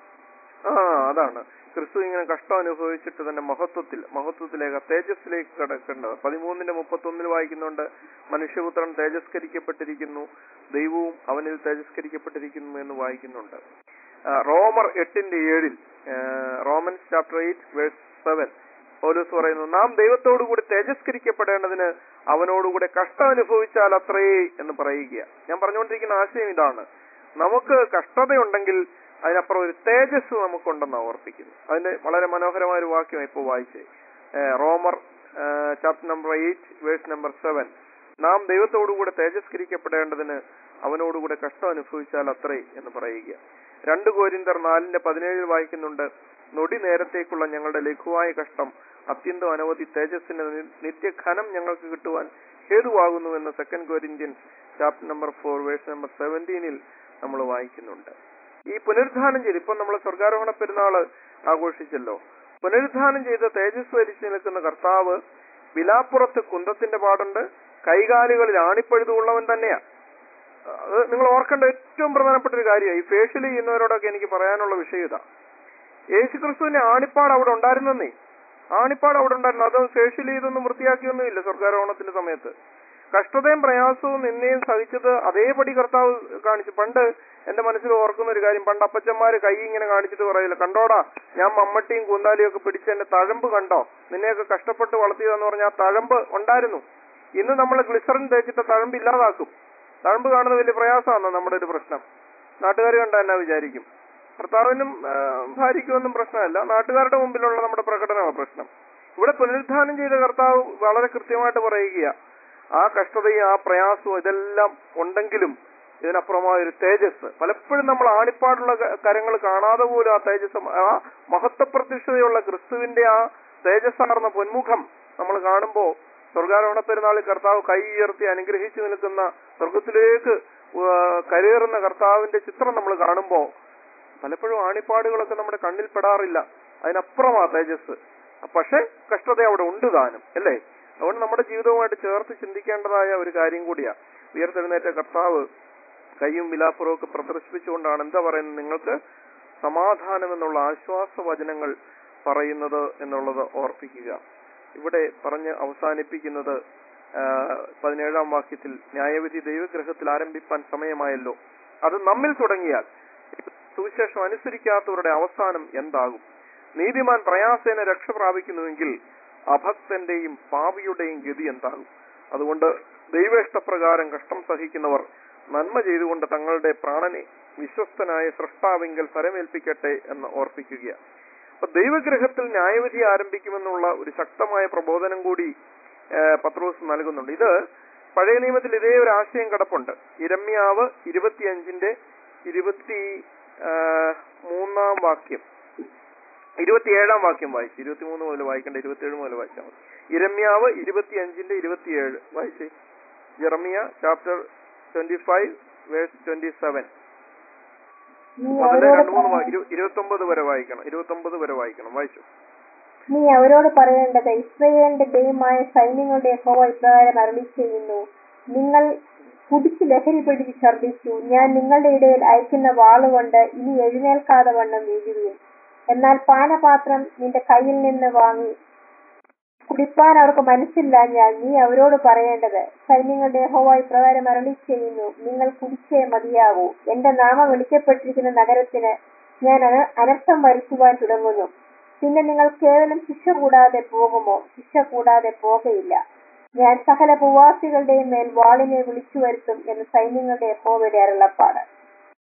ആ അതാണ് ക്രിസ്തു ഇങ്ങനെ കഷ്ടം അനുഭവിച്ചിട്ട് തന്നെ മഹത്വത്തിൽ മഹത്വത്തിലേക്ക് തേജസ്സിലേക്ക് കടക്കേണ്ടത് പതിമൂന്നിന്റെ മുപ്പത്തൊന്നിൽ വായിക്കുന്നുണ്ട് മനുഷ്യപുത്രൻ തേജസ്കരിക്കപ്പെട്ടിരിക്കുന്നു ദൈവവും അവനിൽ തേജസ്കരിക്കപ്പെട്ടിരിക്കുന്നു എന്ന് വായിക്കുന്നുണ്ട് ആ, റോമർ എട്ടിന്റെ ഏഴിൽ ആ, Romans chapter eight verse seven പൗലോസ് പറയുന്നു നാം ദൈവത്തോടു കൂടി തേജസ്കരിക്കപ്പെടേണ്ടതിന് അവനോടുകൂടെ കഷ്ടം അനുഭവിച്ചാൽ അത്രേ എന്ന് പറയുക ഞാൻ പറഞ്ഞുകൊണ്ടിരിക്കുന്ന ആശയം ഇതാണ് നമുക്ക് കഷ്ടതയുണ്ടെങ്കിൽ അതിനപ്പുറം ഒരു തേജസ് നമുക്കുണ്ടെന്ന് ഓർപ്പിക്കുന്നു അതിന്റെ വളരെ മനോഹരമായ ഒരു വാക്യം ഇപ്പോൾ വായിച്ചേ ഏഹ് റോമർ chapter number eight verse number seven നാം ദൈവത്തോടുകൂടെ തേജസ്കരിക്കപ്പെടേണ്ടതിന് അവനോടുകൂടെ കഷ്ടം അനുഭവിച്ചാൽ അത്രേ എന്ന് പറയുക രണ്ട് കോരിന്തർ നാലിന്റെ പതിനേഴിൽ വായിക്കുന്നുണ്ട് നൊടി നേരത്തേക്കുള്ള ഞങ്ങളുടെ ലഘുവായ കഷ്ടം അത്യന്തം അനവധി തേജസ്സിന് നി- നിത്യഘനം ഞങ്ങൾക്ക് കിട്ടുവാൻ ഹേതുവാകുന്നുവെന്ന് second Corinthians chapter number four verse number സെവൻറ്റീനിൽ നമ്മൾ വായിക്കുന്നുണ്ട് ഈ പുനരുദ്ധാനം ചെയ്ത് ഇപ്പൊ നമ്മൾ സ്വർഗാരോഹണ പെരുന്നാള് ആഘോഷിച്ചല്ലോ പുനരുദ്ധാനം ചെയ്ത് തേജസ് വരിച്ചു നിൽക്കുന്ന കർത്താവ് വിലാപ്പുറത്ത് കുന്തത്തിന്റെ പാടുണ്ട് കൈകാലുകളിൽ ആണിപ്പഴുതുള്ളവൻ തന്നെയാ അത് നിങ്ങൾ ഓർക്കേണ്ട ഏറ്റവും പ്രധാനപ്പെട്ട ഒരു കാര്യമാണ് ഈ ഫേഷ്യൽ ചെയ്യുന്നവരോടൊക്കെ എനിക്ക് പറയാനുള്ള വിഷയം ഇതാ യേശുക്രിസ്തുവിന്റെ ആണിപ്പാട് അവിടെ ഉണ്ടായിരുന്നേ ആണിപ്പാട് അവിടെ ഉണ്ടായിരുന്നു അത് ഫേഷ്യൽ ചെയ്തൊന്നും വൃത്തിയാക്കിയൊന്നുമില്ല സ്വർഗാരോഹണത്തിന്റെ സമയത്ത് കഷ്ടതയും പ്രയാസവും നിന്നെയും സഹിച്ചത് അതേപടി കർത്താവ് കാണിച്ചു പണ്ട് എന്റെ മനസ്സിൽ ഓർക്കുന്ന ഒരു കാര്യം പണ്ട് അപ്പച്ചന്മാര് കൈ ഇങ്ങനെ കാണിച്ചിട്ട് പറയില്ല കണ്ടോടാ ഞാൻ മമ്മട്ടിയും കൂന്താലിയും ഒക്കെ പിടിച്ച് എന്റെ തഴമ്പ് കണ്ടോ നിന്നെയൊക്കെ കഷ്ടപ്പെട്ട് വളർത്തിയതെന്ന് പറഞ്ഞാൽ ആ തഴമ്പ് ഉണ്ടായിരുന്നു ഇന്ന് നമ്മൾ ഗ്ലിസറിൻ തേച്ചിട്ട് തഴമ്പ് ഇല്ലാതാക്കും തഴമ്പ് കാണുന്നത് വലിയ പ്രയാസമാണ് നമ്മുടെ ഒരു പ്രശ്നം നാട്ടുകാർ കണ്ടാ എന്നാ വിചാരിക്കും ഭർത്താവിനും ആ, ഭാര്യയ്ക്കും ഒന്നും പ്രശ്നമല്ല നാട്ടുകാരുടെ മുമ്പിലുള്ള നമ്മുടെ പ്രകടനമാണ് പ്രശ്നം ഇവിടെ പുനരുദ്ധാനം ചെയ്ത കർത്താവ് വളരെ കൃത്യമായിട്ട് പറയുക ആ കഷ്ടതയും ആ പ്രയാസവും ഇതെല്ലാം ഉണ്ടെങ്കിലും ഇതിനപ്പുറമായ ഒരു തേജസ് പലപ്പോഴും നമ്മൾ ആണിപ്പാടുള്ള കരങ്ങൾ കാണാതെ പോലും ആ തേജസ് ആ മഹത്വപ്രതിഷ്ഠതയുള്ള ക്രിസ്തുവിന്റെ ആ തേജസ്സാർന്ന പൊന്മുഖം നമ്മൾ കാണുമ്പോൾ സ്വർഗാരോഹണ പെരുന്നാളിൽ കർത്താവ് കൈ ഉയർത്തി അനുഗ്രഹിച്ചു നിൽക്കുന്ന സ്വർഗത്തിലേക്ക് ആ, കരയേറുന്ന കർത്താവിന്റെ ചിത്രം നമ്മൾ കാണുമ്പോൾ പലപ്പോഴും ആണിപ്പാടുകളൊക്കെ നമ്മുടെ കണ്ണിൽ പെടാറില്ല അതിനപ്പുറമാ തേജസ് പക്ഷെ കഷ്ടത അവിടെ ഉണ്ട് താനും അല്ലേ അതുകൊണ്ട് നമ്മുടെ ജീവിതവുമായിട്ട് ചേർത്ത് ചിന്തിക്കേണ്ടതായ ഒരു കാര്യം കൂടിയാ ഉയർത്തെഴുന്നേറ്റ കർത്താവ് കയ്യും വിലാപ്പുറവും ഒക്കെ പ്രദർശിപ്പിച്ചുകൊണ്ടാണ് എന്താ പറയുന്നത് നിങ്ങൾക്ക് സമാധാനം എന്നുള്ള ആശ്വാസ വചനങ്ങൾ പറയുന്നത് എന്നുള്ളത് ഓർപ്പിക്കുക ഇവിടെ പറഞ്ഞ് അവസാനിപ്പിക്കുന്നത് ആ, പതിനേഴാം വാക്യത്തിൽ ന്യായവിധി ദൈവഗ്രഹത്തിൽ ആരംഭിപ്പാൻ സമയമായല്ലോ അത് നമ്മിൽ തുടങ്ങിയാൽ സുവിശേഷം അനുസരിക്കാത്തവരുടെ അവസാനം എന്താകും നീതിമാൻ പ്രയാസേന രക്ഷ പ്രാപിക്കുന്നുവെങ്കിൽ അഭക്തന്റെയും പാപിയുടെയും ഗതി എന്താകും അതുകൊണ്ട് ദൈവേഷ്ടപ്രകാരം കഷ്ടം സഹിക്കുന്നവർ നന്മ ചെയ്തുകൊണ്ട് തങ്ങളുടെ പ്രാണനെ വിശ്വസ്തനായ സൃഷ്ടാവിങ്കൽ ഫലമേൽപ്പിക്കട്ടെ എന്ന് ഓർപ്പിക്കുക അപ്പൊ ദൈവഗ്രഹത്തിൽ ന്യായവിധി ആരംഭിക്കുമെന്നുള്ള ഒരു ശക്തമായ പ്രബോധനം കൂടി ആ, പത്രോസ് നൽകുന്നുണ്ട് ഇത് പഴയ നിയമത്തിൽ ഇതേ ഒരു ആശയം കിടപ്പുണ്ട് ഇരമ്യാവ് ഇരുപത്തിയഞ്ചിന്റെ ഇരുപത്തി ആ, മൂന്നാം വാക്യം ഇരുപത്തിയേഴാം വാക്യം വായിച്ചു ഇരുപത്തിമൂന്ന് മുതൽ വായിക്കണ്ട ഇരുപത്തിയേഴ് മുതൽ വായിച്ചാൽ മതി ഇരമ്യാവ് ഇരുപത്തിയഞ്ചിന്റെ ഇരുപത്തിയേഴ് വായിച്ചേ Jeremiah chapter twenty five verse twenty seven നീ മുതൽ അവരോട് രണ്ട് മൂന്ന് പറ- ഇരുപത്തി ഒമ്പത് വരെ വായിക്കണം ഇരുപത്തി ഒമ്പത് വരെ വായിക്കണം വായിച്ചു നീ അവരോട് പറയേണ്ടത് ഇസ്രയേലിന്റെ ദൈവമായ സൈന്യങ്ങളുടെ യഹോവ ഇപ്രകാരം അരളി ചെയ്യുന്നു നിങ്ങൾ കുടിച്ച് ലഹരി പിടിച്ച് ഛർദ്ദിച്ചു ഞാൻ നിങ്ങളുടെ ഇടയിൽ അയക്കുന്ന വാളുകൊണ്ട് ഇനി എഴുന്നേൽക്കാതെ വണ്ണം വീഴുകയും എന്നാൽ പാനപാത്രം നിന്റെ കയ്യിൽ നിന്ന് വാങ്ങി കുടിപ്പാൻ അവർക്ക് മനസ്സില്ലാഞ്ഞാൽ നീ അവരോട് പറയേണ്ടത് സൈന്യങ്ങളുടെ യഹോവ ഇപ്രകാരം അരളി ചെയ്യുന്നു നിങ്ങൾ കുടിച്ചേ മതിയാകൂ എന്റെ നാമം വിളിക്കപ്പെട്ടിരിക്കുന്ന നഗരത്തിന് ഞാൻ അന- അനർത്ഥം വരുത്തുവാൻ തുടങ്ങുന്നു പിന്നെ നിങ്ങൾ കേവലം ശിക്ഷ കൂടാതെ പോകുമോ ശിക്ഷ കൂടാതെ പോകയില്ല ഞാൻ സകല ഭൂവാസികളുടെയും മേൽ വാളിനെ വിളിച്ചു വരുത്തും എന്ന് സൈന്യങ്ങളുടെ യഹോവയുടെ അരുളപ്പാട്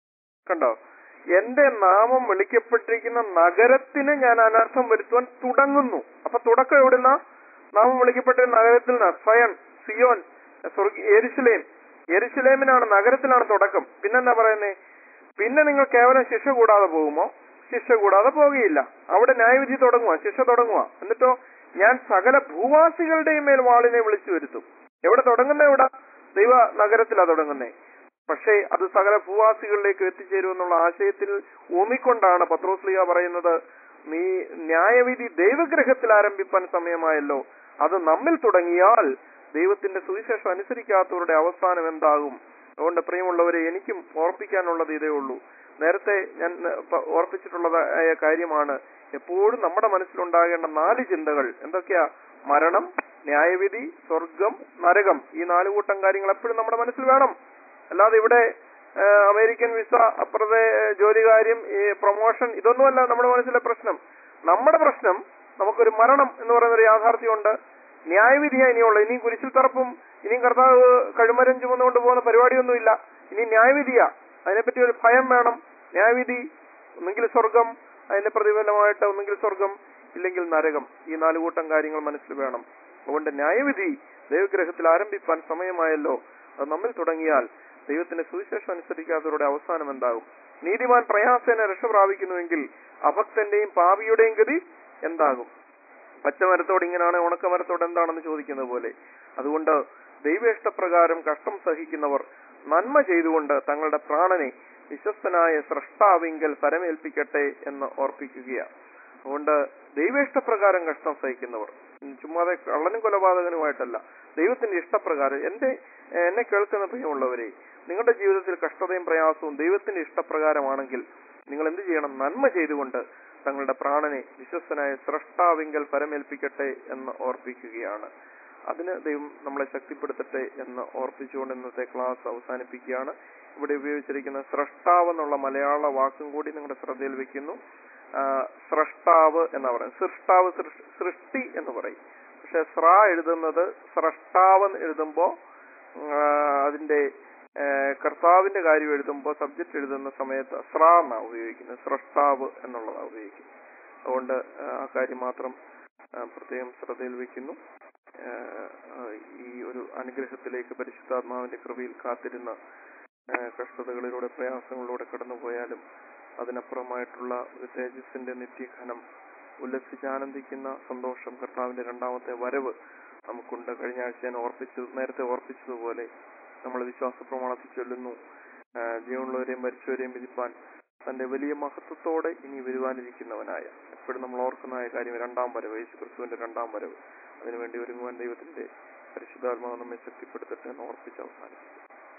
കണ്ടോ എന്റെ നാമം വിളിക്കപ്പെട്ടിരിക്കുന്ന നഗരത്തിന് ഞാൻ അനർത്ഥം വരുത്തുവാൻ തുടങ്ങുന്നു അപ്പൊ തുടക്കം എവിടുന്ന നാമം വിളിക്കപ്പെട്ട നഗരത്തിൽ നിന്ന് സയൺ സിയോൻ സ്വർഗ എരിശിലേം എരിശിലേമിനാണ് നഗരത്തിലാണ് തുടക്കം പിന്നെന്താ പറയുന്നേ പിന്നെ നിങ്ങൾ കേവലം ശിക്ഷ കൂടാതെ പോകുമോ ശിക്ഷ കൂടാതെ പോകുകയില്ല അവിടെ ന്യായവിധി തുടങ്ങുക ശിക്ഷ തുടങ്ങുക എന്നിട്ടോ ഞാൻ സകല ഭൂവാസികളുടെയും മേൽ വാളിനെ വിളിച്ചു വരുത്തും എവിടെ തുടങ്ങുന്ന എവിടെ ദൈവ നഗരത്തിലാ തുടങ്ങുന്നേ പക്ഷേ അത് സകല ഭൂവാസികളിലേക്ക് എത്തിച്ചേരുമെന്നുള്ള ആശയത്തിൽ ഊന്നിക്കൊണ്ടാണ് പത്രോസ്ലിയ പറയുന്നത് നീ ന്യായവിധി ദൈവഗ്രഹത്തിൽ ആരംഭിപ്പാൻ സമയമായല്ലോ അത് നമ്മിൽ തുടങ്ങിയാൽ ദൈവത്തിന്റെ സുവിശേഷം അനുസരിക്കാത്തവരുടെ അവസാനം എന്താകും അതുകൊണ്ട് പ്രിയമുള്ളവരെ എനിക്കും ഓർപ്പിക്കാനുള്ളത് ഇതേ ഉള്ളൂ നേരത്തെ ഞാൻ ഏഹ്, പ- ഓർപ്പിച്ചിട്ടുള്ളതായ കാര്യമാണ് എപ്പോഴും നമ്മുടെ മനസ്സിലുണ്ടാകേണ്ട നാല് ചിന്തകൾ എന്തൊക്കെയാ മരണം ന്യായവിധി സ്വർഗം നരകം ഈ നാല് കൂട്ടം കാര്യങ്ങൾ എപ്പോഴും നമ്മുടെ മനസ്സിൽ വേണം അല്ലാതെ ഇവിടെ ഏഹ്, അമേരിക്കൻ വിസ അപ്പുറത്തെ ഏഹ്, ജോലി കാര്യം ഈ പ്രൊമോഷൻ ഇതൊന്നുമല്ല നമ്മുടെ മനസ്സിലെ പ്രശ്നം നമ്മുടെ പ്രശ്നം നമുക്കൊരു മരണം എന്ന് പറയുന്ന ഒരു യാഥാർത്ഥ്യമുണ്ട് ന്യായവിധിയാ ഇനിയുള്ള ഇനിയും കുരിശിൽ തറപ്പും ഇനിയും കർത്താവ് കഴുമരം ചുമന്നുകൊണ്ട് പോകുന്ന പരിപാടിയൊന്നുമില്ല ഇനി ന്യായവിധിയാ അതിനെപ്പറ്റി ഒരു ഭയം വേണം ന്യായവിധി ഒന്നെങ്കിൽ സ്വർഗം അതിന്റെ പ്രതിഫലമായിട്ട് ഒന്നെങ്കിൽ സ്വർഗം ഇല്ലെങ്കിൽ നരകം ഈ നാല് കൂട്ടം കാര്യങ്ങൾ മനസ്സിൽ വേണം അതുകൊണ്ട് ന്യായവിധി ദൈവഗ്രഹത്തിൽ ആരംഭിപ്പാൻ സമയമായല്ലോ അത് നമ്മിൽ തുടങ്ങിയാൽ ദൈവത്തിന്റെ സുവിശേഷം അനുസരിക്കാത്തവരുടെ അവസാനം എന്താകും നീതിമാൻ പ്രയാസേന രക്ഷ പ്രാപിക്കുന്നുവെങ്കിൽ അഭക്തന്റെയും പാപിയുടെയും ഗതി എന്താകും പച്ചമരത്തോട് ഇങ്ങനെയാണ് ഉണക്കമരത്തോട് എന്താണെന്ന് ചോദിക്കുന്നത് പോലെ അതുകൊണ്ട് ദൈവേഷ്ടപ്രകാരം കഷ്ടം സഹിക്കുന്നവർ നന്മ ചെയ്തുകൊണ്ട് തങ്ങളുടെ പ്രാണനെ വിശ്വസ്തനായ സ്രഷ്ടാവിങ്കൽ പരമേൽപ്പിക്കട്ടെ എന്ന് ഓർപ്പിക്കുകയാണ് അതുകൊണ്ട് ദൈവേഷ്ടപ്രകാരം കഷ്ടം സഹിക്കുന്നവർ ഉം, ചുമ്മാതെ കള്ളനും കൊലപാതകനുമായിട്ടല്ല ദൈവത്തിന്റെ ഇഷ്ടപ്രകാരം എന്റെ എന്നെ കേൾക്കുന്ന പ്രിയമുള്ളവരെ നിങ്ങളുടെ ജീവിതത്തിൽ കഷ്ടതയും പ്രയാസവും ദൈവത്തിന്റെ ഇഷ്ടപ്രകാരമാണെങ്കിൽ നിങ്ങൾ എന്ത് ചെയ്യണം നന്മ ചെയ്തുകൊണ്ട് തങ്ങളുടെ പ്രാണനെ വിശ്വസ്തനായ സ്രഷ്ടാവിങ്കൽ പരമേൽപ്പിക്കട്ടെ എന്ന് ഓർപ്പിക്കുകയാണ് അതിന് ദൈവം നമ്മളെ ശക്തിപ്പെടുത്തട്ടെ എന്ന് ഓർപ്പിച്ചുകൊണ്ട് ഇന്നത്തെ ക്ലാസ് അവസാനിപ്പിക്കുകയാണ് ഇവിടെ ഉപയോഗിച്ചിരിക്കുന്ന സ്രഷ്ടാവ് എന്നുള്ള മലയാള വാക്കും കൂടി നിങ്ങളുടെ ശ്രദ്ധയിൽ വെക്കുന്നു ആ, സ്രഷ്ടാവ് എന്ന് പറയും സൃഷ്ടാവ് സൃഷ്- സൃഷ്ടി എന്ന് പറയും പക്ഷെ സ്ര എഴുതുന്നത് സ്രഷ്ടാവ് എന്ന് എഴുതുമ്പോ ആ, അതിന്റെ ആ, കർത്താവിന്റെ കാര്യം എഴുതുമ്പോൾ സബ്ജക്ട് എഴുതുന്ന സമയത്ത് സ്ര എന്നാണ് ഉപയോഗിക്കുന്നത് സ്രഷ്ടാവ് എന്നുള്ളതാണ് ഉപയോഗിക്കുന്നത് അതുകൊണ്ട് ആ, ആ കാര്യം മാത്രം ആ, പ്രത്യേകം ശ്രദ്ധയിൽ വെക്കുന്നു ആ, ആ, ഈ ഒരു അനുഗ്രഹത്തിലേക്ക് പരിശുദ്ധാത്മാവിന്റെ കൃപയിൽ കാത്തിരുന്ന ആ, കഷ്ടതകളിലൂടെ പ്രയാസങ്ങളിലൂടെ കടന്നുപോയാലും അതിനപ്പുറമായിട്ടുള്ള ഒരു തേജസ്സിന്റെ നിത്യഘനം ഉല്ലസിച്ചാനന്ദിക്കുന്ന സന്തോഷം കർത്താവിന്റെ രണ്ടാമത്തെ വരവ് നമുക്കുണ്ട് കഴിഞ്ഞ ആഴ്ച ഞാൻ ഓർപ്പിച്ചത് നേരത്തെ ഓർപ്പിച്ചതുപോലെ നമ്മൾ വിശ്വാസ പ്രമാണത്തിൽ ചൊല്ലുന്നു ആ, ജീവനുള്ളവരെയും മരിച്ചവരെയും വിധിപ്പാൻ തന്റെ വലിയ മഹത്വത്തോടെ ഇനി വരുവാനിരിക്കുന്നവനായ എപ്പോഴും നമ്മൾ ഓർക്കുന്നതായ കാര്യം രണ്ടാം വരവ് യേശു ക്രിസ്തുവിന്റെ രണ്ടാം വരവ് അതിനുവേണ്ടി ഒരുങ്ങുവാൻ ദൈവത്തിന്റെ പരിശുദ്ധാത്മാവ് നമ്മെ ശക്തിപ്പെടുത്തട്ടെ എന്ന് ഓർപ്പിച്ച് അവസാനിപ്പിക്കും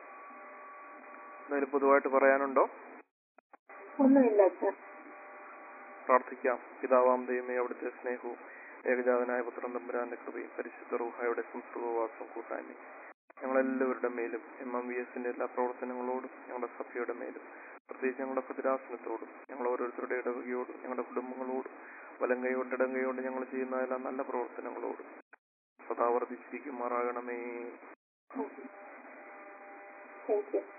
എന്തെങ്കിലും പൊതുവായിട്ട് പറയാനുണ്ടോ ഒന്നുമില്ല അച്ഛൻ പ്രാർത്ഥിക്കാം പിതാവാം ദൈവമേ അവിടുത്തെ സ്നേഹവും ഏകജാതനായ പുത്രൻ തമ്പുരാന്റെ കൃപയും പരിശുദ്ധ റൂഹായുടെ സംസ്കൃതവാസവും കൂട്ടായ്മയും ഞങ്ങളെല്ലാവരുടെ മേലും എം എം വി എസിന്റെ എല്ലാ പ്രവർത്തനങ്ങളോടും ഞങ്ങളുടെ സഭയുടെ മേലും പ്രത്യേകിച്ച് ഞങ്ങളുടെ ഭദ്രാസനത്തോടും ഞങ്ങൾ ഓരോരുത്തരുടെ ഇടവകയോടും ഞങ്ങളുടെ കുടുംബങ്ങളോടും വലം കൈകൊണ്ട് ഇടം കൈകൊണ്ട് ഞങ്ങൾ ചെയ്യുന്ന എല്ലാ നല്ല പ്രവർത്തനങ്ങളോടും സദാ വർദ്ധിച്ചിരിക്കുമാറാകണമേ താങ്ക് യു